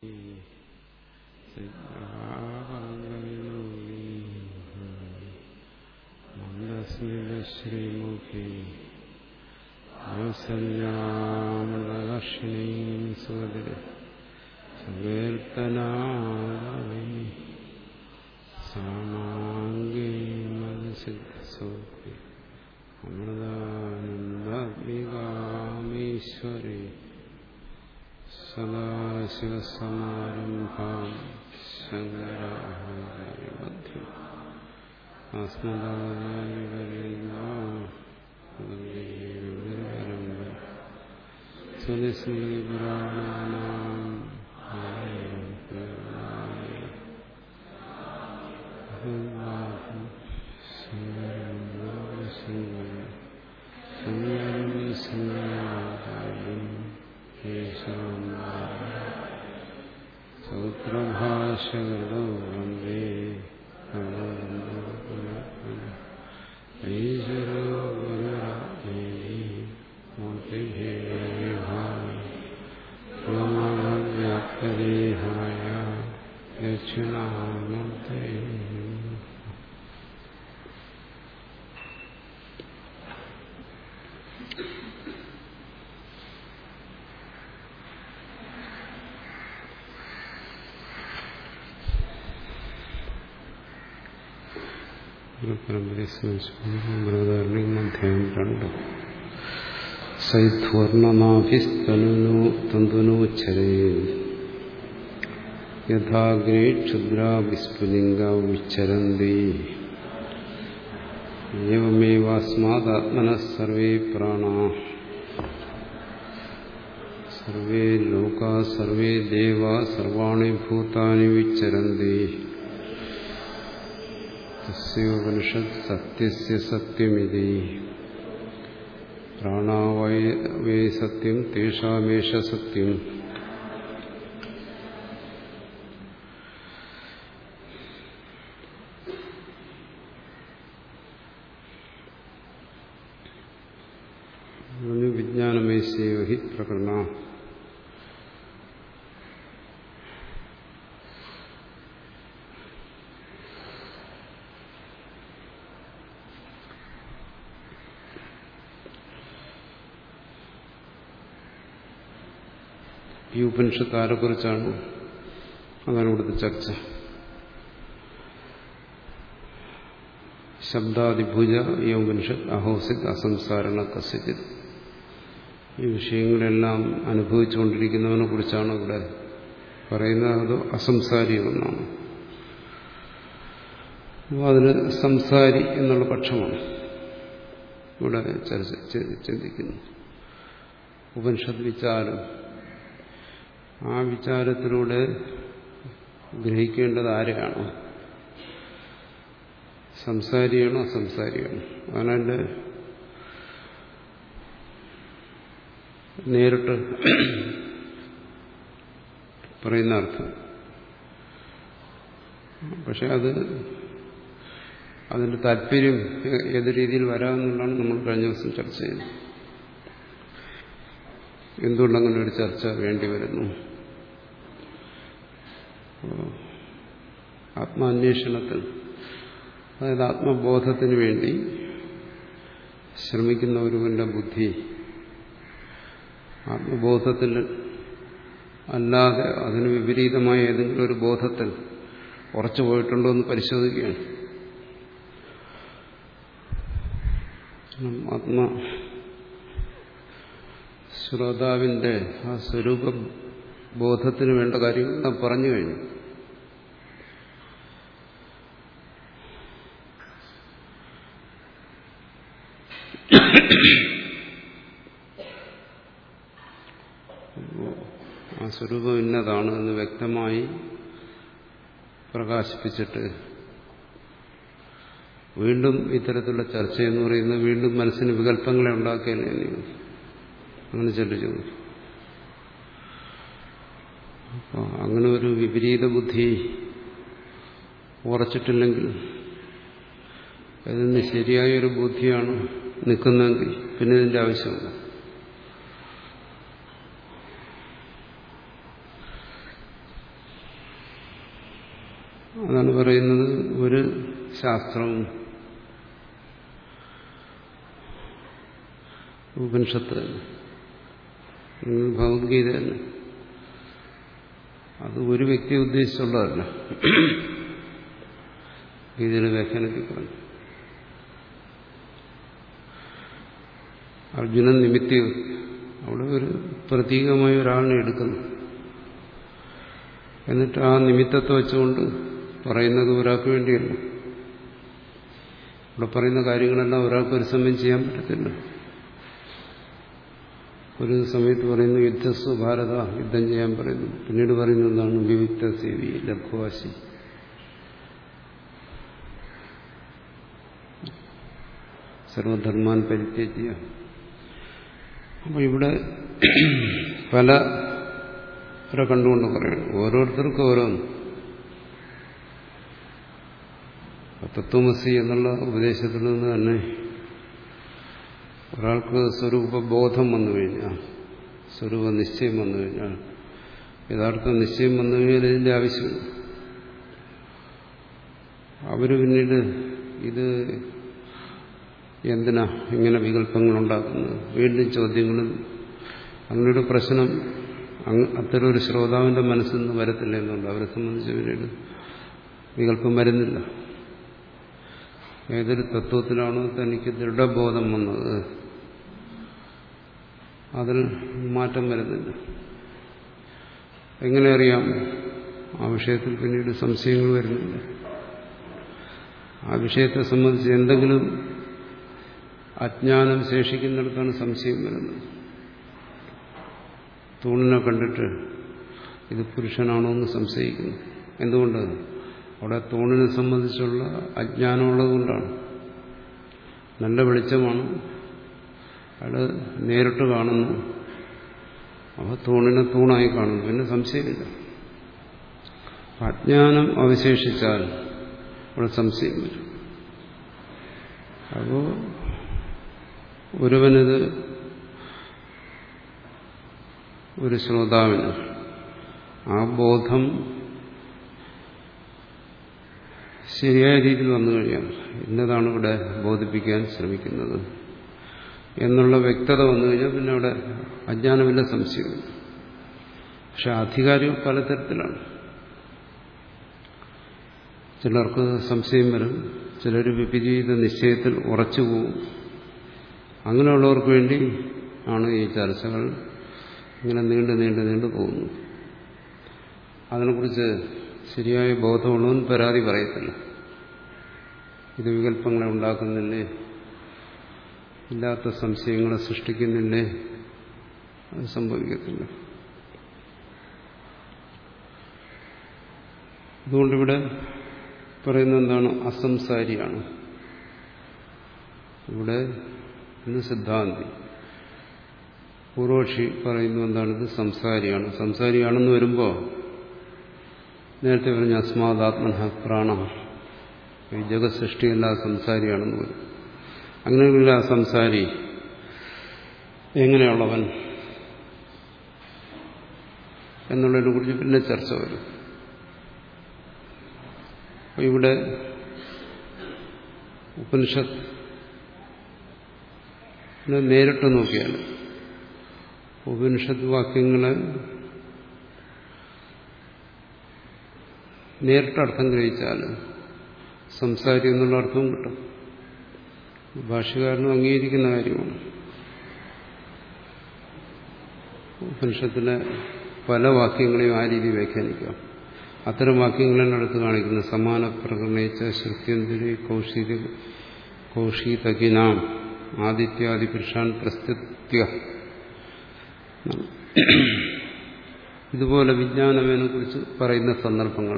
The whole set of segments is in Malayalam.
മന്ദസ്മിതശ്രീമുഖി ഔസല്യാമൃതലക്ഷ്മീം സുതി സങ്കീർത്തനാദി സാമാംഗീ മധുസിദ്ധസോപി അമൃതാനന്ദീകാമീശ്വരി സദാശിവസമാരംഭാം ശങ്കരാചാര്യമധ്യം സ്വനിസ്മൃതിപുരാണാനാം സൂത്രഭാഷകൃതോ വന്ദേ ഈശ്വരോ ഗുരുരാജ്ഞേ മൂർത്തിഭേദാവ്യാപ്തദേഹായ ദക്ഷിണാമൂർത്തേ പരമ്പരയെ സ്മരിച്ചുകൊണ്ടും അധ്യായം രണ്ട് സൈത്വർണനാഭിസ്തനുനോ തന്തുനോച്ചരേ യഥാഗ്രേ ക്ഷുദ്രാ വിസ്ഫുലിംഗ വിച്ചരന്തി ഏവമേവാസ്മാദാത്മനഃ സർവേ പ്രാണാ സർവേ ലോകാ സർവേ ദേവാ സർവാണി ഭൂതാനി വിച്ചരന്തി തസ്യോപനിഷത് സത്യസ്യ സത്യമിതി പ്രാണാവേ സത്യം തേഷാമേഷ സത്യം വിജ്ഞാനമേശയോ ഹി പ്രകടന ഈ ഉപനിഷത്ത് ആരെക്കുറിച്ചാണ് അതാണ് ഇവിടുത്തെ ചർച്ച ശബ്ദാതിഭുജ ഈ ഉപനിഷത്ത് അഹോസിത് അസംസാരണ കസ്യജിത് ഈ വിഷയങ്ങളെല്ലാം അനുഭവിച്ചുകൊണ്ടിരിക്കുന്നവനെ കുറിച്ചാണ് ഇവിടെ പറയുന്നത് അത് അസംസാരിയെന്നാണ് അപ്പോൾ അതിന് സംസാരി എന്നുള്ള പക്ഷമാണ് ഇവിടെ ചർച്ച ചിന്തിക്കുന്നു ഉപനിഷത്ത് വിചാരം ആ വിചാരത്തിലൂടെ ഗ്രഹിക്കേണ്ടത് ആരെയാണോ സംസാരിയാണോ അസംസാരിയാണോ അതിനെ നേരിട്ട് പറയുന്ന അർത്ഥം പക്ഷെ അത് അതിന്റെ താല്പര്യം ഏത് രീതിയിൽ വരാമെന്നുള്ളതാണ് നമ്മൾ കഴിഞ്ഞ ദിവസം ചർച്ച ചെയ്തത് എന്തുകൊണ്ടങ്ങനെ ഒരു ചർച്ച വേണ്ടി വരുന്നു ആത്മാന്വേഷണത്തിൽ അതായത് ആത്മബോധത്തിന് വേണ്ടി ശ്രമിക്കുന്ന ഒരുവന്റെ ബുദ്ധി ആത്മബോധത്തിൽ അല്ലാതെ അതിന് വിപരീതമായ ഏതെങ്കിലും ഒരു ബോധത്തിൽ ഉറച്ചു പോയിട്ടുണ്ടോ എന്ന് പരിശോധിക്കുകയാണ് ആത്മ ശ്രോതാവിന്റെ ആ സ്വരൂപ ബോധത്തിന് വേണ്ട കാര്യങ്ങൾ നാം പറഞ്ഞു കഴിഞ്ഞു ആ സ്വരൂപം ഇന്നതാണ് എന്ന് വ്യക്തമായി പ്രകാശിപ്പിച്ചിട്ട് വീണ്ടും ഇത്തരത്തിലുള്ള ചർച്ച എന്ന് പറയുന്നത് വീണ്ടും മനസ്സിന് വികല്പങ്ങളെ ഉണ്ടാക്കിയല്ലേ അങ്ങനെ ചിന്തിച്ചു അപ്പോൾ അങ്ങനെ ഒരു വിപരീത ബുദ്ധി ഉറച്ചിട്ടില്ലെങ്കിൽ ഇതിന് ശരിയായൊരു ബുദ്ധിയാണ് നിൽക്കുന്നതെങ്കിൽ പിന്നെ ഇതിന്റെ ആവശ്യമില്ല അതാണ് പറയുന്നത് ഒരു ശാസ്ത്രവും ഉപനിഷത്ത് തന്നെ ഭഗവത്ഗീത തന്നെ അത് ഒരു വ്യക്തിയെ ഉദ്ദേശിച്ചുള്ളതല്ല ഗീതയുടെ വ്യാഖ്യാനത്തിൽ പറഞ്ഞു അർജുനൻ നിമിത്തി അവിടെ ഒരു പ്രതീകമായ ഒരാളിനെ എടുക്കുന്നു എന്നിട്ട് ആ നിമിത്തത്തെ വെച്ചുകൊണ്ട് പറയുന്നത് ഒരാൾക്ക് വേണ്ടിയല്ല ഇവിടെ പറയുന്ന കാര്യങ്ങളെല്ലാം ഒരാൾക്ക് ഒരു സമയം ചെയ്യാൻ പറ്റത്തില്ല ഒരു സമയത്ത് പറയുന്നു യുദ്ധസ്വ ഭാരത യുദ്ധം ചെയ്യാൻ പറയുന്നു പിന്നീട് പറയുന്നത് എന്താണ് വിവിക്ത സേവി ലഘുവാശി സർവധർമാൻ പരിത്യജ്യ അപ്പൊ ഇവിടെ പല കണ്ടുകൊണ്ട് പറയണം ഓരോരുത്തർക്കും ഓരോന്ന് തത്വമസി എന്നുള്ള ഉപദേശത്തിൽ നിന്ന് തന്നെ ഒരാൾക്ക് സ്വരൂപബോധം വന്നു കഴിഞ്ഞാൽ സ്വരൂപ നിശ്ചയം വന്നു കഴിഞ്ഞാൽ യഥാർത്ഥ നിശ്ചയം വന്നു കഴിഞ്ഞാൽ ഇതിന്റെ ആവശ്യമില്ല അവര് പിന്നീട് ഇത് എന്തിനാ ഇങ്ങനെ വികല്പങ്ങൾ ഉണ്ടാക്കുന്നത് വീണ്ടും ചോദ്യങ്ങളും അങ്ങനൊരു പ്രശ്നം അത്തരം ഒരു ശ്രോതാവിന്റെ മനസ്സിൽ നിന്ന് വരത്തില്ല എന്നുണ്ട് അവരെ സംബന്ധിച്ച് പിന്നീട് വികല്പം വരുന്നില്ല ഏതൊരു തത്വത്തിലാണോ തനിക്ക് ദൃഢബോധം വന്നത് അതിൽ മാറ്റം വരുന്നില്ല എങ്ങനെ അറിയാം ആ വിഷയത്തിൽ പിന്നീട് സംശയങ്ങൾ വരുന്നില്ല ആ വിഷയത്തെ സംബന്ധിച്ച് എന്തെങ്കിലും അജ്ഞാനം ശേഷിക്കുന്നിടത്താണ് സംശയം വരുന്നത് തൂണിനെ കണ്ടിട്ട് ഇത് പുരുഷനാണോ എന്ന് സംശയിക്കുന്നു എന്തുകൊണ്ട് അവിടെ തൂണിനെ സംബന്ധിച്ചുള്ള അജ്ഞാനമുള്ളതുകൊണ്ടാണ് നല്ല വെളിച്ചമാണ് അയാൾ നേരിട്ട് കാണുന്നു അപ്പോൾ തൂണിനെ തൂണായി കാണുന്നു പിന്നെ സംശയമില്ല അജ്ഞാനം അവശേഷിച്ചാൽ അവിടെ സംശയം വരും അപ്പോൾ ഒരുവനത് ഒരു ശ്രോതാവിന് ആ ബോധം ശരിയായ രീതിയിൽ വന്നു കഴിയാം ഇന്നതാണ് ഇവിടെ ബോധിപ്പിക്കാൻ ശ്രമിക്കുന്നത് എന്നുള്ള വ്യക്തത വന്നു കഴിഞ്ഞാൽ പിന്നെ അവിടെ അജ്ഞാനമില്ല സംശയമില്ല പക്ഷെ അധികാരികൾ പലതരത്തിലാണ് ചിലർക്ക് സംശയം വരും ചിലർ വിപരീത നിശ്ചയത്തിൽ ഉറച്ചു പോകും അങ്ങനെയുള്ളവർക്ക് വേണ്ടി ആണ് ഈ ചർച്ചകൾ ഇങ്ങനെ നീണ്ടു നീണ്ടു നീണ്ടു പോകുന്നു അതിനെക്കുറിച്ച് ശരിയായ ബോധമുള്ളവൻ പരാതി പറയത്തില്ല ഇത് വികല്പങ്ങളെ ഉണ്ടാക്കുന്നില്ലേ ഇല്ലാത്ത സംശയങ്ങളെ സൃഷ്ടിക്കുന്നില്ലേ അത് സംഭവിക്കത്തില്ല അതുകൊണ്ടിവിടെ പറയുന്നത് എന്താണ് അസംസാരിയാണ് ഇവിടെ ഇന്ന് സിദ്ധാന്തി പൂർവക്ഷി പറയുന്നു എന്താണ് ഇത് സംസാരിയാണ് സംസാരിയാണെന്ന് വരുമ്പോൾ നേരത്തെ പറഞ്ഞ അസ്മാദാത്മന പ്രാണ ഈ ജഗത് സൃഷ്ടിയല്ല സംസാരിയാണെന്ന് വരും അങ്ങനെയുള്ള സംസാരി എങ്ങനെയുള്ളവൻ എന്നുള്ളതിനെ കുറിച്ച് പിന്നെ ചർച്ച വരും അപ്പോൾ ഇവിടെ ഉപനിഷത്ത് നേരിട്ട് നോക്കിയാൽ ഉപനിഷത്ത് വാക്യങ്ങളെ നേരിട്ടർത്ഥം ഗ്രഹിച്ചാൽ സംസാരി എന്നുള്ള അർത്ഥവും കിട്ടും ഭാഷകാരനും അംഗീകരിക്കുന്ന കാര്യമാണ് ഉപനിഷത്തിലെ പല വാക്യങ്ങളെയും ആ രീതി വ്യാഖ്യാനിക്കാം അത്തരം വാക്യങ്ങളാണ് അടുത്ത് കാണിക്കുന്നത് സമാന പ്രകടനയിച്ച ശ്രുത്യന്തിരി കൗശീത കൗശീതകിനാം ആദിത്യാദി പുരുഷാൻ പ്രസ്തുത്യ ഇതുപോലെ വിജ്ഞാനമേനെ കുറിച്ച് പറയുന്ന സന്ദർഭങ്ങൾ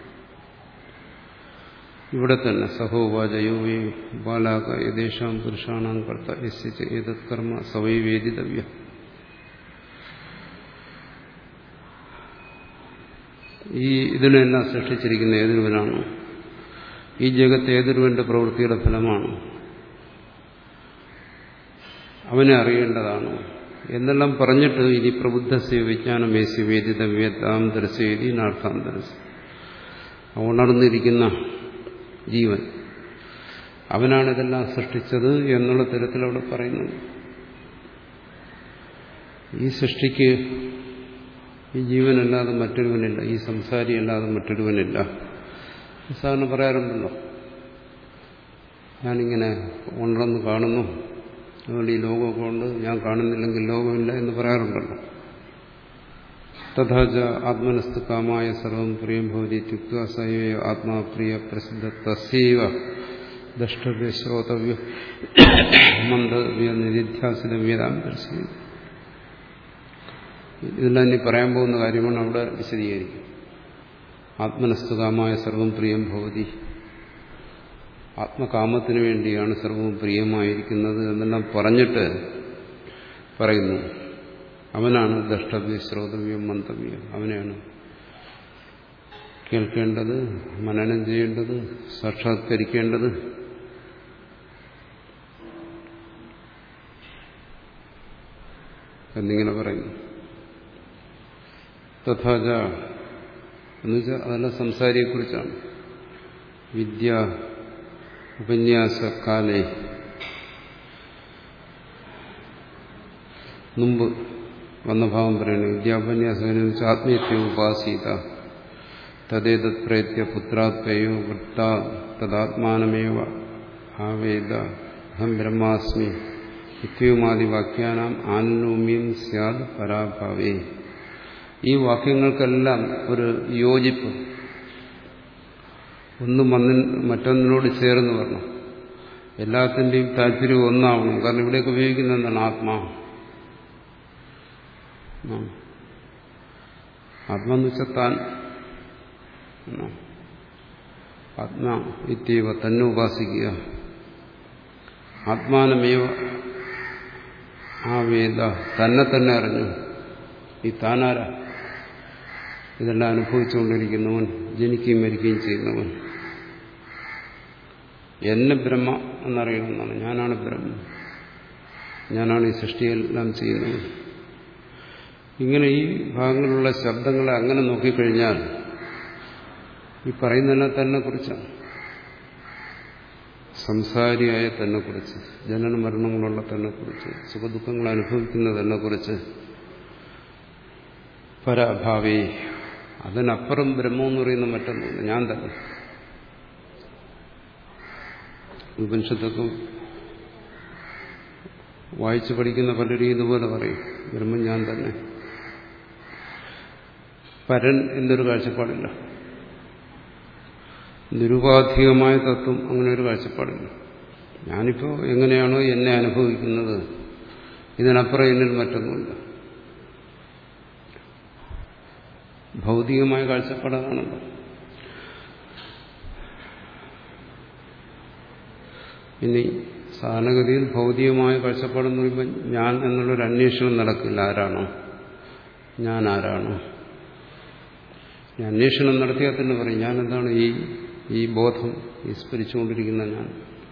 ഇവിടെ തന്നെ സഹോവാചയോവേ ബാലാക യഥേഷാം പുരുഷാണാം കർത്ത യസ്യ ഏതത് കർമ്മ സവൈ വേദിതവ്യ ഈ ഇതിനെല്ലാം സൃഷ്ടിച്ചിരിക്കുന്ന ഏതൊരുവനാണ് ഈ ജഗത്ത് ഏതൊരുവന്റെ പ്രവൃത്തിയുടെ ഫലമാണ് അവനെ അറിയേണ്ടതാണ് എന്നെല്ലാം പറഞ്ഞിട്ട് ഇനി പ്രബുദ്ധസ്യ വിജ്ഞാനമേസ്യ വേദിത വേദാം ദർശയതി നാർത്ഥാം ദർശ ഉണർന്നിരിക്കുന്ന ജീവൻ അവനാണ് ഇതെല്ലാം സൃഷ്ടിച്ചത് എന്നുള്ള തരത്തിൽ അവിടെ പറയുന്നത് ഈ സൃഷ്ടിക്ക് ഈ ജീവനല്ലാതെ മറ്റൊരുവനില്ല ഈ സംസാരി അല്ലാതെ മറ്റൊരുവനില്ല സാറിന് പറയാറുണ്ടല്ലോ ഞാനിങ്ങനെ ഉണർന്ന് കാണുന്നു അതുകൊണ്ട് ഈ ലോകമൊക്കെ ഉണ്ട് ഞാൻ കാണുന്നില്ലെങ്കിൽ ലോകമില്ല എന്ന് പറയാറുണ്ടല്ലോ തഥാച ആത്മനസ്തു കാമായ സർവം പ്രിയം ഭവതി ത്യുക്ത സൈവ ആത്മാ പ്രിയ പ്രസിദ്ധ തസ്യവ ദ്രഷ്ടവ്യ ശ്രോതവ്യ മന്ദവ്യ നിരിധ്യാസിതവ്യതാം ദർശനം ഇതെല്ലാം ഇനി പറയാൻ പോകുന്ന കാര്യമാണ് അവിടെ വിശദീകരിക്കും ആത്മനസ്തുകാമായ സർവം പ്രിയം ഭവതി ആത്മകാമത്തിന് വേണ്ടിയാണ് സർവവും പ്രിയമായിരിക്കുന്നത് എന്നെല്ലാം പറഞ്ഞിട്ട് പറയുന്നു അവനാണ് ദ്രഷ്ടവ്യ ശ്രോതവ്യം മന്തവ്യം അവനെയാണ് കേൾക്കേണ്ടത് മനനം ചെയ്യേണ്ടത് സാക്ഷാത്കരിക്കേണ്ടത് എന്നിങ്ങനെ പറയുന്നു തഥാച എന്നുവെച്ചാൽ അതെല്ലാം സംസാരിയെക്കുറിച്ചാണ് വിദ്യ ഉപന്യാസകാലേ മുമ്പ് വന്ന ഭാവം പറയുന്നു വിദ്യാപന്യാസം എന്ന് വെച്ചാൽ ആത്മീയത്വ ഉപാസീത തദ്ദേതത് പ്രയത്യ പുത്രാത്മയോ വൃത്ത തദാത്മാനമേവ ആവേദ അഹം ബ്രഹ്മാസ്മി ഇത്യവുമാദി വാക്യാനാം ആനോമ്യം സ്യാദ് പരാഭാവേ ഈ വാക്യങ്ങൾക്കെല്ലാം ഒരു യോജിപ്പ് ഒന്നും വന്നിൻ മറ്റൊന്നിനോട് ചേർന്ന് വരണം എല്ലാത്തിൻ്റെയും താല്പര്യം ഒന്നാവണം കാരണം ഇവിടെയൊക്കെ ഉപയോഗിക്കുന്ന എന്താണ് ആത്മാ ആത്മാന്ന് വെച്ചാൽ താൻ ആത്മാ ഇത്യവ തന്നെ ഉപാസിക്കുക ആത്മാനമേവ ആ വേദ തന്നെ തന്നെ അറിഞ്ഞു ഈ താനാരാ ഇതെല്ലാം അനുഭവിച്ചുകൊണ്ടിരിക്കുന്നവൻ ജനിക്കുകയും മരിക്കുകയും ചെയ്യുന്നവൻ എന്നെ ബ്രഹ്മ എന്നറിയണമെന്നാണ് ഞാനാണ് ബ്രഹ്മ ഞാനാണ് ഈ സൃഷ്ടിയെല്ലാം ചെയ്യുന്നത് ഇങ്ങനെ ഈ ഭാഗങ്ങളിലുള്ള ശബ്ദങ്ങളെ അങ്ങനെ നോക്കിക്കഴിഞ്ഞാൽ ഈ പറയുന്നതെല്ലാം തന്നെ കുറിച്ചാണ് സംസാരിയായ തന്നെ കുറിച്ച് ജനന മരണങ്ങളുള്ള തന്നെ കുറിച്ച് സുഖദുഃഖങ്ങൾ അനുഭവിക്കുന്ന തന്നെ കുറിച്ച് പരാഭാവേ അതിനപ്പുറം ബ്രഹ്മം എന്ന് പറയുന്ന മറ്റൊന്നുമില്ല ഞാൻ തന്നെ ഉപനിഷത്തൊക്കെ വായിച്ചു പഠിക്കുന്ന പലരും ഇതുപോലെ പറയും ബ്രഹ്മം ഞാൻ തന്നെ പരൻ എന്നൊരു കാഴ്ചപ്പാടില്ല നിരുപാധികമായ തത്വം അങ്ങനെ ഒരു കാഴ്ചപ്പാടില്ല ഞാനിപ്പോൾ എങ്ങനെയാണോ എന്നെ അനുഭവിക്കുന്നത് ഇതിനപ്പുറം എന്നിൽ മറ്റൊന്നുമില്ല ഭൗതികമായ കാഴ്ചപ്പാടാണല്ലോ ഇനി സാധാരണഗതിയിൽ ഭൗതികമായ കാഴ്ചപ്പാടെന്ന് പറയുമ്പോൾ ഞാൻ എന്നുള്ളൊരു അന്വേഷണം നടക്കില്ല ആരാണോ ഞാൻ ആരാണോ ഈ അന്വേഷണം നടത്തിയാൽ തന്നെ പറയും ഞാൻ എന്താണ് ഈ ഈ ബോധം ഈ സ്മരിച്ചുകൊണ്ടിരിക്കുന്ന ഞാൻ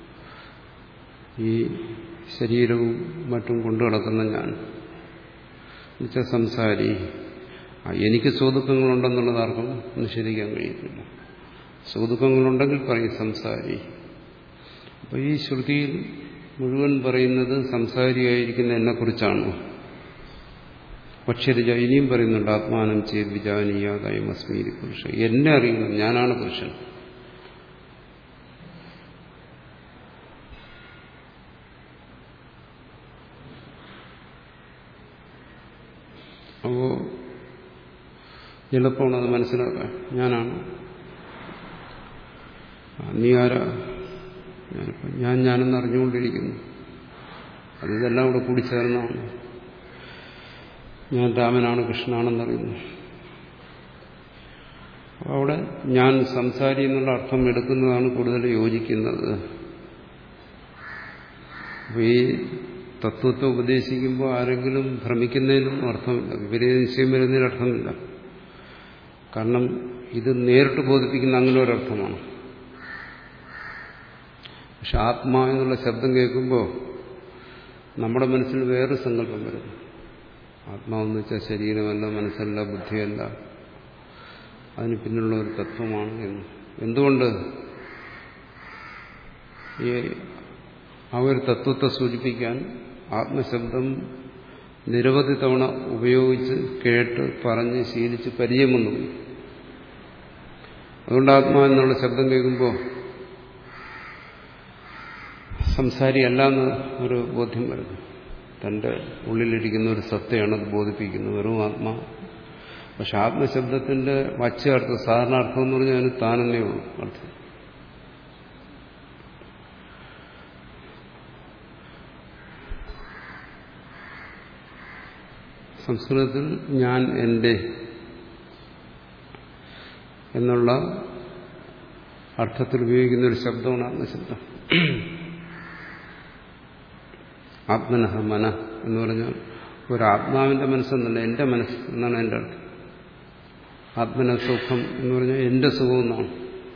ഈ ശരീരവും മറ്റും കൊണ്ടു നടക്കുന്ന ഞാൻ എന്നുവെച്ചാൽ സംസാരി എനിക്ക് സുഖദുഃഖങ്ങളുണ്ടെന്നുള്ളത് ആർക്കും നിഷേധിക്കാൻ കഴിയത്തില്ല സുഖദുഃഖങ്ങളുണ്ടെങ്കിൽ പറയും സംസാരി അപ്പോൾ ഈ ശ്രുതിയിൽ മുഴുവൻ പറയുന്നത് സംസാരിയായിരിക്കുന്ന എന്നെക്കുറിച്ചാണ് പക്ഷേ ഇനിയും പറയുന്നുണ്ട് ആത്മാനം ചെയ്ത് വിജാനീയാതായ മസ്മീരി പുരുഷൻ എന്നെ അറിയണം ഞാനാണ് പുരുഷൻ അപ്പോ എളുപ്പമാണ് അത് മനസ്സിലാക്കാൻ ഞാനാണ് നീ ആരാ ഞാനിപ്പോൾ ഞാൻ ഞാനെന്ന് അറിഞ്ഞുകൊണ്ടിരിക്കുന്നു അത് ഇതെല്ലാം കൂടെ കൂടിച്ചേർന്നാണ് ഞാൻ രാമനാണ് കൃഷ്ണനാണെന്നറിയുന്നു അവിടെ ഞാൻ സംസാരി എന്നുള്ള അർത്ഥം എടുക്കുന്നതാണ് കൂടുതൽ യോജിക്കുന്നത് ഈ തത്വത്തെ ഉപദേശിക്കുമ്പോൾ ആരെങ്കിലും ഭ്രമിക്കുന്നതിനും അർത്ഥമില്ല വിപരീത നിശ്ചയം വരുന്നതിന് അർത്ഥമില്ല കാരണം ഇത് നേരിട്ട് ബോധിപ്പിക്കുന്ന അങ്ങനെ ഒരർത്ഥമാണ് പക്ഷെ ആത്മാ എന്നുള്ള ശബ്ദം കേൾക്കുമ്പോൾ നമ്മുടെ മനസ്സിൽ വേറൊരു സങ്കല്പം വരുന്നു ആത്മാവെന്ന് വെച്ചാൽ ശരീരമല്ല മനസ്സല്ല ബുദ്ധിയല്ല അതിന് പിന്നിലുള്ള ഒരു തത്വമാണ് എന്ന് എന്തുകൊണ്ട് ഈ ആ ഒരു തത്വത്തെ സൂചിപ്പിക്കാൻ ആത്മശബ്ദം നിരവധി തവണ ഉപയോഗിച്ച് കേട്ട് പറഞ്ഞ് ശീലിച്ച് പരിചയം വന്നു അതുകൊണ്ട് ആത്മാ എന്നുള്ള ശബ്ദം കേൾക്കുമ്പോൾ സംസാരിയല്ല എന്ന് ഒരു ബോധ്യം വരുന്നു തൻ്റെ ഉള്ളിലിരിക്കുന്ന ഒരു സത്തയാണ് അത് ബോധിപ്പിക്കുന്നത് വെറും ആത്മാ പക്ഷെ ആത്മശബ്ദത്തിന്റെ വച്ച അർത്ഥം സാധാരണ അർത്ഥം എന്ന് പറഞ്ഞാൽ അതിന് താനെന്നേ ഉള്ളൂ അർത്ഥം സംസ്കൃതത്തിൽ ഞാൻ എൻ്റെ എന്നുള്ള അർത്ഥത്തിൽ ഉപയോഗിക്കുന്ന ഒരു ശബ്ദമാണ് ആത്മശബ്ദം ആത്മനഹ മന എന്ന് പറഞ്ഞാൽ ഒരു ആത്മാവിന്റെ മനസ്സെന്നല്ല എൻ്റെ മനസ്സ് എന്നാണ് എൻ്റെ അർത്ഥം ആത്മന സുഖം എന്ന് പറഞ്ഞാൽ എൻ്റെ സുഖം എന്നാണ്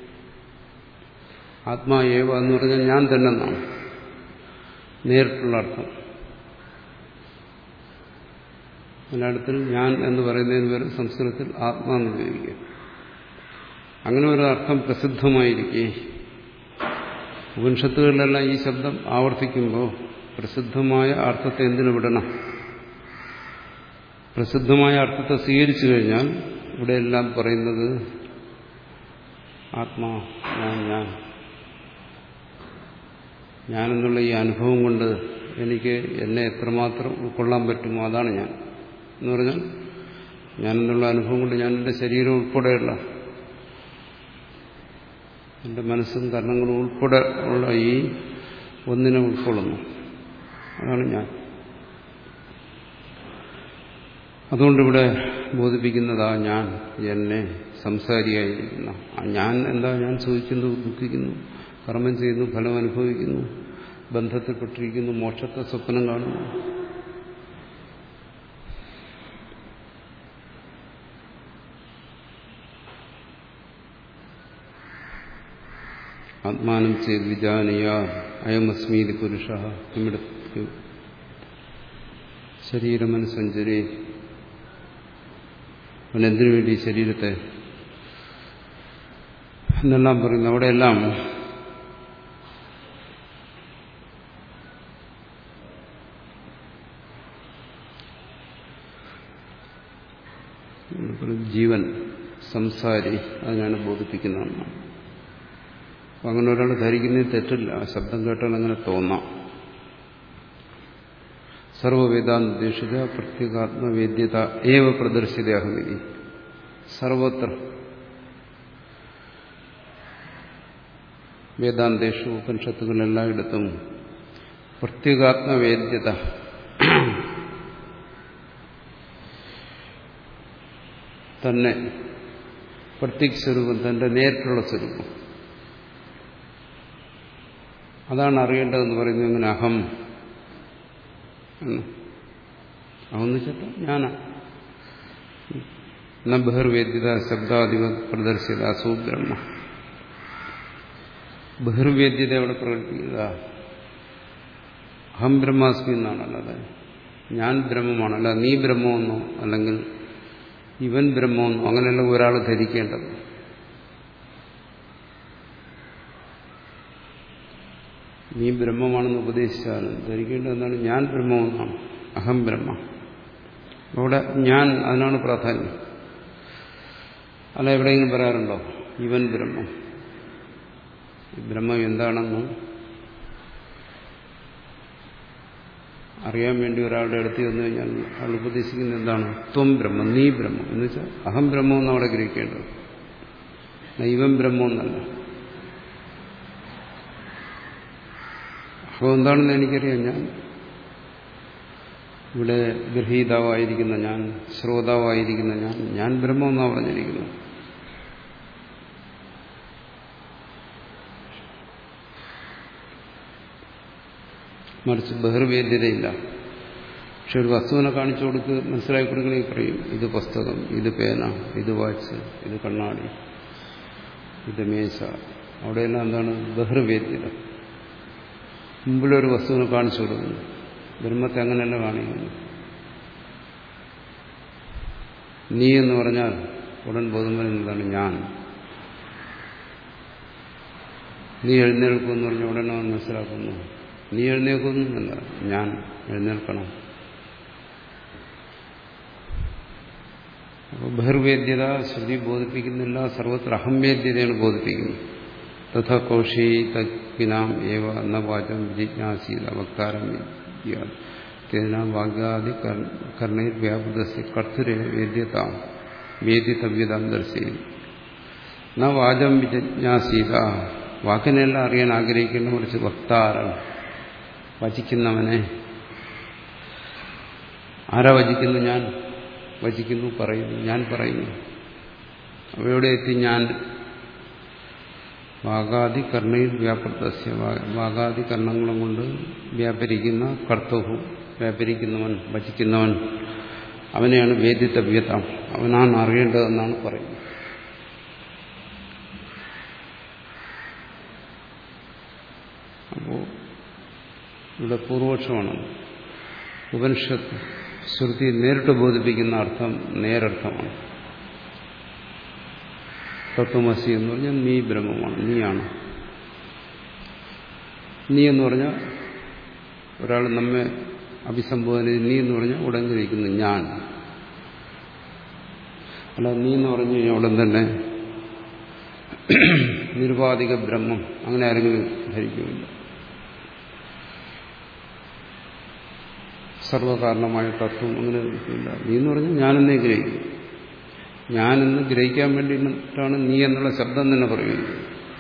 ആത്മാ ഏവ എന്ന് പറഞ്ഞാൽ ഞാൻ തന്നെ എന്നാണ് നേരിട്ടുള്ള അർത്ഥം മലയാളത്തിൽ ഞാൻ എന്ന് പറയുന്നതിന് പേര് സംസ്കൃതത്തിൽ ആത്മാ എന്ന് ഉപയോഗിക്കുക അങ്ങനെ ഒരു അർത്ഥം പ്രസിദ്ധമായിരിക്കെ ഉപനിഷത്തുകളിലെല്ലാം ഈ ശബ്ദം ആവർത്തിക്കുമ്പോൾ പ്രസിദ്ധമായ അർത്ഥത്തെ എന്തിനു വിടണം പ്രസിദ്ധമായ അർത്ഥത്തെ സ്വീകരിച്ചു കഴിഞ്ഞാൽ ഇവിടെയെല്ലാം പറയുന്നത് ആത്മാ ഞാൻ ഞാൻ ഞാനെന്നുള്ള ഈ അനുഭവം കൊണ്ട് എനിക്ക് എന്നെ എത്രമാത്രം ഉൾക്കൊള്ളാൻ പറ്റുമോ അതാണ് ഞാൻ എന്ന് പറഞ്ഞാൽ ഞാനെന്നുള്ള അനുഭവം കൊണ്ട് ഞാൻ എൻ്റെ ശരീരം ഉൾപ്പെടെയുള്ള എൻ്റെ മനസ്സും കർണങ്ങളും ഉൾപ്പെടെ ഉള്ള ഈ ഒന്നിനെ ഉൾക്കൊള്ളുന്നു അതാണ് ഞാൻ അതുകൊണ്ടിവിടെ ബോധിപ്പിക്കുന്നതാ ഞാൻ എന്നെ സംസാരിയായിരിക്കുന്ന ആ ഞാൻ എന്താ ഞാൻ സൂചിക്കുന്നു ദുഃഖിക്കുന്നു കർമ്മം ചെയ്യുന്നു ഫലം അനുഭവിക്കുന്നു ബന്ധത്തിൽപ്പെട്ടിരിക്കുന്നു മോക്ഷത്തെ സ്വപ്നം കാണുന്നു ആത്മാനം ചെയ്ത് വിജാനീയ അയമസ്മീതി പുരുഷ ഇവിടെ ശരീരമനുസഞ്ചരി അവൻ എന്തിനു വേണ്ടി ശരീരത്തെ എന്നെല്ലാം പറയുന്നു അവിടെയെല്ലാം ജീവൻ സംസാരി അതിനാണ് ബോധിപ്പിക്കുന്നതെന്നാണ് അപ്പം അങ്ങനെ ഒരാൾ ധരിക്കുന്നതിൽ തെറ്റില്ല ആ ശബ്ദം കേട്ടാൽ അങ്ങനെ തോന്നാം സർവവേദാന്തേഷിത പ്രത്യേകാത്മവേദ്യത ഏവ പ്രദർശിത അഹമിതി സർവത്ര വേദാന്തേഷു ഉപനിഷത്തുകളെല്ലായിടത്തും പ്രത്യേകാത്മവേദ്യത തന്നെ പ്രത്യേക സ്വരൂപം തന്റെ നേരിട്ടുള്ള സ്വരൂപം അതാണ് അറിയേണ്ടതെന്ന് പറയുന്നത് അങ്ങനെ അഹം എന്ന് അഹം വെച്ചിട്ട് ഞാനാ ന ബഹിർവേദ്യത ശബ്ദാധിപ പ്രദർശിത അസൂബ്രഹ്മ ബഹിർവേദ്യത എവിടെ പ്രകടിപ്പിക്കുക അഹം ബ്രഹ്മാസ്മി എന്നാണ് അല്ലാതെ ഞാൻ ബ്രഹ്മമാണ് അല്ല നീ ബ്രഹ്മമെന്നോ അല്ലെങ്കിൽ ഇവൻ ബ്രഹ്മമെന്നോ അങ്ങനെയല്ല ഒരാൾ ധരിക്കേണ്ടത് നീ ബ്രഹ്മമാണെന്ന് ഉപദേശിച്ചാലും ധരിക്കേണ്ടത് എന്താണ് ഞാൻ ബ്രഹ്മമെന്നാണ് അഹം ബ്രഹ്മ അവിടെ ഞാൻ അതിനാണ് പ്രാധാന്യം അല്ല എവിടെയെങ്കിലും പറയാറുണ്ടോ ഇവൻ ബ്രഹ്മം ബ്രഹ്മം എന്താണെന്ന് അറിയാൻ വേണ്ടി ഒരാളുടെ അടുത്ത് വന്നു കഴിഞ്ഞാൽ അയാൾ ഉപദേശിക്കുന്നത് എന്താണ് ത്വം ബ്രഹ്മം നീ ബ്രഹ്മം എന്ന് വെച്ചാൽ അഹം ബ്രഹ്മം എന്ന് അവിടെ ഗ്രഹിക്കേണ്ടത് ഇവൻ ബ്രഹ്മം എന്നല്ല അപ്പോൾ എന്താണെന്ന് എനിക്കറിയാം ഞാൻ ഇവിടെ ഗ്രഹീതാവായിരിക്കുന്ന ഞാൻ ശ്രോതാവായിരിക്കുന്ന ഞാൻ ഞാൻ ബ്രഹ്മം എന്നാണ് പറഞ്ഞിരിക്കുന്നത് മറിച്ച് ബഹിർവേദ്യതയില്ല പക്ഷെ ഒരു വസ്തുവിനെ കാണിച്ചു കൊടുക്ക് മനസ്സിലാക്കി കൊടുക്കണമെങ്കിൽ പറയും ഇത് പുസ്തകം ഇത് പേന ഇത് വാച്ച് ഇത് കണ്ണാടി ഇത് മേശ അവിടെയെല്ലാം എന്താണ് ബഹിർവേദ്യത മുമ്പിലൊരു വസ്തുവിനെ കാണിച്ചു കൊടുക്കുന്നു ബ്രഹ്മത്തെ അങ്ങനെയല്ല കാണിക്കുന്നു നീ എന്ന് പറഞ്ഞാൽ ഉടൻ ബോധം വരുന്നതാണ് ഞാൻ നീ എഴുന്നേൽക്കുമെന്ന് പറഞ്ഞ ഉടനെ അവൻ മനസ്സിലാക്കുന്നു നീ എഴുന്നേൽക്കുന്നു എന്നല്ല ഞാൻ എഴുന്നേൽക്കണം അപ്പോൾ ബഹിർവേദ്യത ശ്രുതി ബോധിപ്പിക്കുന്നില്ല സർവത്ര അഹംവേദ്യതയാണ് ബോധിപ്പിക്കുന്നത് തഥ കൗശീ തക്കിനാം ഏവ എന്ന വാചം ജിജ്ഞാസീത വക്താരം തേനാം വാഗ്യാദി കർണയിൽ വ്യാപൃതസ്യ കർത്തൃ വേദ്യത വേദ്യതവ്യതാം ദർശിക്കുന്നു ന വാചം വിജിജ്ഞാസീത വാക്കിനെല്ലാം അറിയാൻ ആഗ്രഹിക്കുന്ന കുറച്ച് വക്താരം വചിക്കുന്നവനെ ആരാ വചിക്കുന്നു ഞാൻ വചിക്കുന്നു പറയുന്നു ഞാൻ പറയുന്നു അവയോടെ എത്തി ഞാൻ വാഗാദി കർണയിൽ വ്യാപൃതസ്യ വാഗാദി കർണങ്ങളും കൊണ്ട് വ്യാപരിക്കുന്ന കർത്തവും വ്യാപരിക്കുന്നവൻ വചിക്കുന്നവൻ അവനെയാണ് വേദിതവ്യത അവനാണ് അറിയേണ്ടതെന്നാണ് പറയുന്നത് അപ്പോൾ ഇവിടെ പൂർവപക്ഷമാണ് ഉപനിഷത്ത് ശ്രുതി നേരിട്ട് ബോധിപ്പിക്കുന്ന അർത്ഥം നേരർത്ഥമാണ് തത്വമസി എന്ന് പറഞ്ഞാൽ നീ ബ്രഹ്മമാണ് നീയാണ് നീ എന്ന് പറഞ്ഞാൽ ഒരാൾ നമ്മെ അഭിസംബോധന ചെയ്ത് നീ എന്ന് പറഞ്ഞാൽ ഉടങ്ങിരിക്കുന്നു ഞാൻ അല്ല നീ എന്ന് പറഞ്ഞു കഴിഞ്ഞാൽ ഉടൻ തന്നെ നിരുപാധിക ബ്രഹ്മം അങ്ങനെ ആരെങ്കിലും ധരിക്കുമില്ല സർവകാരണമായ തത്വം അങ്ങനെ ഇല്ല നീ എന്ന് പറഞ്ഞാൽ ഞാനെന്നേ ഗ്രഹിക്കും ഞാനെന്ന് ഗ്രഹിക്കാൻ വേണ്ടിയിട്ടാണ് നീ എന്നുള്ള ശബ്ദം തന്നെ പറയുന്നത്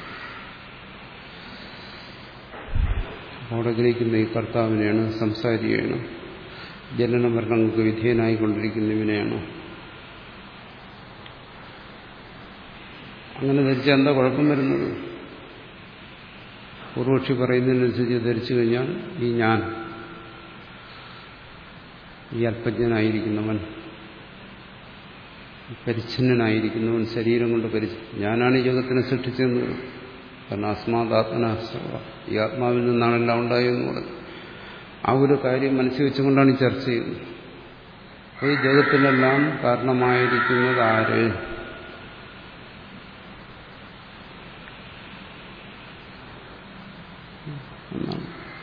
അവിടെ ഗ്രഹിക്കുന്ന ഈ കർത്താവിനെയാണ് സംസാരിയാണ് ജനന മരണങ്ങൾക്ക് വിധേയനായിക്കൊണ്ടിരിക്കുന്നവനെയാണ് അങ്ങനെ ധരിച്ചാൽ എന്താ കുഴപ്പം വരുന്നത് പൂർവക്ഷി പറയുന്നതിനനുസരിച്ച് ധരിച്ചു കഴിഞ്ഞാൽ ഈ ഞാൻ ഈ അല്പജ്ഞനായിരിക്കുന്നവൻ പരിച്ഛിന്നനായിരിക്കുന്നവൻ ശരീരം കൊണ്ട് പരിച്ച് ഞാനാണ് ഈ ജഗത്തിനെ സൃഷ്ടിച്ചതെന്ന് കാരണം അസ്മാതാത്മന ഈ ആത്മാവിൽ നിന്നാണെല്ലാം ഉണ്ടായതെന്ന് പറഞ്ഞു ആ ഒരു കാര്യം മനസ്സിൽ വെച്ചുകൊണ്ടാണ് ഈ ചർച്ച ചെയ്യുന്നത് അപ്പോൾ ഈ ജഗത്തിനെല്ലാം കാരണമായിരിക്കുന്നത് ആര് എന്നാണ്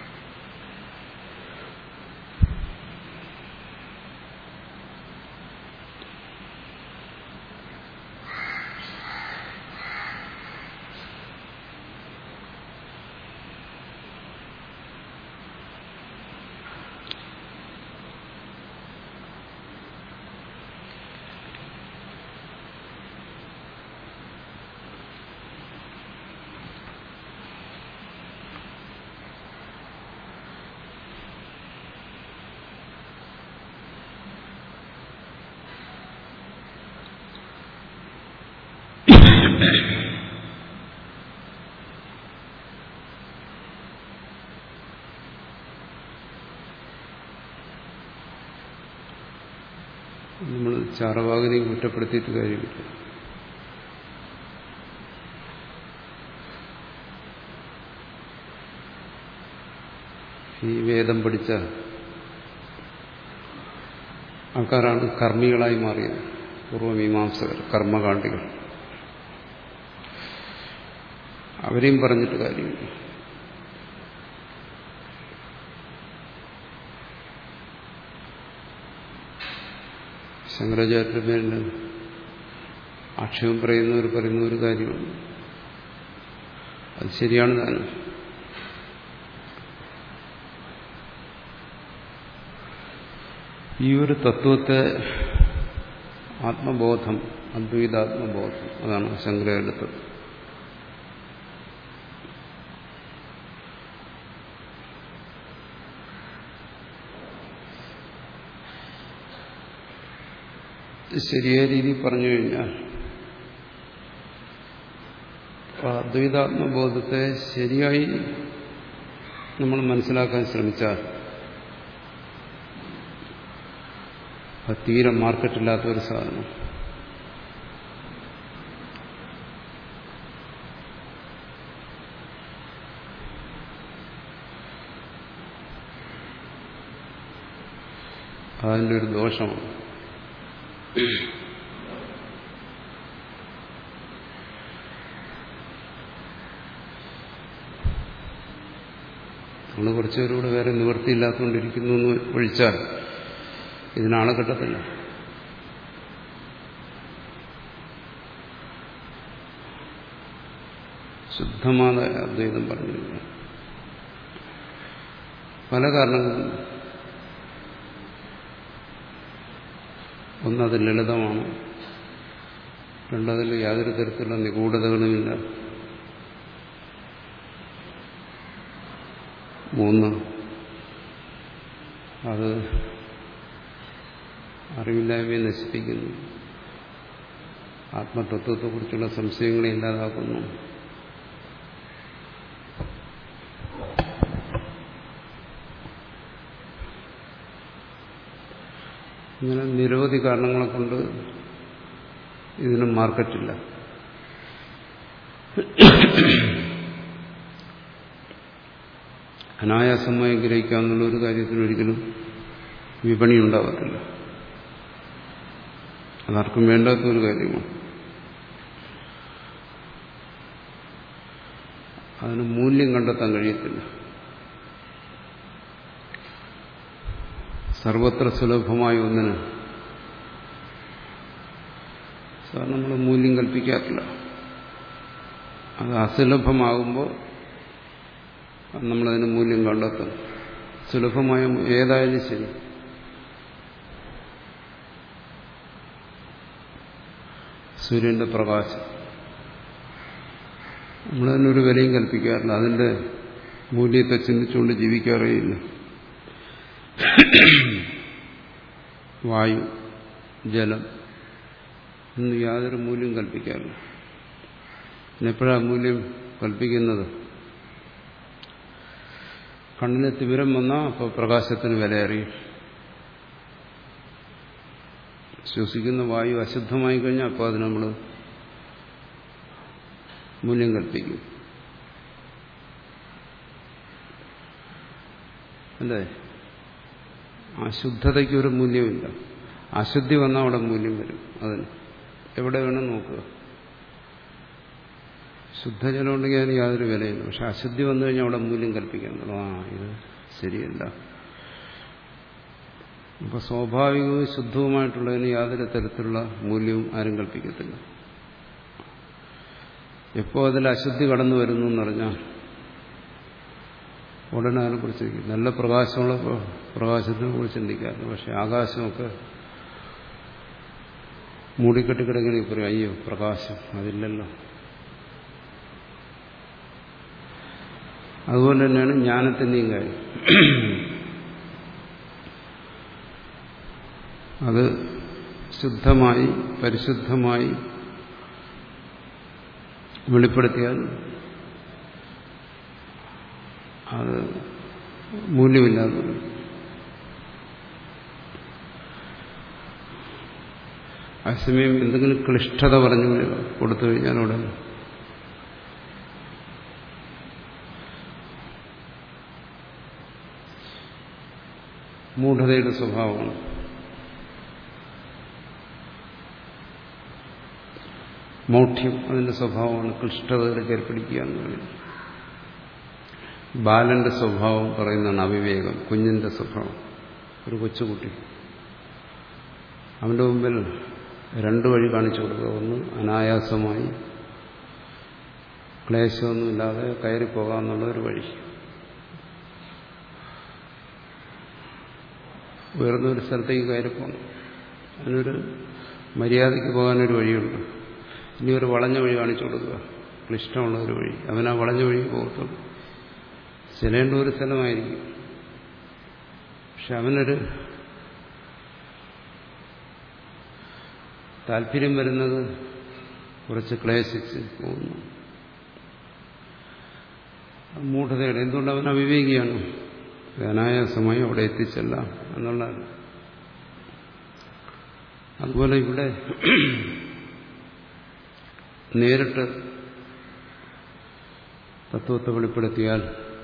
നമ്മൾ ചാറവാകനെ കുറ്റപ്പെടുത്തിയിട്ട് കാര്യമില്ല ഈ വേദം പഠിച്ച ആൾക്കാരാണ് കർമ്മികളായി മാറിയത് പൂർവമീമാംസകർ കർമ്മകാണ്ഡികൾ അവരെയും പറഞ്ഞിട്ട് കാര്യമില്ല ശങ്കരാചാര്യരുടെ പേരിൽ ആക്ഷേപം പറയുന്നവർ പറയുന്ന ഒരു കാര്യമാണ് അത് ശരിയാണ് താനും ഈ ഒരു തത്വത്തെ ആത്മബോധം അദ്വൈതാത്മബോധം അതാണ് ശങ്കരയുടെ തത്വം ശരിയായ രീതിയിൽ പറഞ്ഞു കഴിഞ്ഞാൽ അദ്വൈതാത്മബോധത്തെ ശരിയായി നമ്മൾ മനസ്സിലാക്കാൻ ശ്രമിച്ചാൽ അത് തീരെ മാർക്കറ്റില്ലാത്ത ഒരു സാധനം അതിൻ്റെ ഒരു ദോഷമാണ് നമ്മൾ കുറച്ചുപേരൂടെ വേറെ നിവൃത്തിയില്ലാത്തതുകൊണ്ടിരിക്കുന്നു എന്ന് ഒഴിച്ചാൽ ഇതിനാളെ കിട്ടത്തില്ല ശുദ്ധമായ അദ്വൈതം പറഞ്ഞില്ല പല കാരണങ്ങളും ഒന്നത് ലളിതമാണ് രണ്ടതിൽ യാതൊരു തരത്തിലുള്ള നിഗൂഢതകളുമില്ല മൂന്ന് അത് അറിവില്ലായ്മയെ നശിപ്പിക്കുന്നു ആത്മതത്വത്തെക്കുറിച്ചുള്ള സംശയങ്ങളെ ഇല്ലാതാക്കുന്നു ഇങ്ങനെ നിരവധി കാരണങ്ങളെ കൊണ്ട് ഇതിന് മാർക്കറ്റില്ല അനായാസമായി ഗ്രഹിക്കാവുന്ന ഒരു കാര്യത്തിന് ഒരിക്കലും വിപണി ഉണ്ടാകത്തില്ല അതാർക്കും വേണ്ടാത്ത ഒരു കാര്യമാണ് അതിന് മൂല്യം കണ്ടെത്താൻ കഴിയത്തില്ല സർവത്ര സുലഭമായ ഒന്നിന് സാർ നമ്മൾ മൂല്യം കൽപ്പിക്കാറില്ല അത് അസുലഭമാകുമ്പോൾ നമ്മളതിന് മൂല്യം കണ്ടെത്തും സുലഭമായ ഏതായാലും ശരി സൂര്യന്റെ പ്രകാശം നമ്മളതിനൊരു വിലയും കൽപ്പിക്കാറില്ല അതിന്റെ മൂല്യത്തെ ചിന്തിച്ചുകൊണ്ട് ജീവിക്കാറേയില്ല വായു ജലം ഇന്ന് യാതൊരു മൂല്യം കൽപ്പിക്കാറില്ല എപ്പോഴാണ് മൂല്യം കൽപ്പിക്കുന്നത് കണ്ണിന് തിമിരം വന്നാൽ അപ്പോൾ പ്രകാശത്തിന് വില അറിയും ശ്വസിക്കുന്ന വായു അശുദ്ധമായി കഴിഞ്ഞാൽ അപ്പോൾ അത് നമ്മൾ മൂല്യം കൽപ്പിക്കും അല്ലേ അശുദ്ധതയ്ക്ക് ഒരു മൂല്യമില്ല അശുദ്ധി വന്നാൽ അവിടെ മൂല്യം വരും അതിന് എവിടെ വേണം നോക്കുക ശുദ്ധജലം ഉണ്ടെങ്കിൽ അതിന് യാതൊരു വിലയില്ല പക്ഷെ അശുദ്ധി വന്നു കഴിഞ്ഞാൽ അവിടെ മൂല്യം കൽപ്പിക്കണം ആ ഇത് ശരിയല്ല അപ്പൊ സ്വാഭാവികവും ശുദ്ധവുമായിട്ടുള്ളതിന് യാതൊരു തരത്തിലുള്ള മൂല്യവും ആരും കൽപ്പിക്കത്തില്ല എപ്പോ അതിൽ അശുദ്ധി കടന്നു വരുന്നു എന്നറിഞ്ഞാൽ ഉടനെ അതിനെക്കുറിച്ച് നല്ല പ്രകാശമുള്ള പ്രകാശത്തിനെ കുറിച്ച് ചിന്തിക്കാറുണ്ട് പക്ഷെ ആകാശമൊക്കെ മൂടിക്കെട്ടി കിടക്കണമെങ്കിൽ പറയും അയ്യോ പ്രകാശം അതില്ലല്ലോ അതുപോലെ തന്നെയാണ് ജ്ഞാനത്തിൻ്റെയും കാര്യം അത് ശുദ്ധമായി പരിശുദ്ധമായി വെളിപ്പെടുത്തിയാൽ അത് മൂല്യമില്ലാതെ അതേസമയം എന്തെങ്കിലും ക്ലിഷ്ടത പറഞ്ഞു കൊടുത്തു കഴിഞ്ഞാൽ ഉടനെ മൂഢതയുടെ സ്വഭാവമാണ് മൗഢ്യം അതിന്റെ സ്വഭാവമാണ് ക്ലിഷ്ടതയിലേക്ക് ഏർപ്പിടിക്കുക എന്ന് പറയുന്നത് ബാലന്റെ സ്വഭാവം പറയുന്നതാണ് അവിവേകം കുഞ്ഞിന്റെ സ്വഭാവം ഒരു കൊച്ചുകുട്ടി അവന്റെ മുമ്പിൽ രണ്ടു വഴി കാണിച്ചു കൊടുക്കുക ഒന്ന് അനായാസമായി ക്ലേശമൊന്നുമില്ലാതെ കയറിപ്പോകാമെന്നുള്ള ഒരു വഴി ഉയർന്ന ഒരു സ്ഥലത്തേക്ക് കയറിപ്പോകണം അതിനൊരു മര്യാദയ്ക്ക് പോകാനൊരു വഴിയുണ്ട് ഇനി ഒരു വളഞ്ഞ വഴി കാണിച്ചു കൊടുക്കുക ക്ലിഷ്ടമുള്ള ഒരു വഴി അവനാ വളഞ്ഞ വഴി പോകത്തുള്ളൂ ചെല്ലേണ്ട ഒരു സ്ഥലമായിരിക്കും പക്ഷെ അവനൊരു താല്പര്യം വരുന്നത് കുറച്ച് ക്ലേശിച്ച് പോകുന്നു മൂഢതയുടെ എന്തുകൊണ്ട് അവൻ അവിവേകിയാണ് അനായാസമായി അവിടെ എത്തിച്ചല്ല എന്നുള്ളതാണ് അതുപോലെ ഇവിടെ നേരിട്ട് തത്വത്തെ വെളിപ്പെടുത്തിയാൽ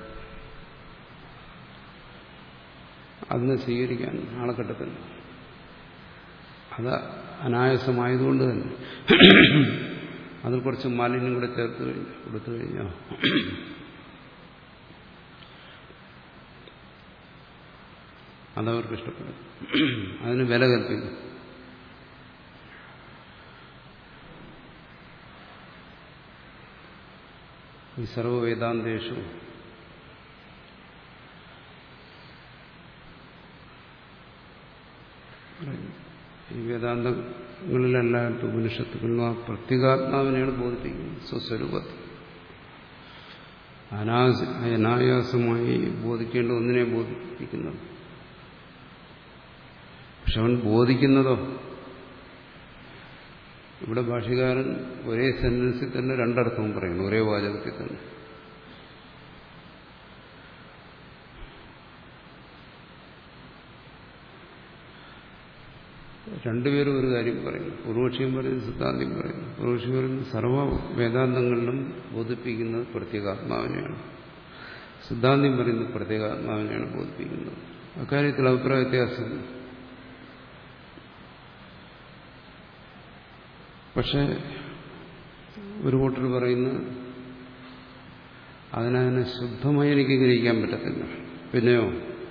അതിനെ സ്വീകരിക്കാൻ ആളെ കിട്ടത്തില്ല അത് അനായാസമായതുകൊണ്ട് തന്നെ അതിൽ കുറച്ച് മാലിന്യം കൂടെ ചേർത്ത് കഴിഞ്ഞു കൊടുത്തു കഴിഞ്ഞാൽ അതവർക്ക് ഇഷ്ടപ്പെടും അതിന് വില കൽപ്പിക്കും ഈ സർവവേദാന്തേഷു ഈ വേദാന്തങ്ങളിലെല്ലായിട്ടും ഉപനിഷത്തുകളിലും ആ പ്രത്യേകാത്മാവിനെയാണ് ബോധിപ്പിക്കുന്നത് സ്വസ്വരൂപത്തിൽ അനാസ അനായാസമായി ബോധിക്കേണ്ട ഒന്നിനെ ബോധിപ്പിക്കുന്നത് പക്ഷെ അവൻ ബോധിക്കുന്നതോ ഇവിടെ ഭാഷകാരൻ ഒരേ സെന്റൻസിൽ തന്നെ രണ്ടർത്ഥവും പറയുന്നു ഒരേ വാചകത്തിൽ തന്നെ രണ്ടുപേരും ഒരു കാര്യം പറയുന്നു പൂർവക്ഷിയും പറയുന്നു സിദ്ധാന്തിയും പറയുന്നു പൂർവക്ഷി പറയുന്നു സർവ വേദാന്തങ്ങളിലും ബോധിപ്പിക്കുന്നത് പ്രത്യേകാത്മാവിനെയാണ് സിദ്ധാന്തിയും പറയുന്നത് പ്രത്യേകാത്മാവിനെയാണ് ബോധിപ്പിക്കുന്നത് അക്കാര്യത്തിൽ അഭിപ്രായ വ്യത്യാസം പക്ഷെ ഒരു കൂട്ടർ പറയുന്നു അതിനതിനെ ശുദ്ധമായി എനിക്ക് ഗ്രഹിക്കാൻ പറ്റത്തില്ല പിന്നെയോ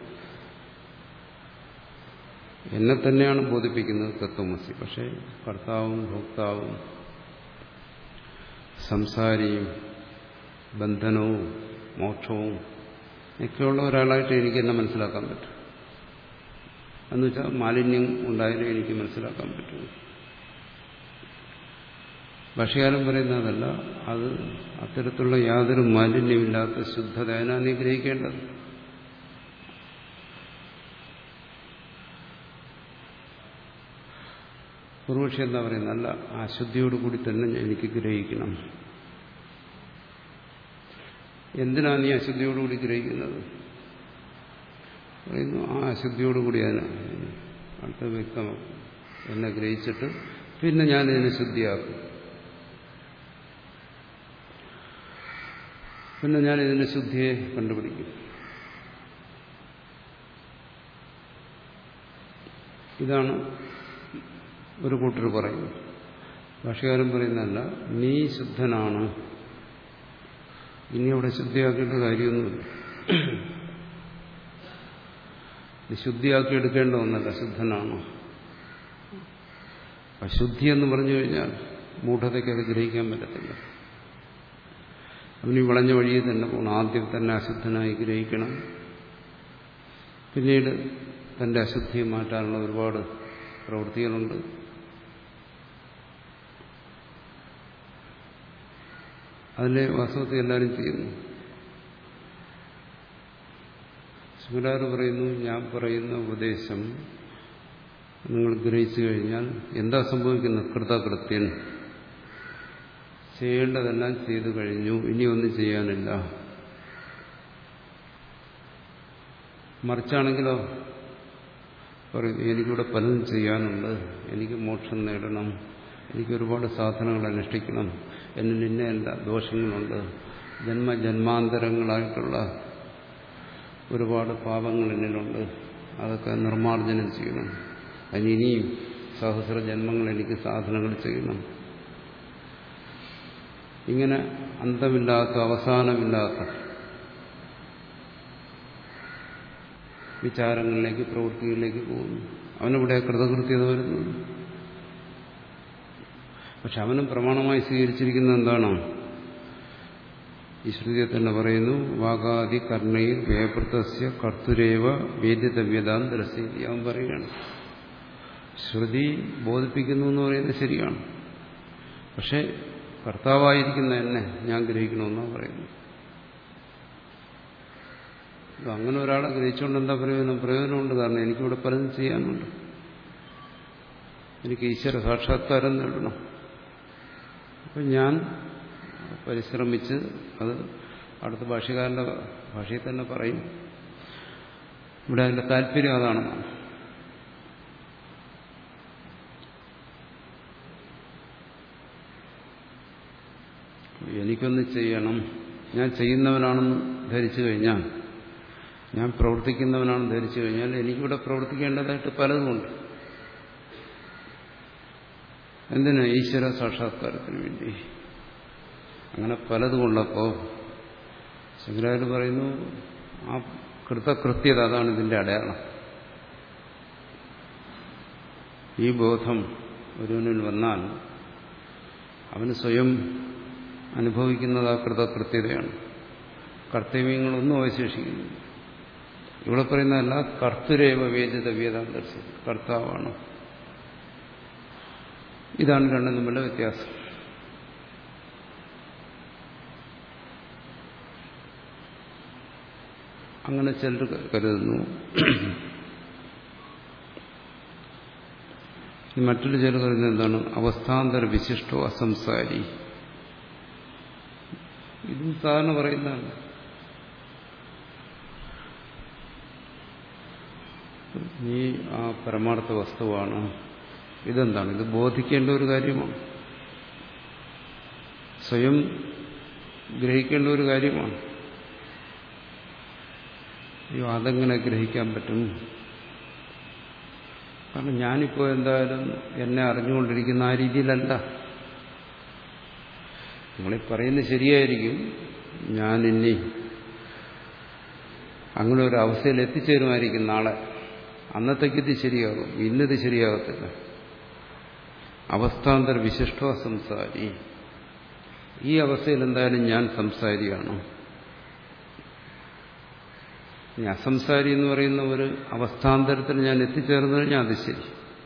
എന്നെ തന്നെയാണ് ബോധിപ്പിക്കുന്നത് തത്വമസി പക്ഷേ കർത്താവും ഭോക്താവും സംസാരിയും ബന്ധനവും മോക്ഷവും ഒക്കെയുള്ള ഒരാളായിട്ട് എനിക്ക് എന്നെ മനസ്സിലാക്കാൻ പറ്റും എന്നുവെച്ചാൽ മാലിന്യം ഉണ്ടായാലും എനിക്ക് മനസ്സിലാക്കാൻ പറ്റും ഭക്ഷ്യകാലം പറയുന്നതല്ല അത് അത്തരത്തിലുള്ള യാതൊരു മാലിന്യമില്ലാത്ത ശുദ്ധത അതിനാണ് നീ ഗ്രഹിക്കേണ്ടത് പൂർവക്ഷി എന്താ പറയുന്നത് അല്ല ആ ശുദ്ധിയോടുകൂടി തന്നെ എനിക്ക് ഗ്രഹിക്കണം എന്തിനാണ് നീ അശുദ്ധിയോടുകൂടി ഗ്രഹിക്കുന്നത് പറയുന്നു ആ അശുദ്ധിയോടുകൂടി അതിനെ അടുത്ത വ്യക്തമാക്കും എന്നെ ഗ്രഹിച്ചിട്ട് പിന്നെ ഞാൻ ഇതിനെ ശുദ്ധിയാക്കും പിന്നെ ഞാൻ ഇതിന്റെ ശുദ്ധിയെ കണ്ടുപിടിക്കും ഇതാണ് ഒരു കൂട്ടർ പറയുന്നത് ഭാഷകാരൻ പറയുന്നതല്ല നീ ശുദ്ധനാണ് ഇനി അവിടെ ശുദ്ധിയാക്കേണ്ട കാര്യമൊന്നുമില്ല നീ ശുദ്ധിയാക്കി എടുക്കേണ്ട ഒന്നല്ല ശുദ്ധനാണ് അശുദ്ധി എന്ന് പറഞ്ഞു കഴിഞ്ഞാൽ മൂഢതയ്ക്ക് അത് ഗ്രഹിക്കാൻ പറ്റത്തില്ല അവന് വളഞ്ഞ വഴിയിൽ തന്നെ പോകണം ആദ്യം തന്നെ അശുദ്ധനായി ഗ്രഹിക്കണം പിന്നീട് തന്റെ അശുദ്ധിയെ മാറ്റാനുള്ള ഒരുപാട് പ്രവൃത്തികളുണ്ട് അതിലെ വാസ്തവത്തിൽ എല്ലാവരും ചെയ്യുന്നു ശിവരാറ് പറയുന്നു ഞാൻ പറയുന്ന ഉപദേശം നിങ്ങൾ ഗ്രഹിച്ചു കഴിഞ്ഞാൽ എന്താ സംഭവിക്കുന്നത് കൃതകൃത്യൻ ചെയ്യേണ്ടതെല്ലാം ചെയ്തു കഴിഞ്ഞു ഇനി ഒന്നും ചെയ്യാനില്ല മറിച്ചാണെങ്കിലോ പറയും എനിക്കിവിടെ പലതും ചെയ്യാനുണ്ട് എനിക്ക് മോക്ഷം നേടണം എനിക്ക് ഒരുപാട് സാധനങ്ങൾ അനുഷ്ഠിക്കണം എന്നിൽ ഇന്ന എല്ലാ ദോഷങ്ങളുണ്ട് ജന്മ ജന്മാന്തരങ്ങളായിട്ടുള്ള ഒരുപാട് പാപങ്ങൾ എന്നിലുണ്ട് അതൊക്കെ നിർമ്മാർജ്ജനം ചെയ്യണം അതിനിയും സഹസ്ര ജന്മങ്ങൾ എനിക്ക് സാധനങ്ങൾ ചെയ്യണം ഇങ്ങനെ അന്തമില്ലാത്ത അവസാനമില്ലാത്ത വിചാരങ്ങളിലേക്ക് പ്രവൃത്തികളിലേക്ക് പോകുന്നു അവനിവിടെ കൃതകൃത്യത വരുന്നത് പക്ഷെ അവനും പ്രമാണമായി സ്വീകരിച്ചിരിക്കുന്നത് എന്താണ് ഈ ശ്രുതിയെ തന്നെ പറയുന്നു വാഗാദി കർണയിൽ വേപൃതസ്യ കർത്തുരേവ വേദ്യതവ്യതാന്തരസ്ഥിതി അവൻ പറയുകയാണ് ശ്രുതി ബോധിപ്പിക്കുന്നു എന്ന് പറയുന്നത് ശരിയാണ് പക്ഷെ കർത്താവായിരിക്കുന്ന എന്നെ ഞാൻ ഗ്രഹിക്കണമെന്നാണ് പറയുന്നത് അങ്ങനെ ഒരാളെ ഗ്രഹിച്ചുകൊണ്ട് എന്താ പ്രയോജനം പ്രയോജനമുണ്ട് കാരണം എനിക്കിവിടെ പലതും ചെയ്യാനുണ്ട് എനിക്ക് ഈശ്വര സാക്ഷാത്കാരം നേടണം അപ്പം ഞാൻ പരിശ്രമിച്ച് അത് അടുത്ത ഭാഷകാരൻ്റെ ഭാഷയിൽ തന്നെ പറയും ഇവിടെ അതിൻ്റെ താല്പര്യം അതാണെന്നാണ് എനിക്കൊന്ന് ചെയ്യണം ഞാൻ ചെയ്യുന്നവനാണെന്ന് ധരിച്ചു കഴിഞ്ഞാൽ ഞാൻ പ്രവർത്തിക്കുന്നവനാണെന്ന് ധരിച്ചു കഴിഞ്ഞാൽ എനിക്കിവിടെ പ്രവർത്തിക്കേണ്ടതായിട്ട് പലതുമുണ്ട് എന്തിനാ ഈശ്വര സാക്ഷാത്കാരത്തിന് വേണ്ടി അങ്ങനെ പലതുമുള്ളപ്പോൾ ശങ്കരാചാര്യ പറയുന്നു ആ കൃതകൃത്യത അതാണ് ഇതിന്റെ അടയാളം ഈ ബോധം ഒരുവനിൽ വന്നാൽ അവന് സ്വയം അനുഭവിക്കുന്നത് ആ കൃതകൃത്യതയാണ് കർത്തവ്യങ്ങളൊന്നും അവശേഷിക്കുന്നു ഇവിടെ പറയുന്നതല്ല കർത്തരേവ വേദിത വേദാന്തർശം കർത്താവാണ് ഇതാണ് രണ്ടും തമ്മിലുള്ള വ്യത്യാസം അങ്ങനെ ചിലർ കരുതുന്നു മറ്റൊരു ചിലർ കരുതുന്നത് എന്താണ് അവസ്ഥാന്തര വിശിഷ്ടോ അസംസാരി ഇതും സാധാരണ പറയുന്നതാണ് നീ ആ പരമാർത്ഥ വസ്തുവാണ് ഇതെന്താണ് ഇത് ബോധിക്കേണ്ട ഒരു കാര്യമാണ് സ്വയം ഗ്രഹിക്കേണ്ട ഒരു കാര്യമാണ് അയ്യോ അതെങ്ങനെ ഗ്രഹിക്കാൻ പറ്റും കാരണം ഞാനിപ്പോൾ എന്തായാലും എന്നെ അറിഞ്ഞുകൊണ്ടിരിക്കുന്ന ആ രീതിയിലല്ല നിങ്ങളീ പറയുന്നത് ശരിയായിരിക്കും ഞാൻ ഇനി അങ്ങനെ ഒരു അവസ്ഥയിൽ എത്തിച്ചേരുമായിരിക്കും നാളെ അന്നത്തേക്ക് ഇത് ശരിയാകും ഇന്നത് ശരിയാകത്തില്ല അവസ്ഥാന്തര വിശിഷ്ട സംസാരി ഈ അവസ്ഥയിൽ എന്തായാലും ഞാൻ സംസാരിയാണ് ഇനി അസംസാരി എന്ന് പറയുന്ന ഒരു അവസ്ഥാന്തരത്തിൽ ഞാൻ എത്തിച്ചേർന്നു കഴിഞ്ഞാൽ അത് ശരി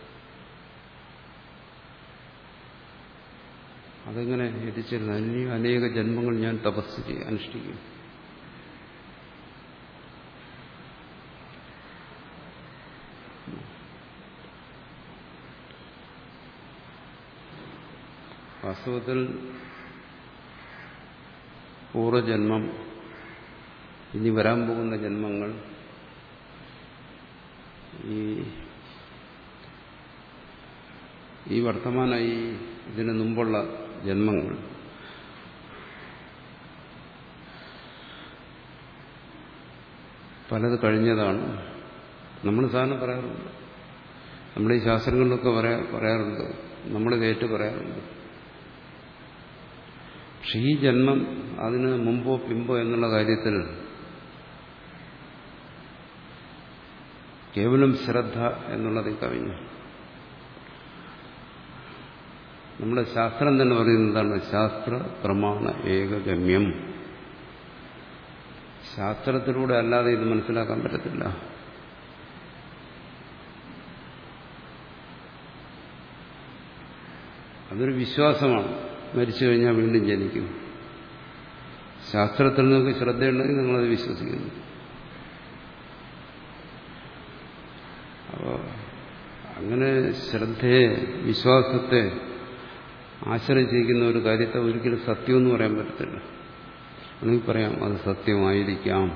അതെങ്ങനെ എത്തിച്ചേരുന്നു അതിന് അനേക ജന്മങ്ങൾ ഞാൻ തപസ് ചെയ്യും അനുഷ്ഠിക്കും വാസ്തവത്തിൽ പൂർവജന്മം ഇനി വരാൻ പോകുന്ന ജന്മങ്ങൾ ഈ ഈ വർത്തമാന ഈ ഇതിനു മുമ്പുള്ള ജന്മങ്ങൾ പലത് കഴിഞ്ഞതാണ് നമ്മൾ സാധാരണ പറയാറുണ്ട് നമ്മുടെ ഈ ശാസ്ത്രങ്ങളിലൊക്കെ പറയാ പറയാറുണ്ട് നമ്മൾ കേട്ട് പറയാറുണ്ട് പക്ഷെ ഈ ജന്മം അതിന് മുമ്പോ പിമ്പോ എന്നുള്ള കാര്യത്തിൽ കേവലം ശ്രദ്ധ എന്നുള്ളതിൽ കവിഞ്ഞു നമ്മുടെ ശാസ്ത്രം തന്നെ പറയുന്നതാണ് ശാസ്ത്ര പ്രമാണ ഏകഗമ്യം ശാസ്ത്രത്തിലൂടെ അല്ലാതെ ഇത് മനസ്സിലാക്കാൻ പറ്റത്തില്ല അതൊരു വിശ്വാസമാണ് മരിച്ചു കഴിഞ്ഞാൽ വീണ്ടും ജനിക്കും ശാസ്ത്രത്തിൽ നിങ്ങൾക്ക് ശ്രദ്ധയുണ്ടെങ്കിൽ നിങ്ങളത് വിശ്വസിക്കുന്നു അപ്പോൾ അങ്ങനെ ശ്രദ്ധയെ വിശ്വാസത്തെ ആശ്രയിച്ചിരിക്കുന്ന ഒരു കാര്യത്തെ ഒരിക്കലും സത്യമെന്ന് പറയാൻ പറ്റത്തില്ല അല്ലെങ്കിൽ പറയാം അത് സത്യമായിരിക്കാം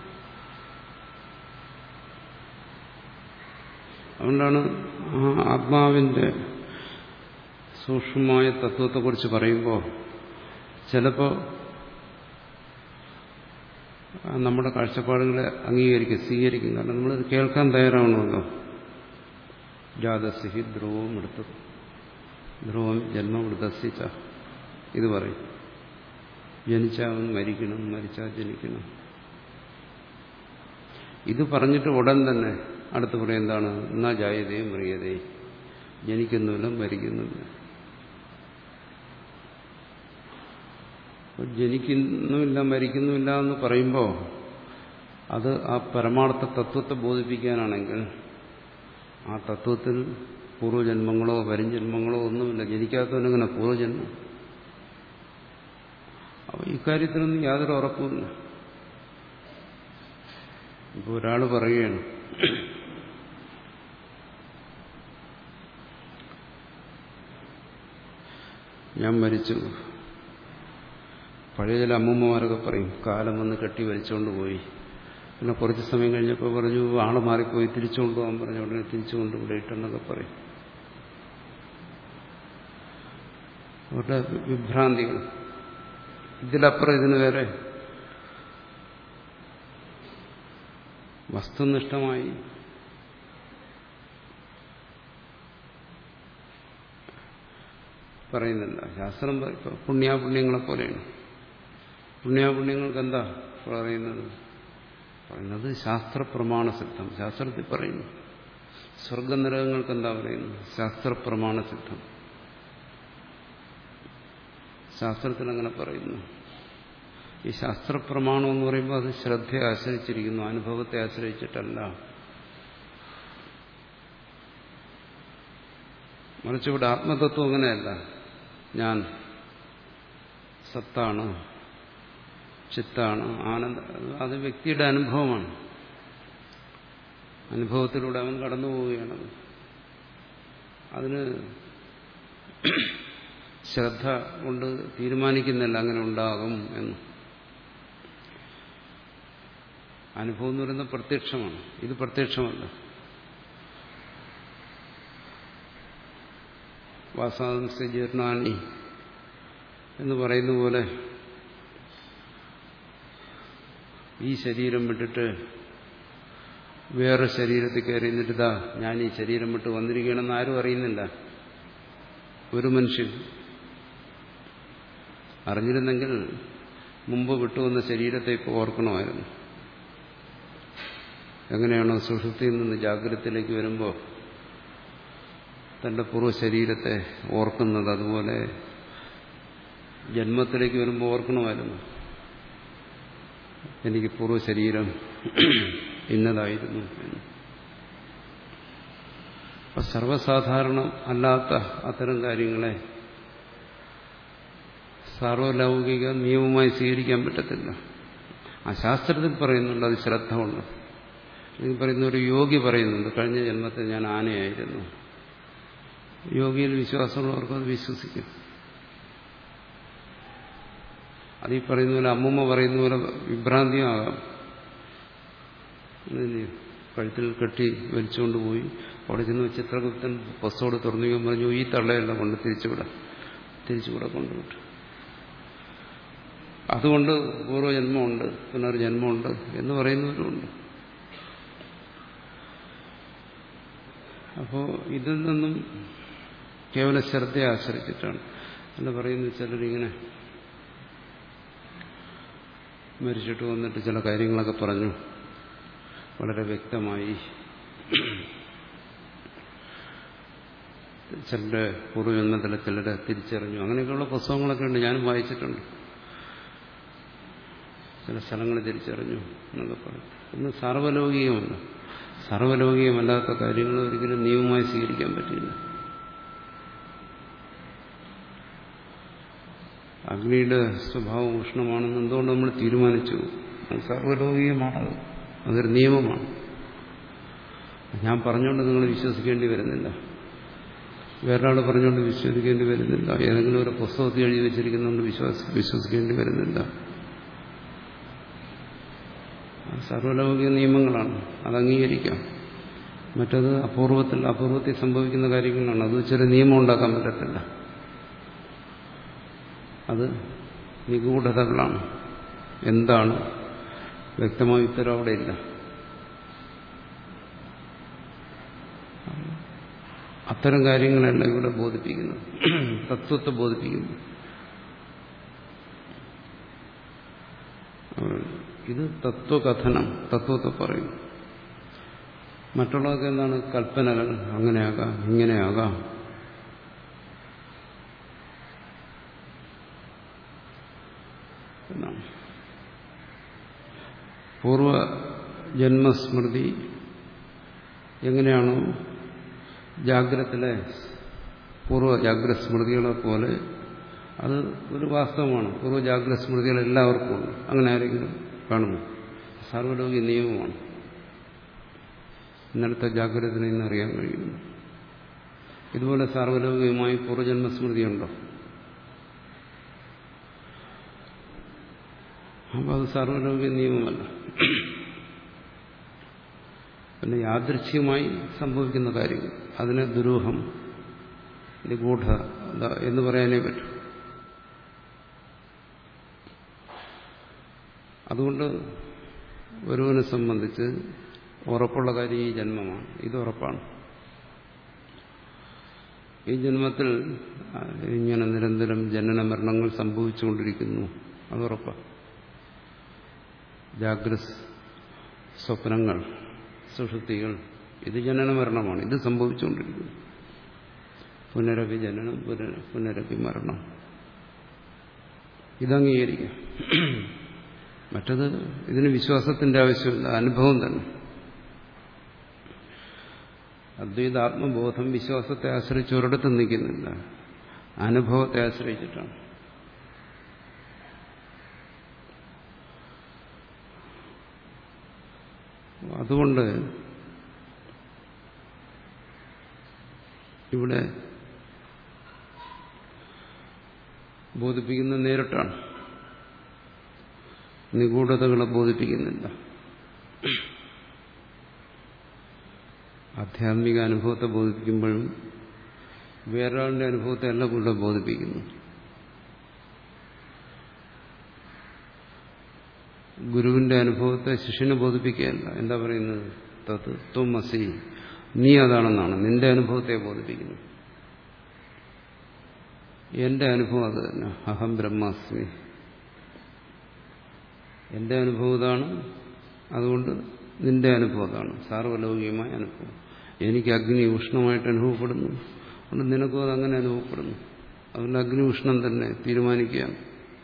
അതുകൊണ്ടാണ് ആ ആത്മാവിന്റെ സൂക്ഷ്മമായ തത്വത്തെക്കുറിച്ച് പറയുമ്പോൾ ചിലപ്പോൾ നമ്മുടെ കാഴ്ചപ്പാടുകളെ അംഗീകരിക്കും സ്വീകരിക്കും കാരണം നമ്മളത് കേൾക്കാൻ തയ്യാറാവണമല്ലോ ജാതസിഹി ധ്രുവം എടുത്തു ധ്രുവം ജന്മം എടുത്തസിച്ച ഇത് പറയും ജനിച്ചവൻ മരിക്കണം മരിച്ചാൽ ജനിക്കണം ഇത് പറഞ്ഞിട്ട് ഉടൻ തന്നെ അടുത്ത് പറയും എന്താണ് എന്നാ ജായതേ മറിയതേ ജനിക്കുന്നില്ല മരിക്കുന്നില്ല ജനിക്കുന്നുമില്ല മരിക്കുന്നുമില്ല എന്ന് പറയുമ്പോൾ അത് ആ പരമാർത്ഥ തത്വത്തെ ബോധിപ്പിക്കാനാണെങ്കിൽ ആ തത്വത്തിൽ പൂർവ്വജന്മങ്ങളോ വരും ഒന്നുമില്ല ജനിക്കാത്തവനെങ്ങനെ പൂർവ്വജന്മം അപ്പോൾ ഇക്കാര്യത്തിലൊന്നും യാതൊരു ഉറപ്പുമില്ല ഇപ്പോൾ ഒരാൾ പറയുകയാണ് ഞാൻ മരിച്ചു പഴയ ചില അമ്മൂമ്മമാരൊക്കെ പറയും കാലം വന്ന് കെട്ടി വലിച്ചുകൊണ്ട് പോയി പിന്നെ കുറച്ച് സമയം കഴിഞ്ഞപ്പോൾ പറഞ്ഞു ആള് മാറിപ്പോയി തിരിച്ചുകൊണ്ട് പോകാൻ പറഞ്ഞു ഉടനെ തിരിച്ചുകൊണ്ട് ഇവിടെ ഇട്ടെന്നൊക്കെ പറയും അവരുടെ വിഭ്രാന്തികൾ ഇതിലപ്പുറം ഇതിന് വേറെ വസ്തുനിഷ്ഠമായി പറയുന്നില്ല ശാസ്ത്രം പുണ്യാപുണ്യങ്ങളെ പോലെയാണ് പുണ്യാപുണ്യങ്ങൾക്ക് എന്താ പറയുന്നത് പറയുന്നത് ശാസ്ത്രപ്രമാണ സിദ്ധം ശാസ്ത്രത്തിൽ പറയുന്നു സ്വർഗനരകങ്ങൾക്ക് എന്താ പറയുന്നത് ശാസ്ത്രപ്രമാണ സിദ്ധം ശാസ്ത്രത്തിൽ അങ്ങനെ പറയുന്നു ഈ ശാസ്ത്രപ്രമാണം എന്ന് പറയുമ്പോൾ അത് ശ്രദ്ധയെ ആശ്രയിച്ചിരിക്കുന്നു അനുഭവത്തെ ആശ്രയിച്ചിട്ടല്ല മറിച്ച് ഇവിടെ ആത്മതത്വം അങ്ങനെയല്ല ഞാൻ സത്താണ് ചിത്താണ് ആനന്ദ അത് വ്യക്തിയുടെ അനുഭവമാണ് അനുഭവത്തിലൂടെ അവൻ കടന്നു പോവുകയാണത് അതിന് ശ്രദ്ധ കൊണ്ട് തീരുമാനിക്കുന്നില്ല അങ്ങനെ ഉണ്ടാകും എന്ന് അനുഭവം എന്ന് പറയുന്നത് പ്രത്യക്ഷമാണ് ഇത് പ്രത്യക്ഷമല്ല വാസാംസ ജീർണാനി എന്ന് പറയുന്ന പോലെ ഈ ശരീരം വിട്ടിട്ട് വേറെ ശരീരത്തിൽ കയറി നിന്നിട്ടാ ഞാൻ ഈ ശരീരം വിട്ട് വന്നിരിക്കണമെന്ന് ആരും അറിയുന്നില്ല ഒരു മനുഷ്യൻ അറിഞ്ഞിരുന്നെങ്കിൽ മുമ്പ് വിട്ടുവന്ന ശരീരത്തെ ഇപ്പോൾ ഓർക്കണമായിരുന്നു എങ്ങനെയാണോ സുഷുപ്തിയിൽ നിന്ന് ജാഗ്രതത്തിലേക്ക് വരുമ്പോൾ തന്റെ പൂർവ്വ ശരീരത്തെ ഓർക്കുന്നത് അതുപോലെ ജന്മത്തിലേക്ക് വരുമ്പോൾ ഓർക്കണമായിരുന്നു എനിക്ക് പൂർവ്വ ശരീരം ഇന്നതായിരുന്നു എന്ന് അപ്പൊ സർവ്വസാധാരണം അല്ലാത്ത അത്തരം കാര്യങ്ങളെ സാർവലൗകിക നിയമമായി സ്വീകരിക്കാൻ പറ്റത്തില്ല ആ ശാസ്ത്രത്തിൽ പറയുന്നുണ്ട് അത് ശ്രദ്ധ കൊണ്ട് ഇത് പറയുന്ന ഒരു യോഗി പറയുന്നുണ്ട് കഴിഞ്ഞ ജന്മത്തിൽ ഞാൻ ആനയായിരുന്നു യോഗിയിൽ വിശ്വാസമുള്ളവർക്ക് അത് വിശ്വസിക്കും അത് ഈ പറയുന്ന പോലെ അമ്മൂമ്മ പറയുന്ന പോലെ വിഭ്രാന്തിയാകാം കഴുത്തിൽ കെട്ടി വലിച്ചുകൊണ്ട് പോയി അവിടെ ചെന്ന് ചിത്രഗുപ്തൻ ബസ്സോട് തുറന്നു പറഞ്ഞു ഈ തള്ളയല്ല കൊണ്ട് തിരിച്ചുവിടാം തിരിച്ചുകൂടെ കൊണ്ടുവിട്ടു അതുകൊണ്ട് പൂർവ്വജന്മമുണ്ട് പുനർജന്മമുണ്ട് എന്ന് പറയുന്നവരുമുണ്ട് അപ്പോൾ ഇതിൽ നിന്നും കേവല ശ്രദ്ധയെ ആശ്രയിച്ചിട്ടാണ് എന്ന് പറയുന്നത് ചിലരിങ്ങനെ മരിച്ചിട്ട് വന്നിട്ട് ചില കാര്യങ്ങളൊക്കെ പറഞ്ഞു വളരെ വ്യക്തമായി ചിലരുടെ പൂർവ്വജന്മത്തിലെ ചിലരെ തിരിച്ചറിഞ്ഞു അങ്ങനെയൊക്കെയുള്ള പുസ്തകങ്ങളൊക്കെ ഉണ്ട് ഞാനും വായിച്ചിട്ടുണ്ട് ചില സ്ഥലങ്ങൾ തിരിച്ചറിഞ്ഞു എന്നൊക്കെ പറയും ഇന്ന് സർവലൗകികമല്ല സർവലൗകികമല്ലാത്ത കാര്യങ്ങൾ ഒരിക്കലും നിയമമായി സ്വീകരിക്കാൻ പറ്റില്ല അഗ്നിയുടെ സ്വഭാവം ഉഷ്ണമാണെന്ന് എന്തുകൊണ്ട് നമ്മൾ തീരുമാനിച്ചു അത് സർവലൗകികമാണത് അതൊരു നിയമമാണ് ഞാൻ പറഞ്ഞുകൊണ്ട് നിങ്ങൾ വിശ്വസിക്കേണ്ടി വരുന്നില്ല വേറൊരാൾ പറഞ്ഞുകൊണ്ട് വിശ്വസിക്കേണ്ടി വരുന്നില്ല ഏതെങ്കിലും ഒരു പുസ്തകത്തിൽ എഴുതി വെച്ചിരിക്കുന്നതുകൊണ്ട് വിശ്വാസ വിശ്വസിക്കേണ്ടി വരുന്നില്ല സർവലൗകിക നിയമങ്ങളാണ് അത് അംഗീകരിക്കാം മറ്റത് അപൂർവത്തിൽ അപൂർവത്തിൽ സംഭവിക്കുന്ന കാര്യങ്ങളാണ് അത് ചില നിയമം ഉണ്ടാക്കാൻ പറ്റത്തില്ല അത് നിഗൂഢതകളാണ് എന്താണ് വ്യക്തമായ ഉത്തരം അവിടെ ഇല്ല അത്തരം കാര്യങ്ങളല്ല ഇവിടെ ബോധിപ്പിക്കുന്നത് തത്വത്തെ ബോധിപ്പിക്കുന്നു ഇത് തത്വകഥനം തത്വത്തെ പറയും മറ്റുള്ളതൊക്കെ എന്താണ് കൽപ്പനകൾ അങ്ങനെയാകാം ഇങ്ങനെയാകാം എന്നാണ് പൂർവജന്മസ്മൃതി എങ്ങനെയാണോ ജാഗ്രത്തിലെ പൂർവ്വ ജാഗ്രത സ്മൃതികളെ പോലെ അത് ഒരു വാസ്തവമാണ് പൂർവ്വ ജാഗ്രത സ്മൃതികൾ എല്ലാവർക്കും ഉണ്ട് അങ്ങനെ ആരെങ്കിലും കാണുമോ സർവലോകി നിയമമാണ് ഇന്നലത്തെ ജാഗ്രതയിൽ നിന്ന് അറിയാൻ കഴിയുന്നു ഇതുപോലെ സാർവലൗകികമായി പൂർവ്വജന്മസ്മൃതിയുണ്ടോ അപ്പോൾ അത് സാർവലൗകിക നിയമമല്ല പിന്നെ യാദൃശ്യമായി സംഭവിക്കുന്ന കാര്യങ്ങൾ അതിനെ ദുരൂഹം നിഗൂഢ എന്ന് പറയാനേ പറ്റൂ അതുകൊണ്ട് ഒരുവനെ സംബന്ധിച്ച് ഉറപ്പുള്ള കാര്യം ഈ ജന്മമാണ് ഇത് ഉറപ്പാണ് ഈ ജന്മത്തിൽ ഇങ്ങനെ നിരന്തരം ജനന മരണങ്ങൾ സംഭവിച്ചുകൊണ്ടിരിക്കുന്നു അതുറപ്പാണ് ജാഗ്രത സ്വപ്നങ്ങൾ സുഷുപ്തികൾ ഇത് ജനന മരണമാണ് ഇത് സംഭവിച്ചുകൊണ്ടിരിക്കുന്നു പുനരപി ജനനം പുനര പുനരപി മരണം ഇതംഗീകരിക്കാം മറ്റത് ഇതിന് വിശ്വാസത്തിന്റെ ആവശ്യമില്ല അനുഭവം തന്നെ അദ്വൈത ആത്മബോധം വിശ്വാസത്തെ ആശ്രയിച്ച് ഒരിടത്തും നിൽക്കുന്നില്ല അനുഭവത്തെ ആശ്രയിച്ചിട്ടാണ് അതുകൊണ്ട് ഇവിടെ ബോധിപ്പിക്കുന്ന നേരിട്ടാണ് നിഗൂഢതകളെ ബോധിപ്പിക്കുന്നില്ല ആധ്യാത്മിക അനുഭവത്തെ ബോധിപ്പിക്കുമ്പോഴും വേറൊരാളുടെ അനുഭവത്തെ അല്ല കൂടെ ബോധിപ്പിക്കുന്നു ഗുരുവിന്റെ അനുഭവത്തെ ശിഷ്യനെ ബോധിപ്പിക്കുകയല്ല എന്താ പറയുന്നത് തത് ത്വമസി നീ അതാണെന്നാണ് നിന്റെ അനുഭവത്തെ ബോധിപ്പിക്കുന്നു എന്റെ അനുഭവം അത് തന്നെ അഹം ബ്രഹ്മാസ്മി എന്റെ അനുഭവം ഇതാണ് അതുകൊണ്ട് നിന്റെ അനുഭവം അതാണ് സാർവലൗകികമായ അനുഭവം എനിക്ക് അഗ്നി ഉഷ്ണമായിട്ട് അനുഭവപ്പെടുന്നു അതുകൊണ്ട് നിനക്കും അത് അങ്ങനെ അനുഭവപ്പെടുന്നു അതുകൊണ്ട് അഗ്നി ഉഷ്ണം തന്നെ തീരുമാനിക്കുകയാണ്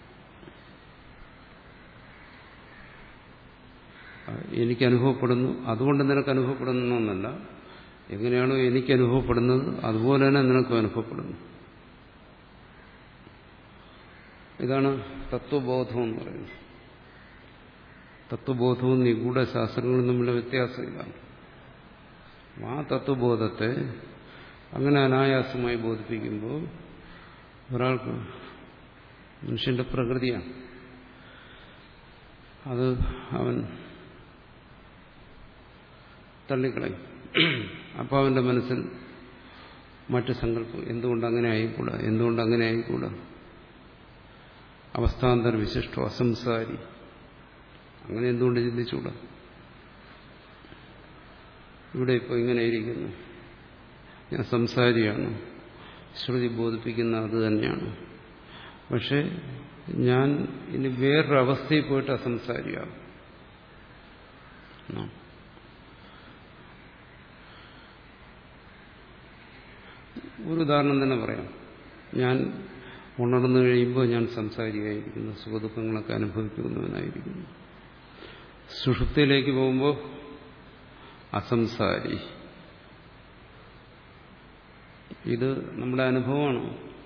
എനിക്ക് അനുഭവപ്പെടുന്നു അതുകൊണ്ട് നിനക്ക് അനുഭവപ്പെടുന്നു എന്നല്ല എങ്ങനെയാണോ എനിക്ക് അനുഭവപ്പെടുന്നത് അതുപോലെ തന്നെ നിനക്കും അനുഭവപ്പെടുന്നു ഇതാണ് തത്വബോധം എന്ന് പറയുന്നത് തത്വബോധവും നിഗൂഢ ശാസ്ത്രങ്ങളും തമ്മിലുള്ള വ്യത്യാസം ഇതാണ് ആ തത്വബോധത്തെ അങ്ങനെ അനായാസമായി ബോധിപ്പിക്കുമ്പോൾ ഒരാൾക്ക് മനുഷ്യന്റെ പ്രകൃതിയാണ് അത് അവൻ തള്ളിക്കളയും അപ്പോൾ അവന്റെ മനസ്സിൽ മറ്റ് സങ്കല്പം എന്തുകൊണ്ട് അങ്ങനെ ആയിക്കൂടാ എന്തുകൊണ്ട് അങ്ങനെ ആയിക്കൂടാ അവസ്ഥാന്തര വിശിഷ്ടോ അസംസാരി അങ്ങനെ എന്തുകൊണ്ട് ചിന്തിച്ചുകൂടാ ഇവിടെ ഇപ്പോൾ ഇങ്ങനെ ഇരിക്കുന്നു ഞാൻ സംസാരിയാണ് ശ്രുതി ബോധിപ്പിക്കുന്ന അത് തന്നെയാണ് പക്ഷെ ഞാൻ ഇനി വേറൊരവസ്ഥയിൽ പോയിട്ട് അസംസാരിയാകും ഒരു ഉദാഹരണം തന്നെ പറയാം ഞാൻ ഉണർന്നു കഴിയുമ്പോൾ ഞാൻ സംസാരിയായിരിക്കുന്നു സുഖദുഃഖങ്ങളൊക്കെ അനുഭവിക്കുന്നവനായിരിക്കുന്നു സുഷുപ്തിയിലേക്ക് പോകുമ്പോൾ അസംസാരി ഇത് നമ്മുടെ അനുഭവമാണ്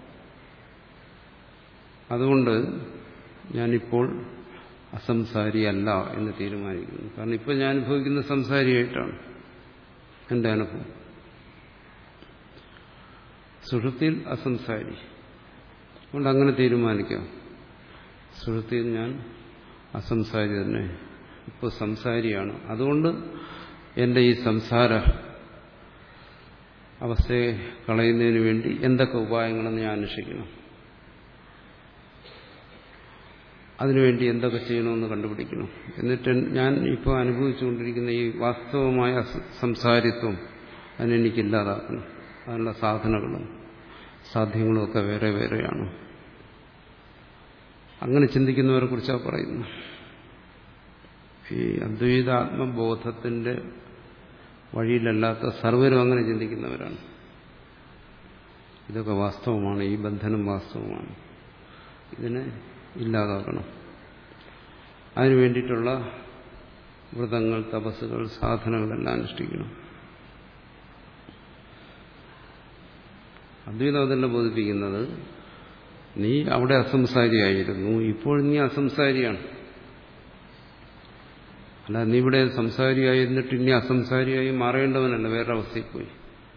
അതുകൊണ്ട് ഞാനിപ്പോൾ അസംസാരിയല്ല എന്ന് തീരുമാനിക്കുന്നു കാരണം ഇപ്പോൾ ഞാൻ അനുഭവിക്കുന്ന സംസാരിയായിട്ടാണ് എൻ്റെ അനുഭവം സുഷുപ്തിയിൽ അസംസാരി അതുകൊണ്ട് അങ്ങനെ തീരുമാനിക്കാം സുഷുപ്തിയിൽ ഞാൻ അസംസാരി തന്നെ ഇപ്പോൾ സംസാരിയാണ് അതുകൊണ്ട് എൻ്റെ ഈ സംസാര അവസ്ഥയെ കളയുന്നതിന് വേണ്ടി എന്തൊക്കെ ഉപായങ്ങളെന്ന് ഞാൻ അന്വേഷിക്കണം അതിനുവേണ്ടി എന്തൊക്കെ ചെയ്യണമെന്ന് കണ്ടുപിടിക്കണം എന്നിട്ട് ഞാൻ ഇപ്പോൾ അനുഭവിച്ചുകൊണ്ടിരിക്കുന്ന ഈ വാസ്തവമായ സംസാരിത്വം അതിനെനിക്കില്ലാതാക്കണം അതിനുള്ള സാധനങ്ങളും സാധ്യങ്ങളും ഒക്കെ വേറെ വേറെയാണ് അങ്ങനെ ചിന്തിക്കുന്നവരെ കുറിച്ചാണ് പറയുന്നത് ഈ അദ്വൈതാത്മബോധത്തിന്റെ വഴിയിലല്ലാത്ത സർവരും അങ്ങനെ ചിന്തിക്കുന്നവരാണ് ഇതൊക്കെ വാസ്തവമാണ് ഈ ബന്ധനം വാസ്തവമാണ് ഇതിനെ ഇല്ലാതാക്കണം അതിനു വേണ്ടിയിട്ടുള്ള വ്രതങ്ങൾ തപസ്സുകൾ സാധനങ്ങളെല്ലാം അനുഷ്ഠിക്കണം അദ്വൈതം അതല്ല ബോധിപ്പിക്കുന്നത് നീ അവിടെ അസംസാരിയായിരുന്നു ഇപ്പോൾ നീ അസംസാരിയാണ് അല്ല നീ ഇവിടെ സംസാരിയായിരുന്നിട്ട് ഇനി അസംസാരിയായി മാറേണ്ടവനല്ല വേറെ അവസ്ഥയിൽ പോയി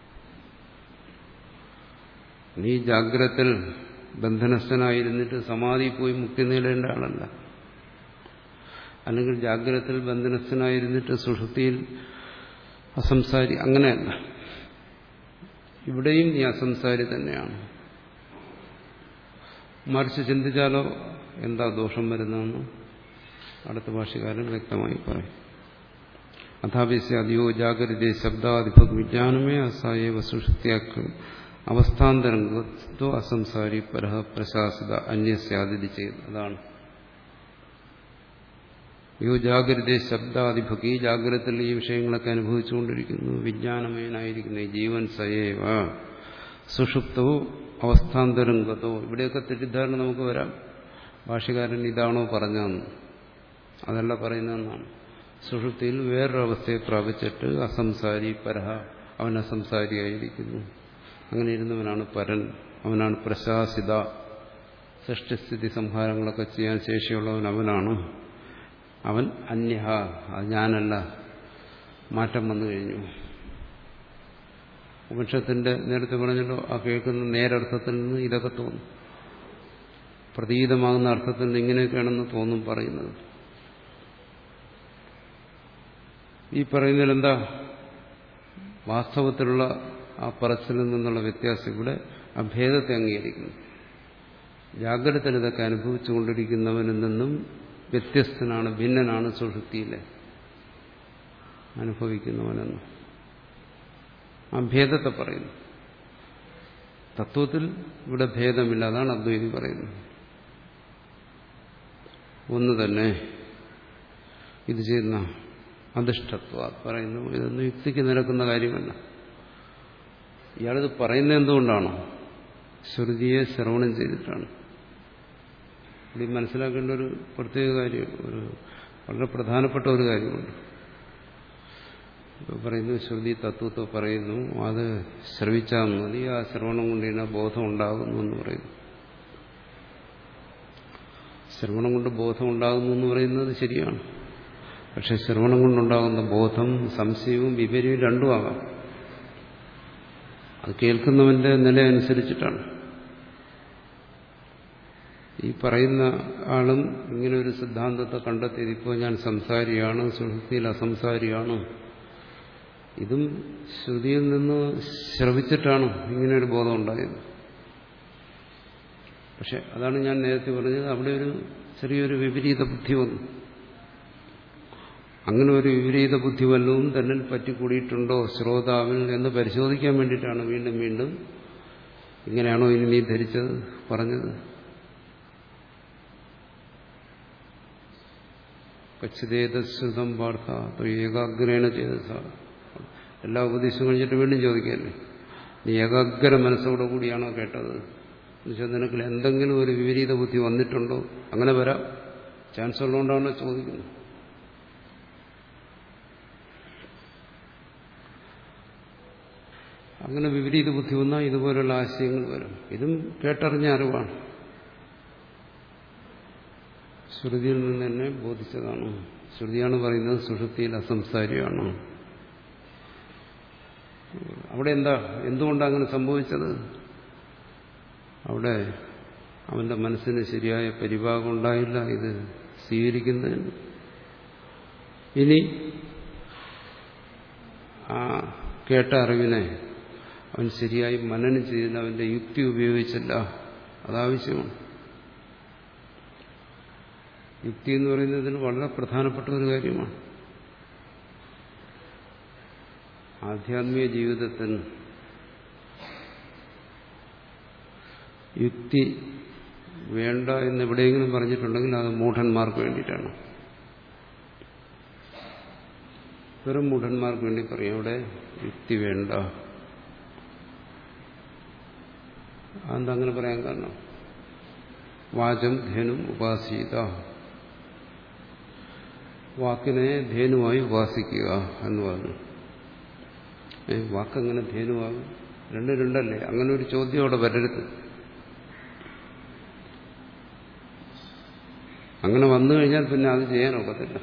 നീ ജാഗ്രത്തിൽ ബന്ധനസ്ഥനായിരുന്നിട്ട് സമാധി പോയി മുക്തി നേടേണ്ട ആളല്ല അല്ലെങ്കിൽ ജാഗ്രതത്തിൽ ബന്ധനസ്ഥനായിരുന്നിട്ട് സുഷുതിയിൽ അസംസാരി അങ്ങനെയല്ല ഇവിടെയും നീ അസംസാരി തന്നെയാണ് മറിച്ച് ചിന്തിച്ചാലോ എന്താ ദോഷം വരുന്നതെന്ന് അടുത്ത ഭാഷകാരൻ വ്യക്തമായി പറയും അഥാപിസ്യാദിയോ ജാഗ്രത ശബ്ദാധിപത് വിജ്ഞാനമേ അസായവ സുഷുപ്തിയാക്ക് അവസ്ഥാന്തരംഗത്വ അസംസാരി പരഹ പ്രശാസിത അന്യസ്യാതിഥി ചെയ്ത് അതാണ് യോ ജാഗ്രത ശബ്ദാധിപകി ജാഗ്രതത്തിൽ ഈ വിഷയങ്ങളൊക്കെ അനുഭവിച്ചുകൊണ്ടിരിക്കുന്നു വിജ്ഞാനമയനായിരിക്കുന്നു ഈ ജീവൻ സയേവ സുഷുപ്തവും അവസ്ഥാന്തരംഗതോ ഇവിടെയൊക്കെ തെറ്റിദ്ധാരണ നമുക്ക് വരാം ഭാഷകാരൻ ഇതാണോ പറഞ്ഞതെന്ന് അതല്ല പറയുന്നതെന്നാണ് സുഷുപ്തിയിൽ വേറൊരവസ്ഥയെ പ്രാപിച്ചിട്ട് അസംസാരി പരഹ അവൻ അസംസാരിയായിരിക്കുന്നു അങ്ങനെ ഇരുന്നവനാണ് പരൻ അവനാണ് പ്രശാസിത സൃഷ്ടിസ്ഥിതി സംഹാരങ്ങളൊക്കെ ചെയ്യാൻ ശേഷിയുള്ളവൻ അവനാണ് അവൻ അന്യഹ അത് ഞാനല്ല മാറ്റം വന്നു കഴിഞ്ഞു ഉപനിഷത്തിന്റെ നേരത്തെ പറഞ്ഞല്ലോ ആ കേൾക്കുന്ന നേരർത്ഥത്തിൽ നിന്ന് ഇതൊക്കെ തോന്നും പ്രതീതമാകുന്ന അർത്ഥത്തിൽ നിന്ന് ഇങ്ങനെയൊക്കെയാണെന്ന് തോന്നും പറയുന്നത് ഈ പറയുന്നതിൽ എന്താ വാസ്തവത്തിലുള്ള ആ പറച്ചിലിൽ നിന്നുള്ള വ്യത്യാസം ഇവിടെ ആ ഭേദത്തെ അംഗീകരിക്കുന്നു ജാഗ്രതത്തിൽ ഇതൊക്കെ അനുഭവിച്ചുകൊണ്ടിരിക്കുന്നവനിൽ നിന്നും വ്യത്യസ്തനാണ് ഭിന്നനാണ് സുഷുപ്തിയിലെ അനുഭവിക്കുന്നവനെന്ന് ആ ഭേദത്തെ പറയുന്നു തത്വത്തിൽ ഇവിടെ ഭേദമില്ല അതാണ് അദ്വൈതി പറയുന്നത് ഒന്ന് തന്നെ ഇത് ചെയ്യുന്ന അധിഷ്ഠത്വ പറയുന്നു ഇതൊന്നും യുക്തിക്ക് നിരക്കുന്ന കാര്യമല്ല ഇയാളിത് പറയുന്നത് എന്തുകൊണ്ടാണോ ശ്രുതിയെ ശ്രവണം ചെയ്തിട്ടാണ് ഇവിടെ മനസ്സിലാക്കേണ്ട ഒരു പ്രത്യേക കാര്യം ഒരു വളരെ പ്രധാനപ്പെട്ട ഒരു കാര്യമുണ്ട് പറയുന്നു ശ്രുതി തത്വത്തെ പറയുന്നു അത് ശ്രവിച്ചാൽ മതി ആ ശ്രവണം കൊണ്ട് ഇതിനെ ബോധം ഉണ്ടാകുന്നു എന്ന് പറയുന്നു ശ്രവണം കൊണ്ട് ബോധം ഉണ്ടാകുന്നു എന്ന് പറയുന്നത് ശരിയാണ് പക്ഷെ ശ്രവണം കൊണ്ടുണ്ടാകുന്ന ബോധം സംശയവും വിപര്യവും രണ്ടും ആകാം അത് കേൾക്കുന്നവന്റെ നില അനുസരിച്ചിട്ടാണ് ഈ പറയുന്ന ആളും ഇങ്ങനെ ഒരു സിദ്ധാന്തത്തെ കണ്ടെത്തിയത് ഇപ്പോൾ ഞാൻ സംസാരിയാണ് സുഹൃത്തിയിൽ അസംസാരിയാണ് ഇതും ശ്രുതിയിൽ നിന്ന് ശ്രവിച്ചിട്ടാണ് ഇങ്ങനെ ഒരു ബോധം ഉണ്ടായത് പക്ഷെ അതാണ് ഞാൻ നേരത്തെ പറഞ്ഞത് അവിടെ ഒരു ചെറിയൊരു വിപരീത ബുദ്ധി വന്നു അങ്ങനെ ഒരു വിപരീത ബുദ്ധി വല്ലതും തന്നിൽ പറ്റിക്കൂടിയിട്ടുണ്ടോ ശ്രോതാവിൽ എന്ന് പരിശോധിക്കാൻ വേണ്ടിയിട്ടാണ് വീണ്ടും വീണ്ടും ഇങ്ങനെയാണോ ഇനി നീ ധരിച്ചത് പറഞ്ഞത് കച്ചിതേതശ്രുതം വാർത്ത ഏകാഗ്രേണ ചെയ്ത എല്ലാ ഉപദേശവും കഴിഞ്ഞിട്ട് വീണ്ടും ചോദിക്കല്ലേ നീ ഏകാഗ്ര മനസ്സോടു കൂടിയാണോ കേട്ടത് എന്നുവെച്ചാൽ നിനക്ക് എന്തെങ്കിലും ഒരു വിപരീത ബുദ്ധി വന്നിട്ടുണ്ടോ അങ്ങനെ വരാം ചാൻസ് ഉള്ളതുകൊണ്ടാണോ ചോദിക്കുന്നത് അങ്ങനെ വിപരീത ബുദ്ധി വന്നാൽ ഇതുപോലുള്ള ആശയങ്ങൾ വരും ഇതും കേട്ടറിഞ്ഞ അറിവാണ് ശ്രുതിയിൽ നിന്ന് തന്നെ ബോധിച്ചതാണ് ശ്രുതിയാണ് പറയുന്നത് സുഷുപ്തിയിൽ അസംസാരിയാണ് അവിടെ എന്താ എന്തുകൊണ്ടാണ് അങ്ങനെ സംഭവിച്ചത് അവിടെ അവന്റെ മനസ്സിന് ശരിയായ പരിഭാഗം ഉണ്ടായില്ല ഇത് സ്വീകരിക്കുന്നതിന് ഇനി ആ കേട്ട അറിവിനെ അവൻ ശരിയായി മനനം ചെയ്തില്ല അവന്റെ യുക്തി ഉപയോഗിച്ചില്ല അതാവശ്യമാണ് യുക്തി എന്ന് പറയുന്നതിന് വളരെ പ്രധാനപ്പെട്ട ഒരു കാര്യമാണ് ആധ്യാത്മിക ജീവിതത്തിൽ യുക്തി വേണ്ട എന്ന് എവിടെയെങ്കിലും പറഞ്ഞിട്ടുണ്ടെങ്കിൽ അത് മൂഢന്മാർക്ക് വേണ്ടിയിട്ടാണ് വെറും മൂഢന്മാർക്ക് വേണ്ടി പറയും അവിടെ യുക്തി വേണ്ട അതെന്താ അങ്ങനെ പറയാൻ കാരണം വാചം ധേനും ഉപാസീത വാക്കിനെ ധേനുവായി ഉപാസിക്കുക എന്ന് പറഞ്ഞു വാക്കങ്ങനെ ധേനുവാകും രണ്ട് രണ്ടല്ലേ അങ്ങനെ ഒരു ചോദ്യം അവിടെ വരരുത് അങ്ങനെ വന്നു കഴിഞ്ഞാൽ പിന്നെ അത് ചെയ്യാൻ ഒക്കത്തില്ല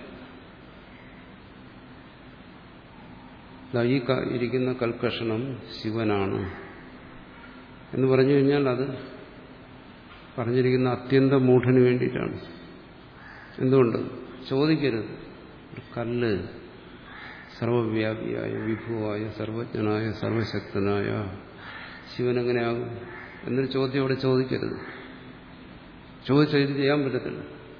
ഈ ഇരിക്കുന്ന കൽക്കഷണം ശിവനാണ് എന്ന് പറഞ്ഞു കഴിഞ്ഞാൽ അത് പറഞ്ഞിരിക്കുന്ന അത്യന്തം മൂഢന് വേണ്ടിയിട്ടാണ് എന്തുകൊണ്ട് ചോദിക്കരുത് ഒരു കല്ല് സർവവ്യാപിയായ വിഭുവായ സർവജ്ഞനായ സർവശക്തനായ ശിവനെങ്ങനെയാകും എന്നൊരു ചോദ്യം അവിടെ ചോദിക്കരുത് ചോദിച്ചാൽ ഇത് ചെയ്യാൻ പറ്റത്തില്ല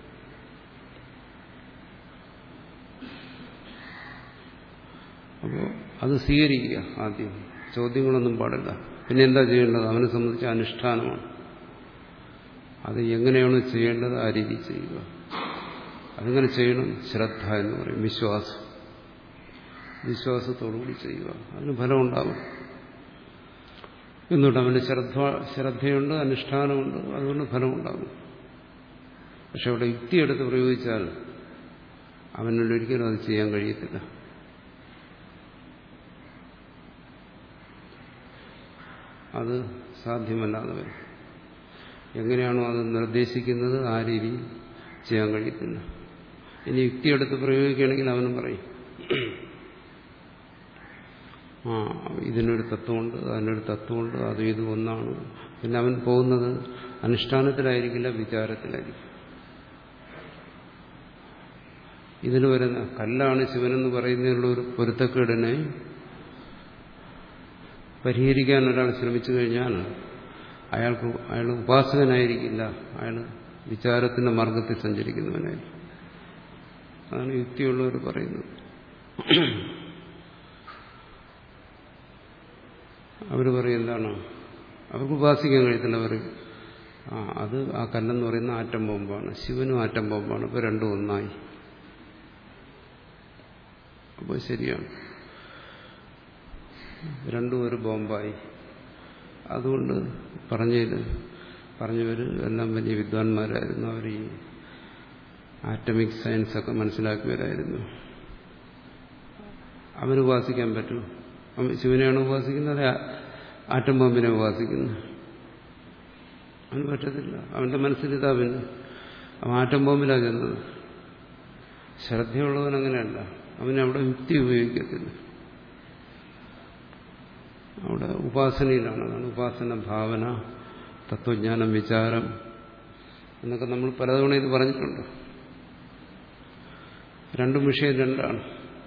അപ്പോൾ അത് സ്വീകരിക്കുക ആദ്യം ചോദ്യങ്ങളൊന്നും പാടില്ല പിന്നെ എന്താ ചെയ്യേണ്ടത് അവനെ സംബന്ധിച്ച അനുഷ്ഠാനമാണ് അത് എങ്ങനെയാണ് ചെയ്യേണ്ടത് ആ രീതി ചെയ്യുക അതിങ്ങനെ ചെയ്യണം ശ്രദ്ധ എന്ന് പറയും വിശ്വാസം വിശ്വാസത്തോടുകൂടി ചെയ്യുക അതിന് ഫലമുണ്ടാകും എന്നുകൊണ്ട് അവന് ശ്രദ്ധ ശ്രദ്ധയുണ്ട് അനുഷ്ഠാനമുണ്ട് അതുകൊണ്ട് ഫലമുണ്ടാകും പക്ഷെ അവിടെ യുക്തിയെടുത്ത് പ്രയോഗിച്ചാൽ അവനോട് ഒരിക്കലും അത് ചെയ്യാൻ കഴിയത്തില്ല അത് സാധ്യമല്ലാതെ വരും എങ്ങനെയാണോ അത് നിർദ്ദേശിക്കുന്നത് ആ രീതിയിൽ ചെയ്യാൻ കഴിയത്തില്ല ഇനി യുക്തിയെടുത്ത് പ്രയോഗിക്കുകയാണെങ്കിൽ അവനും പറയും ആ ഇതിനൊരു തത്വമുണ്ട് അതിനൊരു തത്വമുണ്ട് അത് ഇത് ഒന്നാണ് പിന്നെ അവൻ പോകുന്നത് അനുഷ്ഠാനത്തിലായിരിക്കില്ല വിചാരത്തിലായിരിക്കും ഇതിന് വരുന്ന കല്ലാണ് ശിവനെന്ന് പറയുന്നതിനുള്ള ഒരു പൊരുത്തക്കേടിനെ പരിഹരിക്കാൻ ഒരാൾ ശ്രമിച്ചു കഴിഞ്ഞാൽ അയാൾക്ക് അയാൾ ഉപാസകനായിരിക്കില്ല അയാൾ വിചാരത്തിന്റെ മാർഗത്തിൽ സഞ്ചരിക്കുന്നവനായിരിക്കും അതാണ് യുക്തിയുള്ളവർ പറയുന്നത് അവർ പറയും എന്താണ് അവർക്ക് ഉപാസിക്കാൻ കഴിയത്തില്ല അവർ ആ അത് ആ കല്ലെന്ന് പറയുന്ന ആറ്റം ബോംബാണ് ശിവനും ആറ്റം ബോംബാണ് ഇപ്പോൾ രണ്ടും ഒന്നായി അപ്പോൾ ശരിയാണ് രണ്ടും ഒരു ബോംബായി അതുകൊണ്ട് പറഞ്ഞത് പറഞ്ഞവർ എല്ലാം വലിയ വിദ്വാൻമാരായിരുന്നു അവർ ഈ ആറ്റമിക് സയൻസ് ഒക്കെ മനസ്സിലാക്കിയവരായിരുന്നു അവന് ഉപാസിക്കാൻ പറ്റൂ ശിവനെയാണ് ഉപാസിക്കുന്നത് അതെ ആറ്റം ബോംബിനെ ഉപാസിക്കുന്നു അവന് പറ്റത്തില്ല അവന്റെ മനസ്സിലിതാ പിന്നെ അവൻ ആറ്റം ബോംബിലാണ് ചെന്നത് ശ്രദ്ധയുള്ളവൻ അങ്ങനെയല്ല അവന് അവിടെ യുക്തി ഉപയോഗിക്കത്തില്ല അവിടെ ഉപാസനയിലാണ് അതാണ് ഉപാസന ഭാവന തത്വജ്ഞാനം വിചാരം എന്നൊക്കെ നമ്മൾ പലതവണ ഇത് പറഞ്ഞിട്ടുണ്ട് രണ്ടും വിഷയം രണ്ടാണ്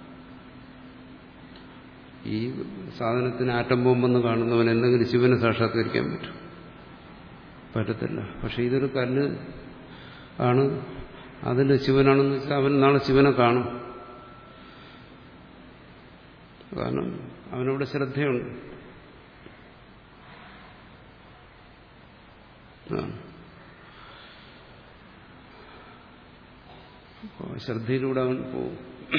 ഈ സാധനത്തിന് ആറ്റം ബോംബെന്ന് കാണുന്നവൻ എന്തെങ്കിലും ശിവനെ സാക്ഷാത്കരിക്കാൻ പറ്റും പറ്റത്തില്ല പക്ഷെ ഇതൊരു കല്ല് ആണ് അതിൽ ശിവനാണെന്ന് വെച്ചാൽ അവൻ നാളെ ശിവനെ കാണും കാരണം അവനവിടെ ശ്രദ്ധയുണ്ട് ശ്രദ്ധയിലൂടെ അവൻ പോവും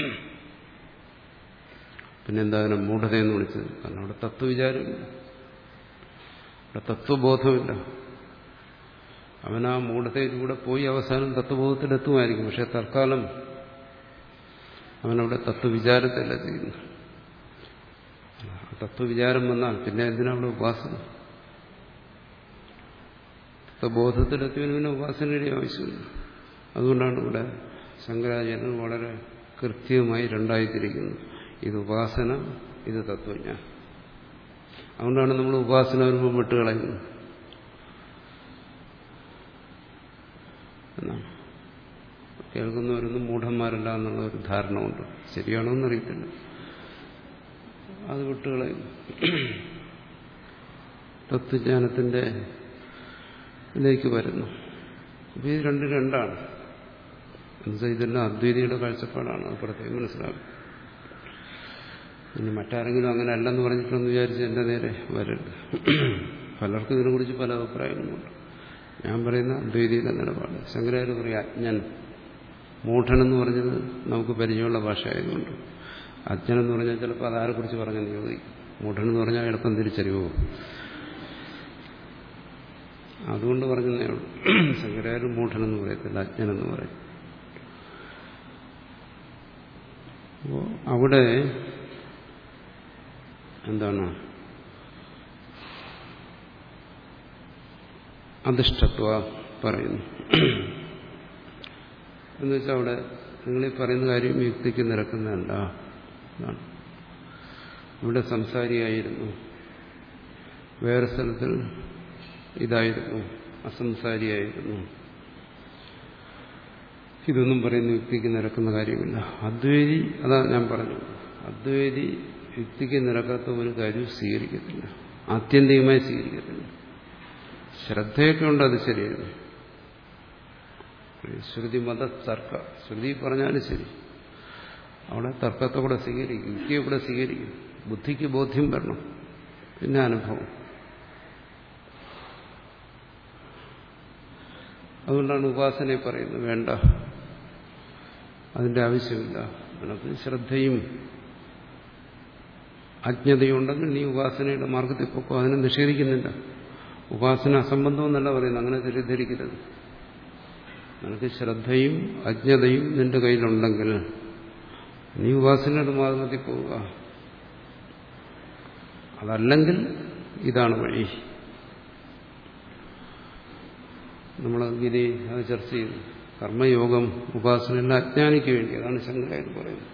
പിന്നെന്താ അവനെ മൂഢതയെന്ന് വിളിച്ചത് കാരണം അവിടെ തത്വവിചാരമില്ല അവിടെ തത്വബോധമില്ല അവൻ ആ മൂഢതയിലൂടെ പോയി അവസാനം തത്വബോധത്തിലെത്തുമായിരിക്കും പക്ഷെ തൽക്കാലം അവനവിടെ തത്വവിചാരത്തല്ല ചെയ്യുന്നു തത്വവിചാരം വന്നാൽ പിന്നെ എന്തിനാ അവിടെ ഉപാസന തത്വബോധത്തിലെത്തിയതിന് പിന്നെ ഉപാസനയുടെ ആവശ്യമില്ല അതുകൊണ്ടാണ് ഇവിടെ ശങ്കരാചാര്യൻ വളരെ കൃത്യമായി രണ്ടായി തിരിക്കുന്നത് ഇത് ഉപാസന ഇത് തത്വജ്ഞാനം അതുകൊണ്ടാണ് നമ്മൾ ഉപാസന വരുമ്പോൾ വിട്ടുകളയുന്നത് എന്നാണ് കേൾക്കുന്നവരൊന്നും മൂഢന്മാരല്ല എന്നുള്ള ഒരു ധാരണ ഉണ്ട് ശരിയാണോ എന്നറിയത്തില്ല അത് വിട്ടുകളയും തത്വജ്ഞാനത്തിന്റെ ഇതിലേക്ക് വരുന്നു അപ്പോൾ ഇത് രണ്ട് രണ്ടാണ് എന്നുവെച്ചാൽ ഇതെല്ലാം അദ്വൈതിയുടെ കാഴ്ചപ്പാടാണ് അത് പ്രത്യേകം മനസ്സിലാക്കും ഇനി മറ്റാരെങ്കിലും അങ്ങനെ അല്ലെന്ന് പറഞ്ഞിട്ടെന്ന് വിചാരിച്ച് എൻ്റെ നേരെ വരരുത് പലർക്കും ഇതിനെക്കുറിച്ച് പല അഭിപ്രായങ്ങളുമുണ്ട് ഞാൻ പറയുന്ന അദ്വൈതിയുടെ നിലപാട് ശങ്കരാചാര്യ പറയും അജ്ഞൻ മൂഢനെന്ന് പറഞ്ഞത് നമുക്ക് പരിചയമുള്ള ഭാഷ ആയതുകൊണ്ട് അജ്ഞനെന്ന് പറഞ്ഞാൽ ചിലപ്പോൾ അതാരെക്കുറിച്ച് പറഞ്ഞെന്ന് ചോദിക്കും മൂഢനെന്ന് പറഞ്ഞാൽ എളുപ്പം തിരിച്ചറിവോ അതുകൊണ്ട് പറഞ്ഞതേ ഉള്ളൂ ശങ്കരാചാര്യ മൂഢനെന്ന് പറയത്തില്ല അജ്ഞനെന്ന് പറയും അപ്പോൾ അവിടെ എന്താണ് അധിഷ്ഠത്വ പറയുന്നു എന്നുവെച്ചാൽ അവിടെ നിങ്ങളീ പറയുന്ന കാര്യം യുക്തിക്ക് നിരക്കുന്നതല്ല എന്നാണ് ഇവിടെ സംസാരിയായിരുന്നു വേറെ സ്ഥലത്തിൽ ഇതായിരുന്നു അസംസാരിയായിരുന്നു ഇതൊന്നും പറയുന്ന യുക്തിക്ക് നിരക്കുന്ന കാര്യമില്ല അദ്വൈതി അതാ ഞാൻ പറഞ്ഞു അദ്വൈതി യുക്തിക്ക് നിരക്കാത്ത ഒരു കാര്യം സ്വീകരിക്കത്തില്ല ആത്യന്തികമായി സ്വീകരിക്കത്തില്ല ശ്രദ്ധയൊക്കെ ഉണ്ട് അത് ശരിയാണ് ശ്രുതി മത തർക്ക ശ്രുതി പറഞ്ഞാലും ശരി അവിടെ തർക്കത്തെ കൂടെ സ്വീകരിക്കും യുക്തിയെ കൂടെ സ്വീകരിക്കും ബുദ്ധിക്ക് ബോധ്യം വരണം പിന്നെ അനുഭവം അതുകൊണ്ടാണ് ഉപാസനയെ പറയുന്നത് വേണ്ട അതിന്റെ ആവശ്യമില്ല നിനക്ക് ശ്രദ്ധയും അജ്ഞതയും ഉണ്ടെങ്കിൽ നീ ഉപാസനയുടെ മാർഗത്തിൽ പൊക്കോ അതിനെ നിഷേധിക്കുന്നില്ല ഉപാസന അസംബന്ധം എന്നല്ല പറയുന്നത് അങ്ങനെ തെറ്റിദ്ധരിക്കരുത് നിനക്ക് ശ്രദ്ധയും അജ്ഞതയും നിന്റെ കയ്യിലുണ്ടെങ്കിൽ നീ ഉപാസനയുടെ മാർഗത്തിൽ പോവുക അതല്ലെങ്കിൽ ഇതാണ് വഴി നമ്മൾ ഗീതി അത് ചർച്ച ചെയ്തു കർമ്മയോഗം ഉപാസനയെല്ലാം അജ്ഞാനിക്ക് വേണ്ടി അതാണ് ശങ്കരായത് പറയുന്നത്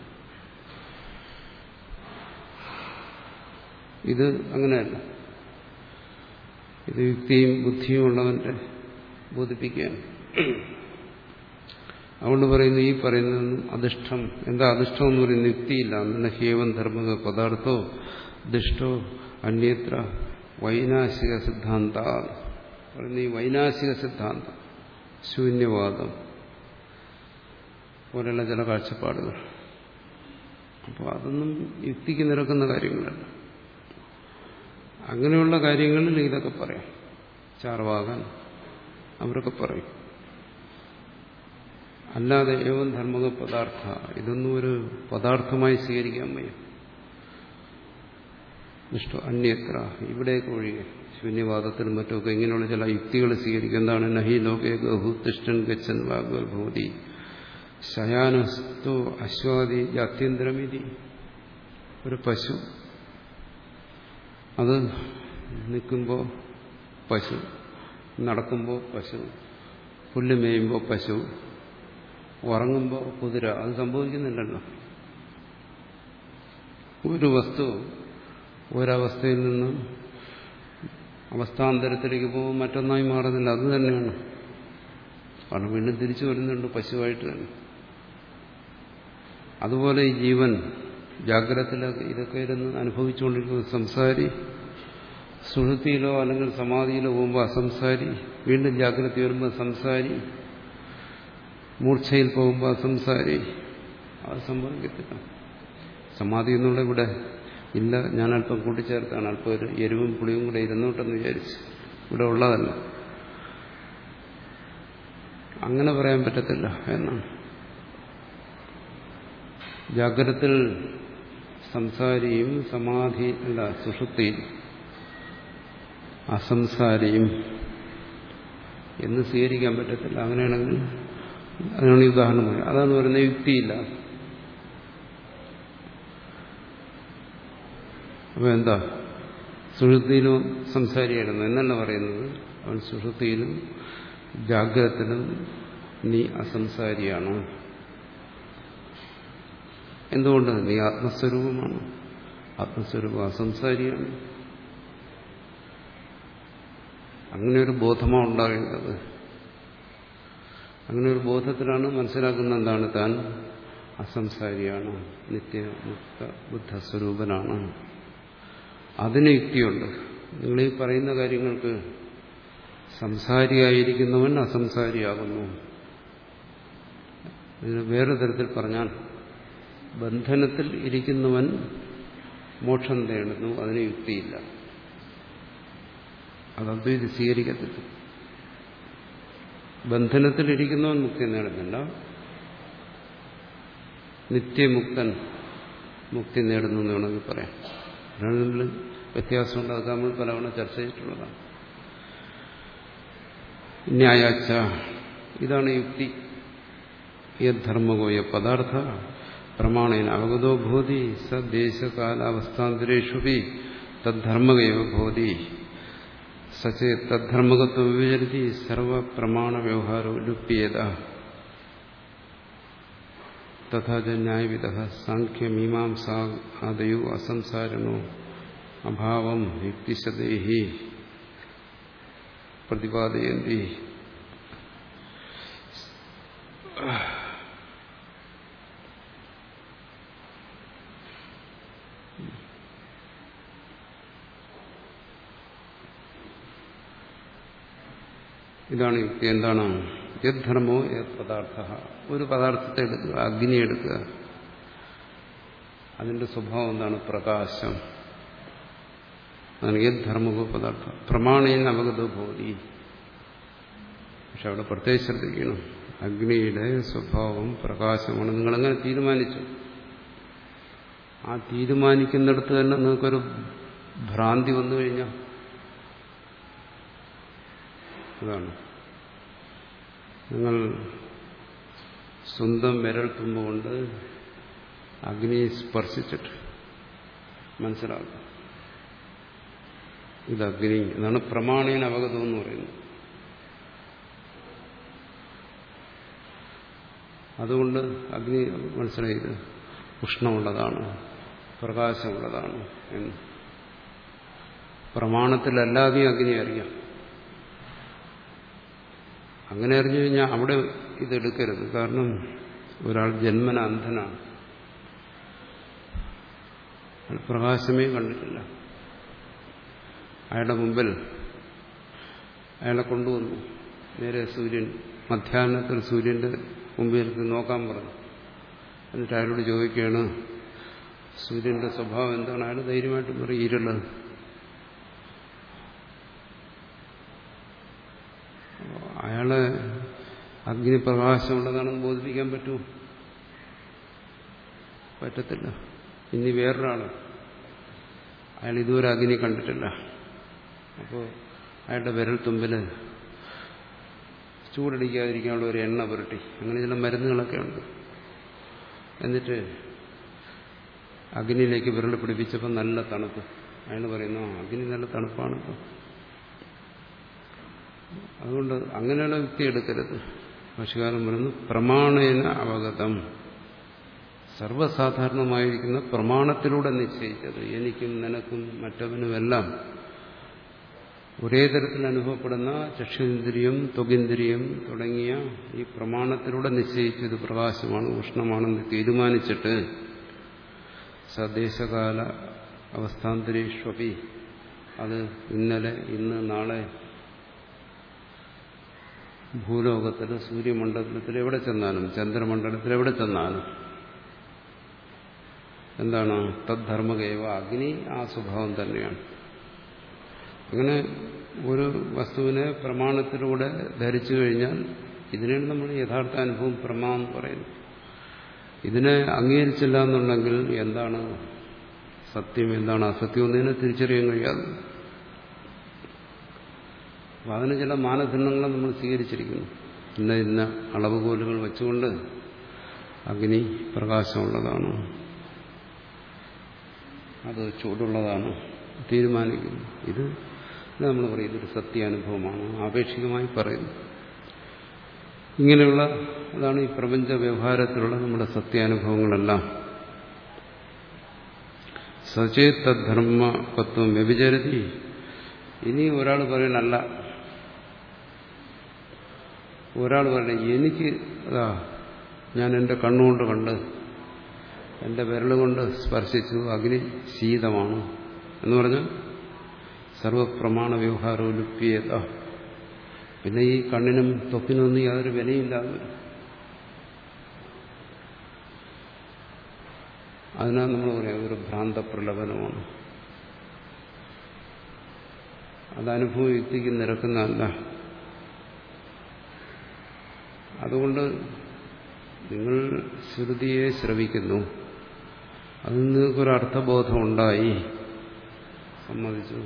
ഇത് അങ്ങനെയല്ല ഇത് യുക്തിയും ബുദ്ധിയും ഉള്ളവന്റെ ബോധിപ്പിക്കുകയാണ് അതുകൊണ്ട് പറയുന്നു ഈ പറയുന്നതൊന്നും അധിഷ്ഠം എന്താ അധിഷ്ഠം എന്ന് പറയുന്നത് യുക്തിയില്ല അന്നെ ഹേവൻ ധർമ്മക പദാർത്ഥോ ദിഷ്ടോ അന്യത്ര വൈനാശിക സിദ്ധാന്ത പറയുന്ന ഈ വൈനാശിക സിദ്ധാന്തം ശൂന്യവാദം പോലെയുള്ള ചില കാഴ്ചപ്പാടുകൾ അപ്പോൾ അതൊന്നും യുക്തിക്ക് നിരക്കുന്ന കാര്യങ്ങളല്ല അങ്ങനെയുള്ള കാര്യങ്ങളിൽ ഇതൊക്കെ പറയാം ചാർവാകാൻ അവരൊക്കെ പറയും അല്ലാതെ ഏവം ധർമ്മക പദാർത്ഥ ഇതൊന്നും ഒരു പദാർത്ഥമായി സ്വീകരിക്കാൻ വയ്യ ഇഷ്ട അന്യത്ര ഇവിടേക്ക് ഒഴികെ ശൂന്യവാദത്തിനും മറ്റുമൊക്കെ ഇങ്ങനെയുള്ള ചില യുക്തികൾ സ്വീകരിക്കും എന്താണ് നഹി ലോകേ ഗഹു തിഷ്ടൻ ഗച്ഛൻ വാഗ്വൽ ഭൂതി ശയാനസ്തു അശ്വാദി ജാത്യന്തരമിതി ഒരു പശു അത് നിൽക്കുമ്പോൾ പശു നടക്കുമ്പോൾ പശു പുല്ല് മേയുമ്പോൾ പശു ഉറങ്ങുമ്പോൾ കുതിര അത് സംഭവിക്കുന്നില്ലല്ലോ ഒരു വസ്തു ഒരവസ്ഥയിൽ നിന്ന് അവസ്ഥാന്തരത്തിലേക്ക് പോകുമ്പോൾ മറ്റൊന്നായി മാറുന്നില്ല അത് തന്നെയാണ് കാരണം വീണ്ടും തിരിച്ചു വരുന്നുണ്ട് പശുവായിട്ട് തന്നെ അതുപോലെ ഈ ജീവൻ ജാഗ്രതത്തിലൊക്കെ ഇതൊക്കെ ഇരുന്ന് അനുഭവിച്ചുകൊണ്ടിരിക്കുന്ന സംസാരി സുഹൃത്തിയിലോ അല്ലെങ്കിൽ സമാധിയിലോ പോകുമ്പോൾ അസംസാരി വീണ്ടും ജാഗ്രത വരുമ്പോൾ സംസാരി മൂർച്ഛയിൽ പോകുമ്പോൾ അസംസാരി അത് സംഭവിക്കത്തില്ല സമാധി എന്നുള്ള ഇവിടെ ഇല്ല ഞാൻ അല്പം കൂട്ടിച്ചേർത്താണ് അല്പം ഒരു എരിവും പുളിയും കൂടെ ഇരുന്നോട്ടെന്ന് വിചാരിച്ച് ഇവിടെ ഉള്ളതല്ല അങ്ങനെ പറയാൻ പറ്റത്തില്ല എന്നാണ് ജാഗ്രത്തിൽ സംസാരിയും സമാധി അല്ല സുഷുപ്തിയിൽ അസംസാരിയും എന്ന് സ്വീകരിക്കാൻ പറ്റത്തില്ല അങ്ങനെയാണെങ്കിൽ അതിനാണ് ഈ ഉദാഹരണം പറയുന്നത് അതാണ് പറയുന്നത് യുക്തിയില്ല അപ്പൊ എന്താ സുഷുപ്തിയിലും സംസാരിയായിരുന്നു എന്നല്ല പറയുന്നത് അവൻ സുഷുപ്തിയിലും ജാഗ്രതത്തിലും നീ അസംസാരിയാണ് എന്തുകൊണ്ട് നീ ആത്മസ്വരൂപമാണ് ആത്മസ്വരൂപം അസംസാരിയാണ് അങ്ങനെ ഒരു ബോധമാണ് ഉണ്ടാകേണ്ടത് അങ്ങനെ ഒരു ബോധത്തിലാണ് മനസ്സിലാക്കുന്ന എന്താണ് താൻ അസംസാരിയാണ് നിത്യമുക്ത ബുദ്ധസ്വരൂപനാണ് അതിന് യുക്തിയുണ്ട് നിങ്ങൾ ഈ പറയുന്ന കാര്യങ്ങൾക്ക് സംസാരിയായിരിക്കുന്നവൻ അസംസാരിയാകുന്നു ഇതിന് വേറെ തരത്തിൽ പറഞ്ഞാൽ ബന്ധനത്തിൽ ഇരിക്കുന്നവൻ മോക്ഷം തേടുന്നു അതിന് യുക്തിയില്ല അത് അദ്വൈതി സ്വീകരിക്കത്തില്ല ബന്ധനത്തിലിരിക്കുന്നവൻ മുക്തി നേടുന്നില്ല നിത്യമുക്തൻ മുക്തി നേടുന്നു എന്ന് വേണമെങ്കിൽ പറയാം രണ്ടിലും വ്യത്യാസമുണ്ട് അതൊക്കെ നമ്മൾ പലവണ ചർച്ച ചെയ്തിട്ടുള്ളതാണ് ന്യായാച്ച ഇതാണ് യുക്തി യദ്ധർമ്മകോയ പദാർത്ഥ പ്രമാണേന അവഗതോ ഭൂതി സദേശകാലാവസ്ഥാന്തരേഷുപി തദ്ധർമ്മകയോ ഭൂതി സചേ തദ്ധർമ്മകത്വം വിചരതി സർവപ്രമാണ വ്യവഹാരോ ലുപ്യേത തഥാ ന്യായവിധ സാഖ്യമീമാംസ ആദയോ അസംസാരണോ അഭാവം യുക്തിശതേഹി പ്രതിപാദയന്തി ഇതാണ് യുക്തി എന്താണ് യദ്ധർമ്മോ യത് പദാർത്ഥ ഒരു പദാർത്ഥത്തെ എടുക്കുക അഗ്നി എടുക്കുക അതിന്റെ സ്വഭാവം എന്താണ് പ്രകാശം അതാണ് യദ്ധർമ്മകോ പദാർത്ഥ പ്രമാണേന അവഗതോ ബോധി പക്ഷെ അവിടെ പ്രത്യേകം ശ്രദ്ധിക്കണം അഗ്നിയുടെ സ്വഭാവം പ്രകാശമാണ് നിങ്ങളെങ്ങനെ തീരുമാനിച്ചു ആ തീരുമാനിക്കുന്നിടത്ത് തന്നെ നിങ്ങൾക്കൊരു ഭ്രാന്തി വന്നു കഴിഞ്ഞാൽ അതാണ് നിങ്ങൾ സ്വന്തം വിരൽ തുമ്പുകൊണ്ട് അഗ്നിയെ സ്പർശിച്ചിട്ട് മനസ്സിലാക്കുക ഇത് അഗ്നി എന്നാണ് പ്രമാണേന അവഗതം എന്ന് പറയുന്നത് അതുകൊണ്ട് അഗ്നി മനസ്സിലായത് ഉഷ്ണമുള്ളതാണ് പ്രകാശമുള്ളതാണ് എന്ന് പ്രമാണത്തിലല്ലാതെ അഗ്നി അറിയാം അങ്ങനെ അറിഞ്ഞു കഴിഞ്ഞാൽ അവിടെ ഇതെടുക്കരുത് കാരണം ഒരാൾ ജന്മന അന്ധനാണ് അയാൾ പ്രകാശമേ കണ്ടിട്ടില്ല അയാളുടെ മുമ്പിൽ അയാളെ കൊണ്ടുവന്നു നേരെ സൂര്യൻ മധ്യാഹ്നത്തിൽ സൂര്യന്റെ മുമ്പിൽ നോക്കാൻ പറഞ്ഞു എന്നിട്ട് അയാളോട് ചോദിക്കുകയാണ് സൂര്യന്റെ സ്വഭാവം എന്താണ് അയാൾ ധൈര്യമായിട്ട് പറയും ഇരുള് അയാളെ അഗ്നിപ്രകാശമുള്ളതാണെന്ന് ബോധിപ്പിക്കാൻ പറ്റുമോ പറ്റത്തില്ല ഇനി വേറൊരാള് അയാൾ ഇതുവരെ അഗ്നി കണ്ടിട്ടില്ല അപ്പോൾ അയാളുടെ വിരൽ തുമ്പിൽ ചൂടടിക്കാതിരിക്കാനുള്ള ഒരു എണ്ണ പുരട്ടി അങ്ങനെ ചില മരുന്നുകളൊക്കെ ഉണ്ട് എന്നിട്ട് അഗ്നിയിലേക്ക് വിരൽ പിടിപ്പിച്ചപ്പോൾ നല്ല തണുപ്പ് അയാൾ പറയുന്നു "ആ, അഗ്നി നല്ല തണുപ്പാണ് അതുകൊണ്ട് അങ്ങനെയുള്ള വ്യക്തി എടുക്കരുത് ഭാഷകാരൻ പറയുന്നു പ്രമാണേന അവഗതം സർവ്വസാധാരണമായിരിക്കുന്ന പ്രമാണത്തിലൂടെ നിശ്ചയിച്ചത് എനിക്കും നിനക്കും മറ്റവനുമെല്ലാം ഒരേ തരത്തിൽ അനുഭവപ്പെടുന്ന ചക്ഷുന്ദ്രിയം ത്വകിന്ദ്രിയം തുടങ്ങിയ ഈ പ്രമാണത്തിലൂടെ നിശ്ചയിച്ചത് പ്രകാശമാണ് ഉഷ്ണമാണെന്ന് തീരുമാനിച്ചിട്ട് സദേശകാല അവസ്ഥാന്തരീഷ്വപി അത് ഇന്നലെ ഇന്ന് നാളെ ഭൂലോകത്തിൽ സൂര്യമണ്ഡലത്തിൽ എവിടെ ചെന്നാലും ചന്ദ്രമണ്ഡലത്തിൽ എവിടെ ചെന്നാലും എന്താണ് തദ്ധർമ്മകേവ അഗ്നി ആ സ്വഭാവം തന്നെയാണ് അങ്ങനെ ഒരു വസ്തുവിനെ പ്രമാണത്തിലൂടെ ധരിച്ചു കഴിഞ്ഞാൽ ഇതിനാണ് നമ്മൾ യഥാർത്ഥ അനുഭവം പ്രമാ എന്ന് പറയുന്നത് ഇതിനെ അംഗീകരിച്ചില്ല എന്നുണ്ടെങ്കിൽ എന്താണ് സത്യം എന്താണ് അസത്യം എന്നതിനെ തിരിച്ചറിയാൻ കഴിയാതെ അപ്പം അതിന് ചില മാനദണ്ഡങ്ങൾ നമ്മൾ സ്വീകരിച്ചിരിക്കുന്നു ഇന്ന ഇന്ന അളവുകോലുകൾ വെച്ചുകൊണ്ട് അഗ്നി പ്രകാശമുള്ളതാണ് അത് ചൂടുള്ളതാണ് തീരുമാനിക്കുന്നു ഇത് നമ്മൾ പറയും ഇതൊരു സത്യാനുഭവമാണ് ആപേക്ഷികമായി പറയുന്നു ഇങ്ങനെയുള്ള അതാണ് ഈ പ്രപഞ്ച വ്യവഹാരത്തിലുള്ള നമ്മുടെ സത്യാനുഭവങ്ങളെല്ലാം സചേതധർമ്മത്വം വ്യഭിചരതി ഇനി ഒരാൾ പറയണല്ല ഒരാൾ പറയണ എനിക്ക് അതാ ഞാൻ എൻ്റെ കണ്ണുകൊണ്ട് കണ്ട് എൻ്റെ വിരലുകൊണ്ട് സ്പർശിച്ചു അഗ്നി ശീതമാണ് എന്ന് പറഞ്ഞാൽ സർവപ്രമാണ വ്യവഹാരവും ലുപ്യത പിന്നെ ഈ കണ്ണിനും തൊക്കിനൊന്നും യാതൊരു വിലയില്ലാതെ വരും അതിനാൽ നമ്മൾ പറയാം അതൊരു ഭ്രാന്ത പ്രലപനമാണ് അത് അനുഭവ യുക്തിക്ക് നിരക്കുന്നതല്ല അതുകൊണ്ട് നിങ്ങൾ ശ്രുതിയെ ശ്രവിക്കുന്നു അതിൽ നിങ്ങൾക്കൊരു അർത്ഥബോധം ഉണ്ടായി സമ്മതിച്ചു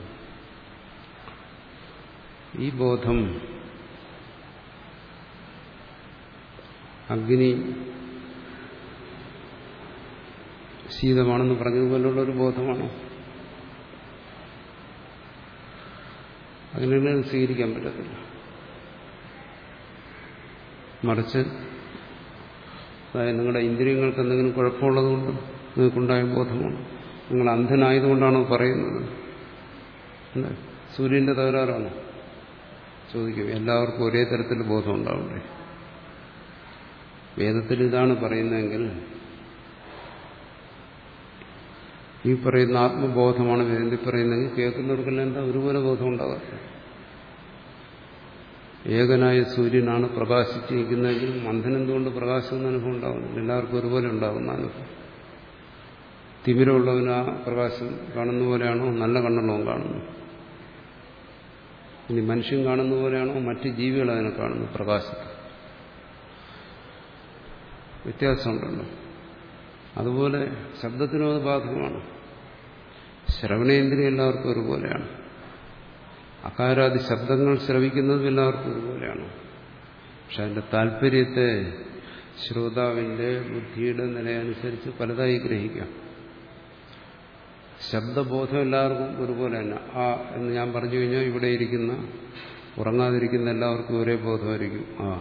ഈ ബോധം അഗ്നി ശീതമാണെന്ന് പറഞ്ഞതുപോലുള്ള ഒരു ബോധമാണോ അങ്ങനെയാണ് സ്വീകരിക്കാൻ പറ്റത്തില്ല മറിച്ച് അതായത് നിങ്ങളുടെ ഇന്ദ്രിയങ്ങൾക്ക് എന്തെങ്കിലും കുഴപ്പമുള്ളതുകൊണ്ട് നിങ്ങൾക്കുണ്ടായ ബോധമാണ് നിങ്ങൾ അന്ധനായതുകൊണ്ടാണോ പറയുന്നത് അല്ലേ? സൂര്യന്റെ തകരാറാണോ ചോദിക്കും എല്ലാവർക്കും ഒരേ തരത്തിൽ ബോധം ഉണ്ടാവണ്ടേ വേദത്തിൽ ഇതാണ് പറയുന്നതെങ്കിൽ ഈ പറയുന്ന ആത്മബോധമാണ് വേദത്തിൽ പറയുന്നതെങ്കിൽ കേൾക്കുന്നവർക്കെല്ലാം എന്താ ഒരുപോലെ ബോധം ഉണ്ടാകാത്ത ഏകനായ സൂര്യനാണ് പ്രകാശിച്ചിരിക്കുന്നതെങ്കിൽ മന്ധനെന്തുകൊണ്ട് പ്രകാശം എന്ന അനുഭവം ഉണ്ടാകുന്നില്ല എല്ലാവർക്കും ഒരുപോലെ ഉണ്ടാകുന്ന അനുഭവം തിമിരമുള്ളവന് ആ പ്രകാശം കാണുന്ന പോലെയാണോ നല്ല കണ്ണുള്ളവൻ കാണുന്നു ഇനി മനുഷ്യൻ കാണുന്ന പോലെയാണോ മറ്റ് ജീവികൾ അതിനെ കാണുന്നു പ്രകാശത്തെ വ്യത്യാസമുണ്ടല്ലോ അതുപോലെ ശബ്ദത്തിനും അത് ബാധകമാണ് ശ്രവണേന്ദ്രിയം എല്ലാവർക്കും ഒരുപോലെയാണ് അകാരാദി ശബ്ദങ്ങൾ ശ്രവിക്കുന്നതും എല്ലാവർക്കും ഒരുപോലെയാണ് പക്ഷെ അതിന്റെ താല്പര്യത്തെ ശ്രോതാവിന്റെ ബുദ്ധിയുടെ നിലയനുസരിച്ച് പലതായി ഗ്രഹിക്കാം ശബ്ദബോധം എല്ലാവർക്കും ഒരുപോലെ തന്നെ ആ എന്ന് ഞാൻ പറഞ്ഞു കഴിഞ്ഞാൽ ഇവിടെ ഇരിക്കുന്ന ഉറങ്ങാതിരിക്കുന്ന എല്ലാവർക്കും ഒരേ ബോധമായിരിക്കും ആ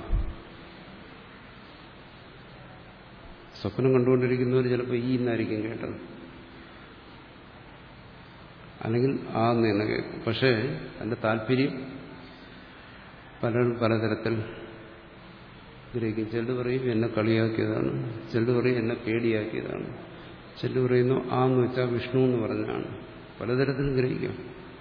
സ്വപ്നം കണ്ടുകൊണ്ടിരിക്കുന്നവർ ചിലപ്പോൾ ഈ എന്നായിരിക്കും കേട്ടത് അല്ലെങ്കിൽ ആ എന്ന് തന്നെ കേൾക്കും പക്ഷേ അതിന്റെ താല്പര്യം പലരും പലതരത്തിൽ ഗ്രഹിക്കും ചിലർ പറയും എന്നെ കളിയാക്കിയതാണ് ചിലർ പറയും എന്നെ പേടിയാക്കിയതാണ് ചിലർ പറയുന്നു ആ എന്ന് വെച്ചാൽ വിഷ്ണു എന്ന് പറഞ്ഞാണ് പലതരത്തിലും ഗ്രഹിക്കാം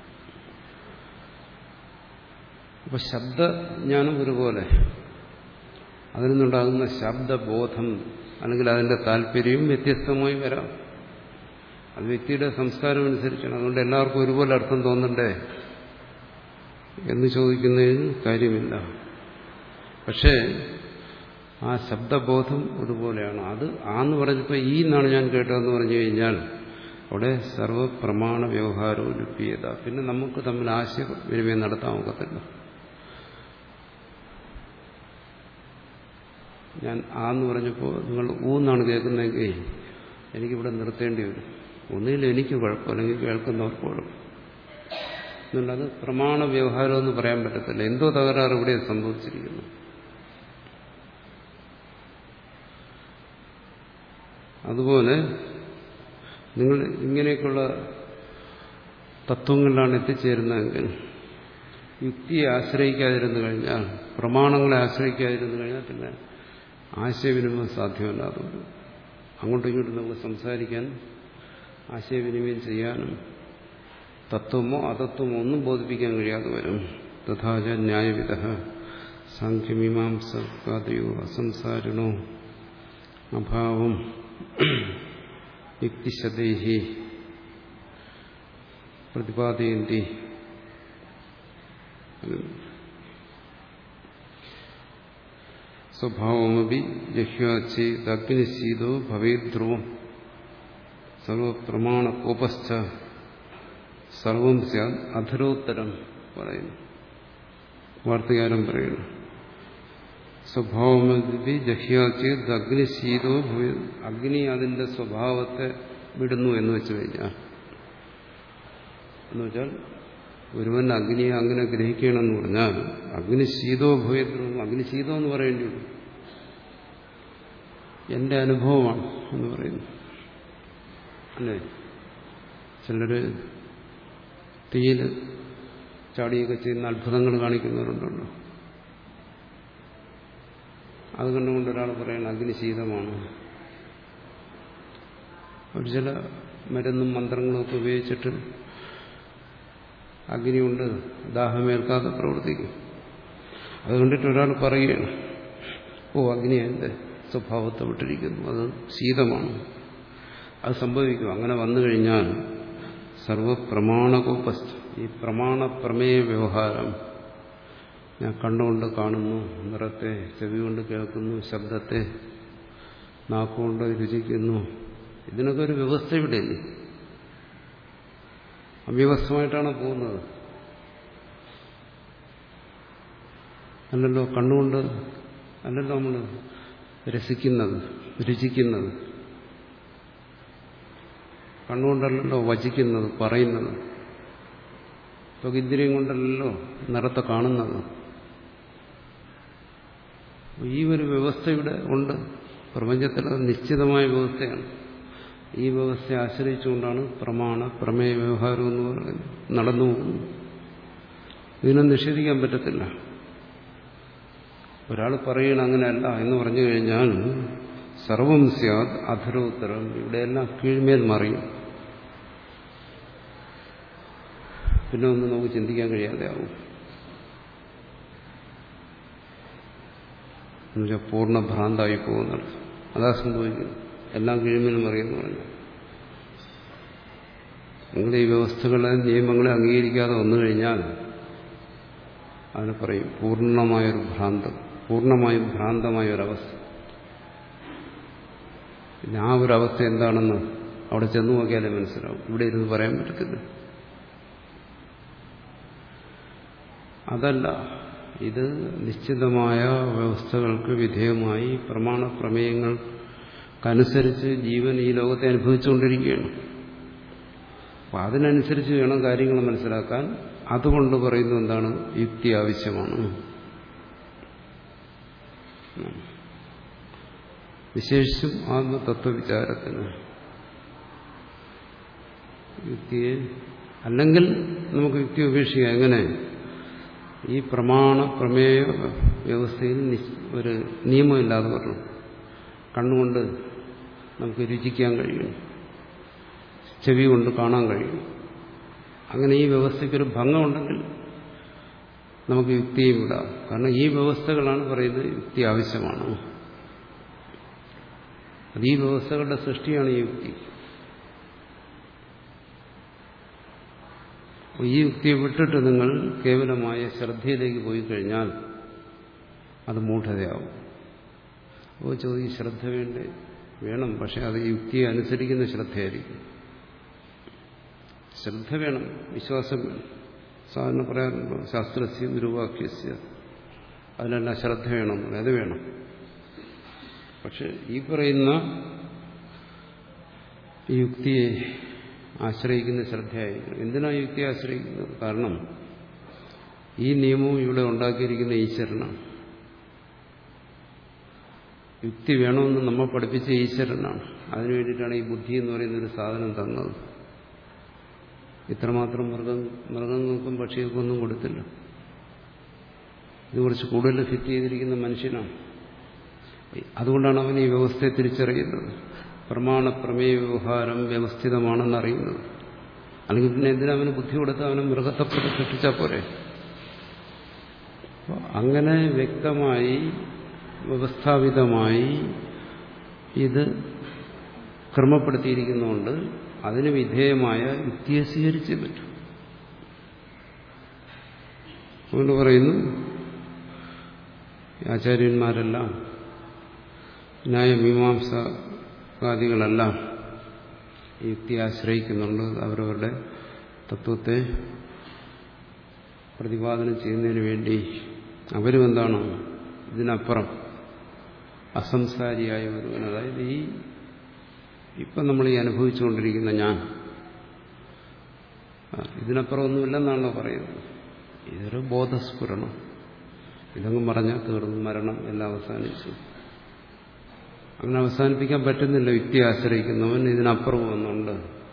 അപ്പൊ ശബ്ദജ്ഞാനം ഒരുപോലെ അതിൽ നിന്നുണ്ടാകുന്ന ശബ്ദബോധം അല്ലെങ്കിൽ അതിന്റെ താല്പര്യവും വ്യത്യസ്തമായി വരാം അത് വ്യക്തിയുടെ സംസ്കാരം അനുസരിച്ചാണ് അതുകൊണ്ട് എല്ലാവർക്കും ഒരുപോലെ അർത്ഥം തോന്നണ്ടേ എന്ന് ചോദിക്കുന്നതിന് കാര്യമില്ല പക്ഷേ ആ ശബ്ദബോധം ഒരുപോലെയാണ് അത് ആന്ന് പറഞ്ഞപ്പോൾ ഈ എന്നാണ് ഞാൻ കേട്ടതെന്ന് പറഞ്ഞു കഴിഞ്ഞാൽ അവിടെ സർവപ്രമാണ വ്യവഹാരവും ലുപ്യത പിന്നെ നമുക്ക് തമ്മിൽ ആശയവിനിമയം നടത്താൻ ഒക്കത്തില്ല ഞാൻ ആന്ന് പറഞ്ഞപ്പോൾ നിങ്ങൾ ഊന്നാണ് കേൾക്കുന്നതെങ്കിൽ എനിക്കിവിടെ നിർത്തേണ്ടി വരും ഒന്നുകിൽ എനിക്ക് കുഴപ്പം അല്ലെങ്കിൽ കേൾക്കുന്നവർക്ക് കുഴപ്പം എന്നുള്ളത് പ്രമാണ വ്യവഹാരം എന്ന് പറയാൻ പറ്റത്തില്ല എന്തോ തകരാറ് ഇവിടെ സംഭവിച്ചിരിക്കുന്നു അതുപോലെ നിങ്ങൾ ഇങ്ങനെയൊക്കെയുള്ള തത്വങ്ങളിലാണ് എത്തിച്ചേരുന്നതെങ്കിൽ യുക്തിയെ ആശ്രയിക്കാതിരുന്നു കഴിഞ്ഞാൽ പ്രമാണങ്ങളെ ആശ്രയിക്കാതിരുന്നു കഴിഞ്ഞാൽ പിന്നെ ആശയവിനിമയം സാധ്യമല്ലാതുണ്ട് അങ്ങോട്ടും ഇങ്ങോട്ടും നമുക്ക് സംസാരിക്കാൻ ആശയവിനിമയം ചെയ്യാനും തത്വമോ അതത്വമോ ഒന്നും ബോധിപ്പിക്കാൻ കഴിയാതെ വരും തഥാച ന്യായവിധ സാഖ്യമീമാംസകാദയോ അസംസാരിണോ അഭാവം യുക്തിശതൈഹി പ്രതിപാദയന്തി സ്വഭാവമപി ജഹ്യാച്ചേദഗ്നിശീതോ ഭവേദ്ധ്രുവം സർവപ്രമാണകോപശ്ച സർവം സ്യാത് അധരോത്തരം പറയുന്നു വാർത്തകാരം പറയുന്നു സ്വഭാവമപി ജഹ്യാച്ചേത് അഗ്നിശീതോ ഭവേ അഗ്നി അതിന്റെ സ്വഭാവത്തെ വിടുന്നു എന്ന് വെച്ചു കഴിഞ്ഞാൽ എന്ന് വെച്ചാൽ ഒരുവൻ അഗ്നിയെ അങ്ങനെ ഗ്രഹിക്കണമെന്ന് പറഞ്ഞാൽ അഗ്നിശീതോ ഭവേദ്രവും അഗ്നിശീതം എന്ന് പറയേണ്ടി വരും എന്റെ അനുഭവമാണ് എന്ന് പറയുന്നു അല്ലേ ചിലര് തീയിൽ ചാടിയൊക്കെ ചെയ്യുന്ന അത്ഭുതങ്ങൾ കാണിക്കുന്നവരുണ്ടല്ലോ അത് കണ്ടുകൊണ്ട് ഒരാൾ പറയണം അഗ്നിശീതമാണ് ഒരു ചില മരുന്നും മന്ത്രങ്ങളും ഒക്കെ ഉപയോഗിച്ചിട്ട് അഗ്നി കൊണ്ട് ദാഹമേൽക്കാതെ പ്രവർത്തിക്കും അത് കണ്ടിട്ട് ഒരാൾ പറയുകയാണ് ഓ അഗ്നി എൻ്റെ സ്വഭാവത്തെ വിട്ടിരിക്കുന്നു അത് ശീതമാണ് അത് സംഭവിക്കും അങ്ങനെ വന്നു കഴിഞ്ഞാൽ സർവപ്രമാണകോപസ്ഥ ഈ പ്രമാണ പ്രമേയ വ്യവഹാരം ഞാൻ കണ്ണുകൊണ്ട് കാണുന്നു നിറത്തെ ചെവി കൊണ്ട് കേൾക്കുന്നു ശബ്ദത്തെ നാക്കുകൊണ്ട് രുചിക്കുന്നു ഇതിനൊക്കെ ഒരു വ്യവസ്ഥ ഇവിടെ ഇല്ലേ അവ്യവസ്ഥമായിട്ടാണ് പോകുന്നത് അല്ലല്ലോ കണ്ണുകൊണ്ട് അല്ലല്ലോ നമ്മൾ രസിക്കുന്നത് രുചിക്കുന്നത് കണ്ണുകൊണ്ടല്ലല്ലോ വചിക്കുന്നത് പറയുന്നത് ത്വകിന്ദ്രിയം കൊണ്ടല്ലല്ലോ നിറത്തെ കാണുന്നത് ഈ ഒരു വ്യവസ്ഥ ഇവിടെ ഉണ്ട് പ്രപഞ്ചത്തിൽ അത് നിശ്ചിതമായ വ്യവസ്ഥയാണ് ഈ വ്യവസ്ഥയെ ആശ്രയിച്ചുകൊണ്ടാണ് പ്രമാണ പ്രമേയ വ്യവഹാരം എന്ന് പറയുന്നത് നടന്നു പോകുന്നത് ഇതിനെ നിഷേധിക്കാൻ പറ്റത്തില്ല ഒരാൾ പറയണ അങ്ങനെയല്ല എന്ന് പറഞ്ഞു കഴിഞ്ഞാൽ സർവം സ്യാദ് അധരോത്തരം ഇവിടെയെല്ലാം കീഴ്മേൽ മറിയും പിന്നെ ഒന്നും നമുക്ക് ചിന്തിക്കാൻ കഴിയാതെ ആവും എന്നുവെച്ചാൽ പൂർണ്ണ ഭ്രാന്തായി പോകുന്നത് അതാ സംഭവിക്കുന്നത് എല്ലാം കീഴ്മേൽ മറിയെന്ന് പറഞ്ഞു നിങ്ങൾ ഈ വ്യവസ്ഥകളെ നിയമങ്ങളെ അംഗീകരിക്കാതെ വന്നു കഴിഞ്ഞാൽ അതിന് പറയും പൂർണ്ണമായൊരു ഭ്രാന്തം പൂർണ്ണമായും ഭ്രാന്തമായ ഒരവസ്ഥ പിന്നെ ആ ഒരു അവസ്ഥ എന്താണെന്ന് അവിടെ ചെന്ന് നോക്കിയാലേ മനസ്സിലാവും ഇവിടെ ഇരുന്ന് പറയാൻ പറ്റത്തില്ല അതല്ല ഇത് നിശ്ചിതമായ വ്യവസ്ഥകൾക്ക് വിധേയമായി പ്രമാണ പ്രമേയങ്ങൾക്കനുസരിച്ച് ജീവൻ ഈ ലോകത്തെ അനുഭവിച്ചുകൊണ്ടിരിക്കുകയാണ് അപ്പം അതിനനുസരിച്ച് വേണം കാര്യങ്ങൾ മനസ്സിലാക്കാൻ അതുകൊണ്ട് പറയുന്നത് എന്താണ് യുക്തി ആവശ്യമാണ് വിശേഷിച്ചും ആത്മതത്വവിചാരത്തിന് യുക്തിയെ അല്ലെങ്കിൽ നമുക്ക് യുക്തി ഉപേക്ഷിക്കാം എങ്ങനെ ഈ പ്രമാണ പ്രമേയ വ്യവസ്ഥയിൽ ഒരു നിയമമില്ലാതെ പറഞ്ഞു കണ്ണുകൊണ്ട് നമുക്ക് രുചിക്കാൻ കഴിയും ചെവി കൊണ്ട് കാണാൻ കഴിയും അങ്ങനെ ഈ വ്യവസ്ഥയ്ക്കൊരു ഭംഗമുണ്ടെങ്കിൽ നമുക്ക് യുക്തിയും വിടാം കാരണം ഈ വ്യവസ്ഥകളാണ് പറയുന്നത് യുക്തി ആവശ്യമാണ് അത് ഈ വ്യവസ്ഥകളുടെ സൃഷ്ടിയാണ് ഈ യുക്തി ഈ യുക്തിയെ വിട്ടിട്ട് നിങ്ങൾ കേവലമായ ശ്രദ്ധയിലേക്ക് പോയി കഴിഞ്ഞാൽ അത് മൂഢതയാവും അപ്പോൾ ചോദിക്കും ശ്രദ്ധ വേണ്ടേ വേണം പക്ഷെ അത് യുക്തിയെ അനുസരിക്കുന്ന ശ്രദ്ധയായിരിക്കും ശ്രദ്ധ വേണം വിശ്വാസം വേണം സാധാരണ പറയാറുണ്ടോ ശാസ്ത്രസ്യ ഗുരുവാക്യസ്യ അതിനെല്ലാം ശ്രദ്ധ വേണം അത് വേണം പക്ഷെ ഈ പറയുന്ന യുക്തിയെ ആശ്രയിക്കുന്ന ശ്രദ്ധയായിരിക്കണം എന്തിനാ യുക്തിയെ ആശ്രയിക്കുന്നത് കാരണം ഈ നിയമവും ഇവിടെ ഉണ്ടാക്കിയിരിക്കുന്ന ഈശ്വരനാണ് യുക്തി വേണമെന്ന് നമ്മൾ പഠിപ്പിച്ച ഈശ്വരനാണ് അതിനു വേണ്ടിയിട്ടാണ് ഈ ബുദ്ധി എന്ന് പറയുന്ന ഒരു സാധനം തന്നത് ഇത്രമാത്രം മൃഗം മൃഗങ്ങൾക്കും പക്ഷികൾക്കും ഒന്നും കൊടുത്തില്ല ഇത് കുറച്ച് കൂടുതൽ ഫിറ്റ് ചെയ്തിരിക്കുന്ന മനുഷ്യനാണ് അതുകൊണ്ടാണ് അവൻ ഈ വ്യവസ്ഥയെ തിരിച്ചറിയുന്നത് പ്രമാണ പ്രമേയ വ്യവഹാരം വ്യവസ്ഥിതമാണെന്ന് അറിയുന്നത് അല്ലെങ്കിൽ പിന്നെ എന്തിനാ അവന് ബുദ്ധി കൊടുത്ത് അവനെ മൃഗത്തെ പോലെ സൃഷ്ടിച്ചാൽ പോരെ അങ്ങനെ വ്യക്തമായി വ്യവസ്ഥാപിതമായി ഇത് ക്രമപ്പെടുത്തിയിരിക്കുന്നതുകൊണ്ട് അതിന് വിധേയമായ യുക്തിയെ സ്വീകരിച്ചേ പറ്റൂ അതുകൊണ്ട് പറയുന്നു ആചാര്യന്മാരെല്ലാം ന്യായമീമാംസകാദികളെല്ലാം യുക്തി ആശ്രയിക്കുന്നുണ്ട് അവരവരുടെ തത്വത്തെ പ്രതിപാദനം ചെയ്യുന്നതിന് വേണ്ടി അവരും എന്താണ് ഇതിനപ്പുറം അസംസാരിയായ ഒരുവൻ അതായത് ഈ ഇപ്പം നമ്മൾ ഈ അനുഭവിച്ചുകൊണ്ടിരിക്കുന്ന ഞാൻ ഇതിനപ്പുറം ഒന്നുമില്ലെന്നാണല്ലോ പറയുന്നത് ഇതൊരു ബോധസ്ഫുരണം ഇതങ്ങ് പറഞ്ഞാൽ തീർന്നു മരണം എല്ലാം അവസാനിച്ചു അങ്ങനെ അവസാനിപ്പിക്കാൻ പറ്റുന്നില്ല യുക്തി ആശ്രയിക്കുന്നവൻ ഇതിനപ്പുറം ഒന്നുണ്ട്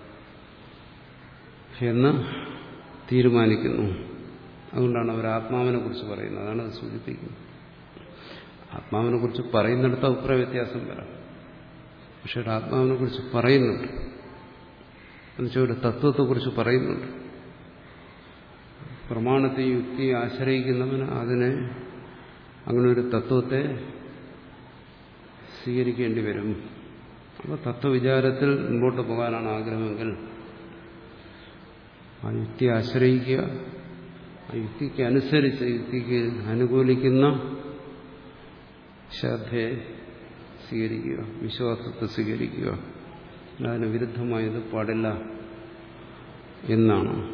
എന്ന് തീരുമാനിക്കുന്നു അതുകൊണ്ടാണ് അവർ ആത്മാവിനെ കുറിച്ച് പറയുന്നത് അതാണ് അത് സൂചിപ്പിക്കുന്നത് ആത്മാവിനെ കുറിച്ച് പറയുന്നിടത്ത് അഭിപ്രായ വ്യത്യാസം വരാം പക്ഷെ ഒരു ആത്മാവിനെ കുറിച്ച് പറയുന്നുണ്ട് എന്നുവെച്ചാൽ ഒരു തത്വത്തെക്കുറിച്ച് പറയുന്നുണ്ട് പ്രമാണത്തെ യുക്തി ആശ്രയിക്കുന്നവന് അതിനെ അങ്ങനെ ഒരു തത്വത്തെ സ്വീകരിക്കേണ്ടി വരും അപ്പോൾ തത്വവിചാരത്തിൽ മുമ്പോട്ട് പോകാനാണ് ആഗ്രഹമെങ്കിൽ ആ യുക്തി ആശ്രയിക്കുക ആ യുക്തിക്ക് അനുസരിച്ച് യുക്തിക്ക് അനുകൂലിക്കുന്ന ശ്രദ്ധയെ സ്വീകരിക്കുക വിശ്വാസത്തെ സ്വീകരിക്കുക അതിന് വിരുദ്ധമായത് പാടില്ല എന്നാണ്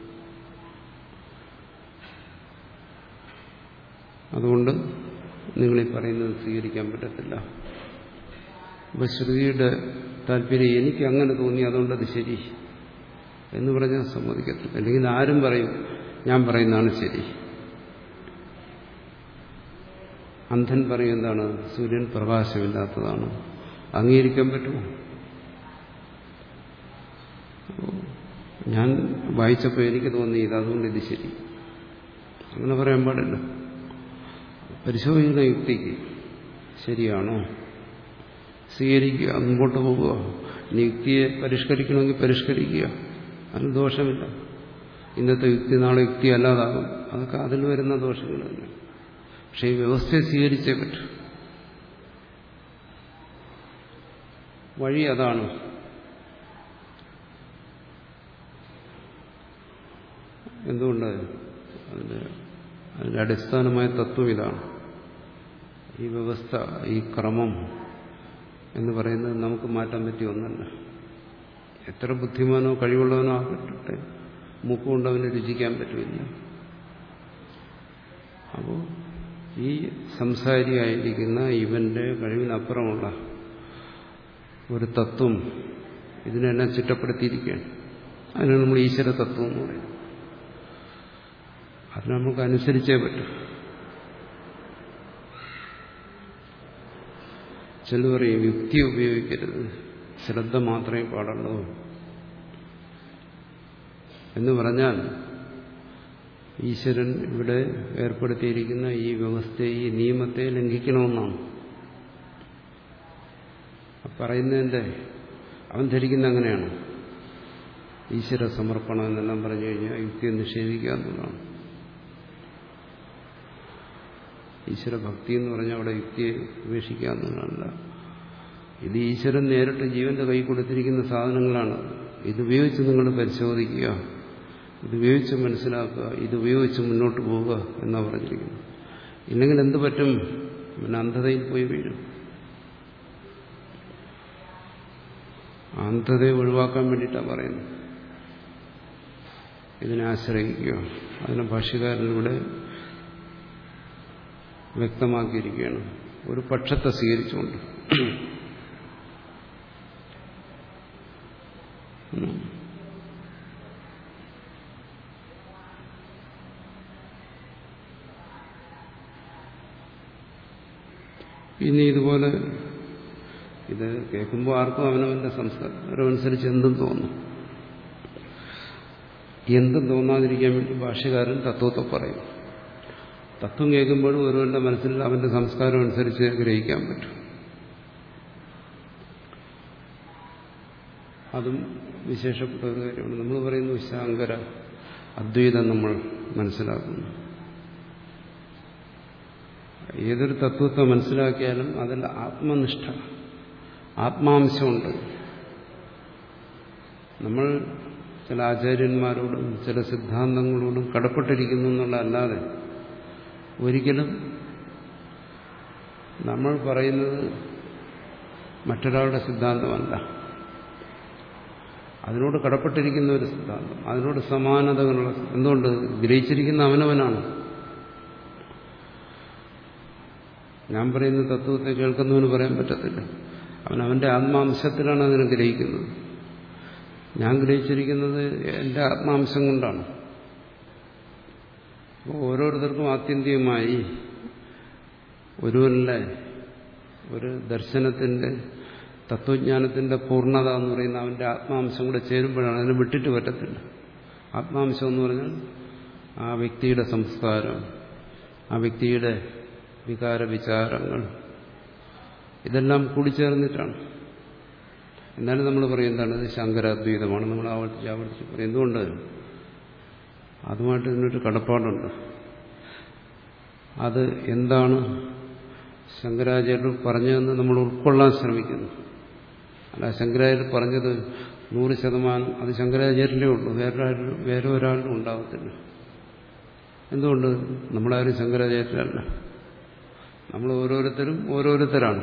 അതുകൊണ്ട് നിങ്ങളീ പറയുന്നത് സ്വീകരിക്കാൻ പറ്റത്തില്ല അപ്പൊ ശ്രുതിയുടെ താല്പര്യം എനിക്ക് അങ്ങനെ തോന്നി അതുകൊണ്ടത് ശരി എന്ന് പറഞ്ഞാൽ സമ്മതിക്കത്തില്ല അല്ലെങ്കിൽ ആരും പറയും ഞാൻ പറയുന്നതാണ് ശരി അന്ധൻ പറയും എന്താണ് സൂര്യൻ പ്രകാശമില്ലാത്തതാണ് അംഗീകരിക്കാൻ പറ്റുമോ ഞാൻ വായിച്ചപ്പോൾ എനിക്ക് തോന്നി ഇത് അതുകൊണ്ട് ഇത് ശരി അങ്ങനെ പറയാൻ പാടില്ല പരിശോധിക്കുന്ന യുക്തിക്ക് ശരിയാണോ സ്വീകരിക്കുക മുമ്പോട്ട് പോകുക ഇനി യുക്തിയെ പരിഷ്കരിക്കണമെങ്കിൽ പരിഷ്കരിക്കുക അതിന് ദോഷമില്ല ഇന്നത്തെ യുക്തി നാളെ യുക്തി അല്ലാതാകും അതൊക്കെ അതിൽ വരുന്ന ദോഷങ്ങൾ തന്നെ പക്ഷെ ഈ വ്യവസ്ഥയെ സ്വീകരിച്ചേ പറ്റൂ വഴി അതാണ് എന്തുകൊണ്ട് അതിൻ്റെ അതിൻ്റെ അടിസ്ഥാനമായ തത്വം ഇതാണ് ഈ വ്യവസ്ഥ ഈ ക്രമം എന്ന് പറയുന്നത് നമുക്ക് മാറ്റാൻ പറ്റിയ ഒന്നല്ല എത്ര ബുദ്ധിമാനോ കഴിവുള്ളവനോ ആകട്ടെ മൂക്കുകൊണ്ട് അവന് രുചിക്കാൻ പറ്റില്ല അപ്പോൾ ഈ സംസാരിയായിരിക്കുന്ന ഇവന്റെ കഴിവിനപ്പുറമുള്ള ഒരു തത്വം ഇതിനെല്ലാം ചിട്ടപ്പെടുത്തിയിരിക്കുകയാണ് അതിനാണ് നമ്മൾ ഈശ്വര തത്വം എന്ന് പറയുന്നത് അത് നമുക്ക് അനുസരിച്ചേ പറ്റും ചില പറയും യുക്തി ഉപയോഗിക്കരുത് ശ്രദ്ധ മാത്രമേ പാടുള്ളൂ എന്ന് പറഞ്ഞാൽ ഈശ്വരൻ ഇവിടെ ഏർപ്പെടുത്തിയിരിക്കുന്ന ഈ വ്യവസ്ഥയെ ഈ നിയമത്തെ ലംഘിക്കണമെന്നാണ് പറയുന്നതിൻ്റെ അവൻ ധരിക്കുന്ന അങ്ങനെയാണ് ഈശ്വര സമർപ്പണം എന്നെല്ലാം പറഞ്ഞു കഴിഞ്ഞാൽ യുക്തിയെ നിഷേധിക്കുക എന്നുള്ളതാണ് ഈശ്വര ഭക്തി എന്ന് പറഞ്ഞാൽ അവിടെ യുക്തിയെ ഉപേക്ഷിക്കുക എന്നുള്ളതല്ല ഇത് ഈശ്വരൻ നേരിട്ട് ജീവന്റെ കൈ കൊടുത്തിരിക്കുന്ന സാധനങ്ങളാണ് ഇത് ഉപയോഗിച്ച് നിങ്ങൾ പരിശോധിക്കുക ഇത് ഉപയോഗിച്ച് മനസ്സിലാക്കുക ഇത് ഉപയോഗിച്ച് മുന്നോട്ട് പോവുക എന്നാ പറഞ്ഞിരിക്കുന്നു ഇല്ലെങ്കിൽ എന്ത് പറ്റും പിന്നെ അന്ധതയിൽ പോയി വീഴും അന്ധതയെ ഒഴിവാക്കാൻ വേണ്ടിയിട്ടാണ് പറയുന്നത് ഇതിനെ ആശ്രയിക്കുക അതിനെ ഭാഷ്യകാരനിലൂടെ വ്യക്തമാക്കിയിരിക്കുകയാണ് ഒരു പക്ഷത്തെ സ്വീകരിച്ചുകൊണ്ട് ഇനി ഇതുപോലെ ഇത് കേൾക്കുമ്പോൾ ആർക്കും അവനവന്റെ സംസ്കാരം അനുസരിച്ച് എന്തും തോന്നും എന്തും തോന്നാതിരിക്കാൻ വേണ്ടി ഭാഷകാരൻ തത്വത്തെ പറയും തത്വം കേൾക്കുമ്പോഴും ഒരുവന്റെ മനസ്സിൽ അവന്റെ സംസ്കാരം അനുസരിച്ച് ഗ്രഹിക്കാൻ പറ്റും അതും വിശേഷപ്പെട്ട ഒരു കാര്യമാണ് നമ്മൾ പറയുന്നു ശാങ്കര അദ്വൈതം നമ്മൾ മനസ്സിലാക്കുന്നു ഏതൊരു തത്വത്തെ മനസ്സിലാക്കിയാലും അതിൽ ആത്മനിഷ്ഠ ആത്മാംശമുണ്ട് നമ്മൾ ചില ആചാര്യന്മാരോടും ചില സിദ്ധാന്തങ്ങളോടും കടപ്പെട്ടിരിക്കുന്നു എന്നുള്ളതല്ലാതെ ഒരിക്കലും നമ്മൾ പറയുന്നത് മറ്റൊരാളുടെ സിദ്ധാന്തമല്ല അതിനോട് കടപ്പെട്ടിരിക്കുന്ന ഒരു സിദ്ധാന്തം അതിനോട് സമാനതകളുള്ള എന്തുകൊണ്ട് ഗ്രഹിച്ചിരിക്കുന്ന അവനവനാണ് ഞാൻ പറയുന്ന തത്വത്തെ കേൾക്കുന്നവന് പറയാൻ പറ്റത്തില്ല അവൻ അവന്റെ ആത്മാംശത്തിലാണ് അതിനെ ഗ്രഹിക്കുന്നത് ഞാൻ ഗ്രഹിച്ചിരിക്കുന്നത് എൻ്റെ ആത്മാംശം കൊണ്ടാണ് അപ്പോൾ ഓരോരുത്തർക്കും ആത്യന്തികമായി ഒരുവന്റെ ഒരു ദർശനത്തിന്റെ തത്വജ്ഞാനത്തിന്റെ പൂർണ്ണത എന്ന് പറയുന്ന അവന്റെ ആത്മാംശം കൂടെ ചേരുമ്പോഴാണ് അതിനെ വിട്ടിട്ട് പറ്റത്തില്ല ആത്മാംശം എന്ന് പറഞ്ഞാൽ ആ വ്യക്തിയുടെ സംസ്കാരം ആ വ്യക്തിയുടെ വികാര വിചാരങ്ങൾ ഇതെല്ലാം കൂടിച്ചേർന്നിട്ടാണ് എന്നാലും നമ്മൾ പറയും എന്താണ് ഇത് ശങ്കരാദ്വൈതമാണ് നമ്മൾ ആവർത്തിച്ച് ആവർത്തിച്ച് പറയും എന്തുകൊണ്ട് അതുമായിട്ട് ഇതിനൊരു കടപ്പാടുണ്ട് അത് എന്താണ് ശങ്കരാചാര്യർ പറഞ്ഞതെന്ന് നമ്മൾ ഉൾക്കൊള്ളാൻ ശ്രമിക്കുന്നു അല്ല ശങ്കരാചാര്യർ പറഞ്ഞത് നൂറ് ശതമാനം അത് ശങ്കരാചാര്യൻ്റെ ഉള്ളൂ വേറെ വേറെ ഒരാളും ഉണ്ടാകത്തില്ല എന്തുകൊണ്ട് നമ്മളാരും ശങ്കരാചാര്യരല്ല നമ്മൾ ഓരോരുത്തരും ഓരോരുത്തരാണ്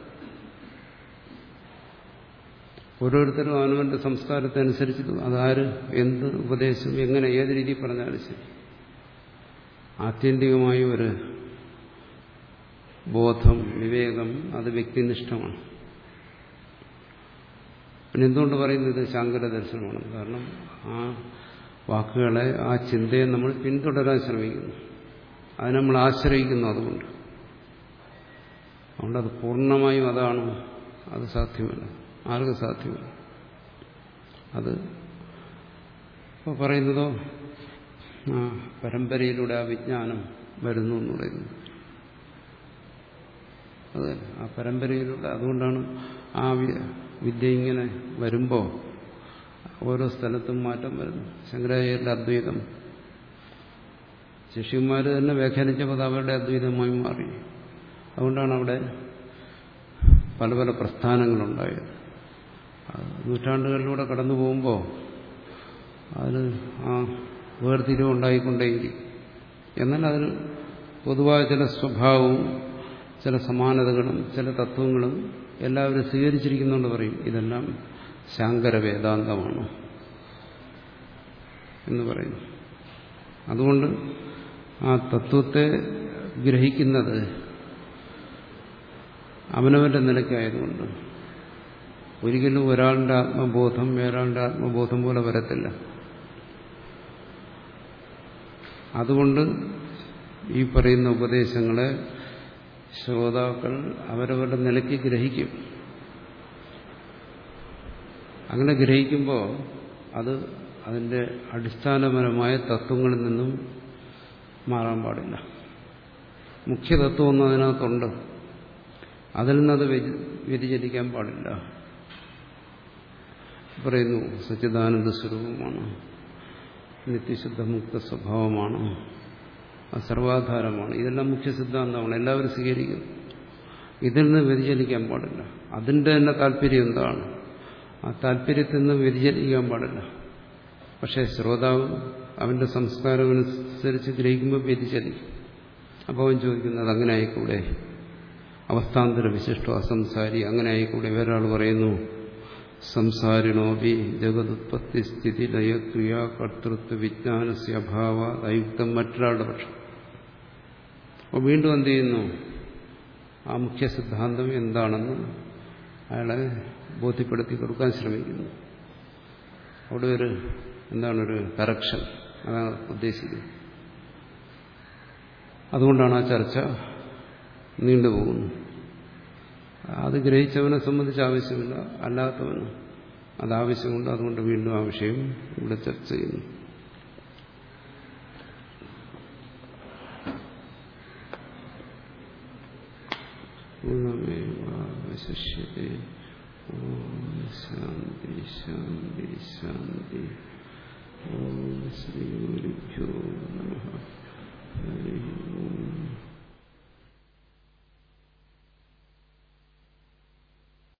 ഓരോരുത്തരും അവനവന്റെ സംസ്കാരത്തെ അനുസരിച്ച് അതാര് എന്ത് ഉപദേശം എങ്ങനെ ഏത് രീതിയിൽ പറഞ്ഞാലും ശരി ആത്യന്തികമായ ഒരു ബോധം വിവേകം അത് വ്യക്തിനിഷ്ഠമാണ് പിന്നെ എന്തുകൊണ്ട് പറയുന്നത് ശാങ്കര ദർശനമാണ് കാരണം ആ വാക്കുകളെ ആ ചിന്തയെ നമ്മൾ പിന്തുടരാൻ ശ്രമിക്കുന്നു അതിനെ നമ്മൾ ആശ്രയിക്കുന്നു അതുകൊണ്ട് അതുകൊണ്ട് അത് പൂർണ്ണമായും അതാണ് അത് സാധ്യമല്ല ആർക്കും സാധ്യമല്ല അത് ഇപ്പോൾ പറയുന്നതോ ആ പരമ്പരയിലൂടെ ആ വിജ്ഞാനം വരുന്നു എന്ന് പറയുന്നു അത് ആ പരമ്പരയിലൂടെ അതുകൊണ്ടാണ് ആ വിദ്യ ഇങ്ങനെ വരുമ്പോൾ ഓരോ സ്ഥലത്തും മാറ്റം വരുന്നു ശങ്കരാചാര്യരുടെ അദ്വൈതം ശിഷ്യന്മാർ തന്നെ വ്യാഖ്യാനിച്ചപ്പോൾ അത് അവരുടെ അദ്വൈതമായി മാറി അതുകൊണ്ടാണ് അവിടെ പല പല പ്രസ്ഥാനങ്ങളുണ്ടായത് നൂറ്റാണ്ടുകളിലൂടെ കടന്നു പോകുമ്പോൾ അതിന് ആ വേർതിരിവ് ഉണ്ടായിക്കൊണ്ടേയിരിക്കും എന്നാൽ അതിന് പൊതുവായ ചില സ്വഭാവവും ചില സമാനതകളും ചില തത്വങ്ങളും എല്ലാവരും സ്വീകരിച്ചിരിക്കുന്നുണ്ട് പറയും ഇതെല്ലാം ശാങ്കര വേദാന്തമാണ് എന്ന് പറയുന്നു അതുകൊണ്ട് ആ തത്വത്തെ ഗ്രഹിക്കുന്നത് അവനവന്റെ നിലയ്ക്കായതുകൊണ്ട് ഒരിക്കലും ഒരാളുടെ ആത്മബോധം വേറൊരാളുടെ ആത്മബോധം പോലെ വരത്തില്ല അതുകൊണ്ട് ഈ പറയുന്ന ഉപദേശങ്ങളെ ശ്രോതാക്കൾ അവരവരുടെ നിലയ്ക്ക് ഗ്രഹിക്കും അങ്ങനെ ഗ്രഹിക്കുമ്പോൾ അത് അതിൻ്റെ അടിസ്ഥാനപരമായ തത്വങ്ങളിൽ നിന്നും മാറാൻ പാടില്ല മുഖ്യ തത്വമൊന്നും അതിനകത്തുണ്ട് അതിൽ നിന്നത് വ്യതിചലിക്കാൻ പാടില്ല പറയുന്നു സച്ചിദാനന്ദ സ്വരൂപമാണ് നിത്യശുദ്ധമുക്ത സ്വഭാവമാണ് അത് സർവാധാരമാണ് ഇതെല്ലാം മുഖ്യ സിദ്ധാന്തമാണ് എല്ലാവരും സ്വീകരിക്കുന്നു ഇതിൽ നിന്ന് വ്യതിചലിക്കാൻ പാടില്ല അതിൻ്റെ തന്നെ താല്പര്യം എന്താണ് ആ താല്പര്യത്തിൽ നിന്ന് വ്യതിചലിക്കാൻ പാടില്ല പക്ഷേ ശ്രോതാവ് അവന്റെ സംസ്കാരം അനുസരിച്ച് ഗ്രഹിക്കുമ്പോൾ വ്യതിചലിക്കും അപ്പോൾ അവൻ ചോദിക്കുന്നത് അങ്ങനെ ആയിക്കൂടെ അവസ്ഥാന്തര വിശിഷ്ട അസംസാരി അങ്ങനെ ആയിക്കൂടെ വേറൊരാൾ പറയുന്നു സംസാരിണോപി ജഗതുത്പത്തി സ്ഥിതി ലയക്രിയ കർത്തൃത്വ വിജ്ഞാനസ്യ അഭാവ അയുക്തം മറ്റൊരാളുടെ പക്ഷം അപ്പോൾ വീണ്ടും എന്ത് ചെയ്യുന്നു ആ മുഖ്യ സിദ്ധാന്തം എന്താണെന്ന് അയാളെ ബോധ്യപ്പെടുത്തി കൊടുക്കാൻ ശ്രമിക്കുന്നു അവിടെ ഒരു എന്താണ് ഒരു കറക്ഷൻ അതാണ് ഉദ്ദേശിക്കുന്നത് അതുകൊണ്ടാണ് ആ ചർച്ച നീണ്ടുപോകുന്നത് അത് ഗ്രഹിച്ചവനെ സംബന്ധിച്ച് ആവശ്യമില്ല അല്ലാത്തവന് അത് ആവശ്യമുണ്ട് അതുകൊണ്ട് വീണ്ടും ആ വിഷയം ഇവിടെ ചർച്ച ചെയ്യുന്നു പൂർണ്ണമേവാവശിഷ്യത്തെ ഓം ശാന്തി ശാന്തി ശാന്തി ഓം ശ്രീ ഗുരു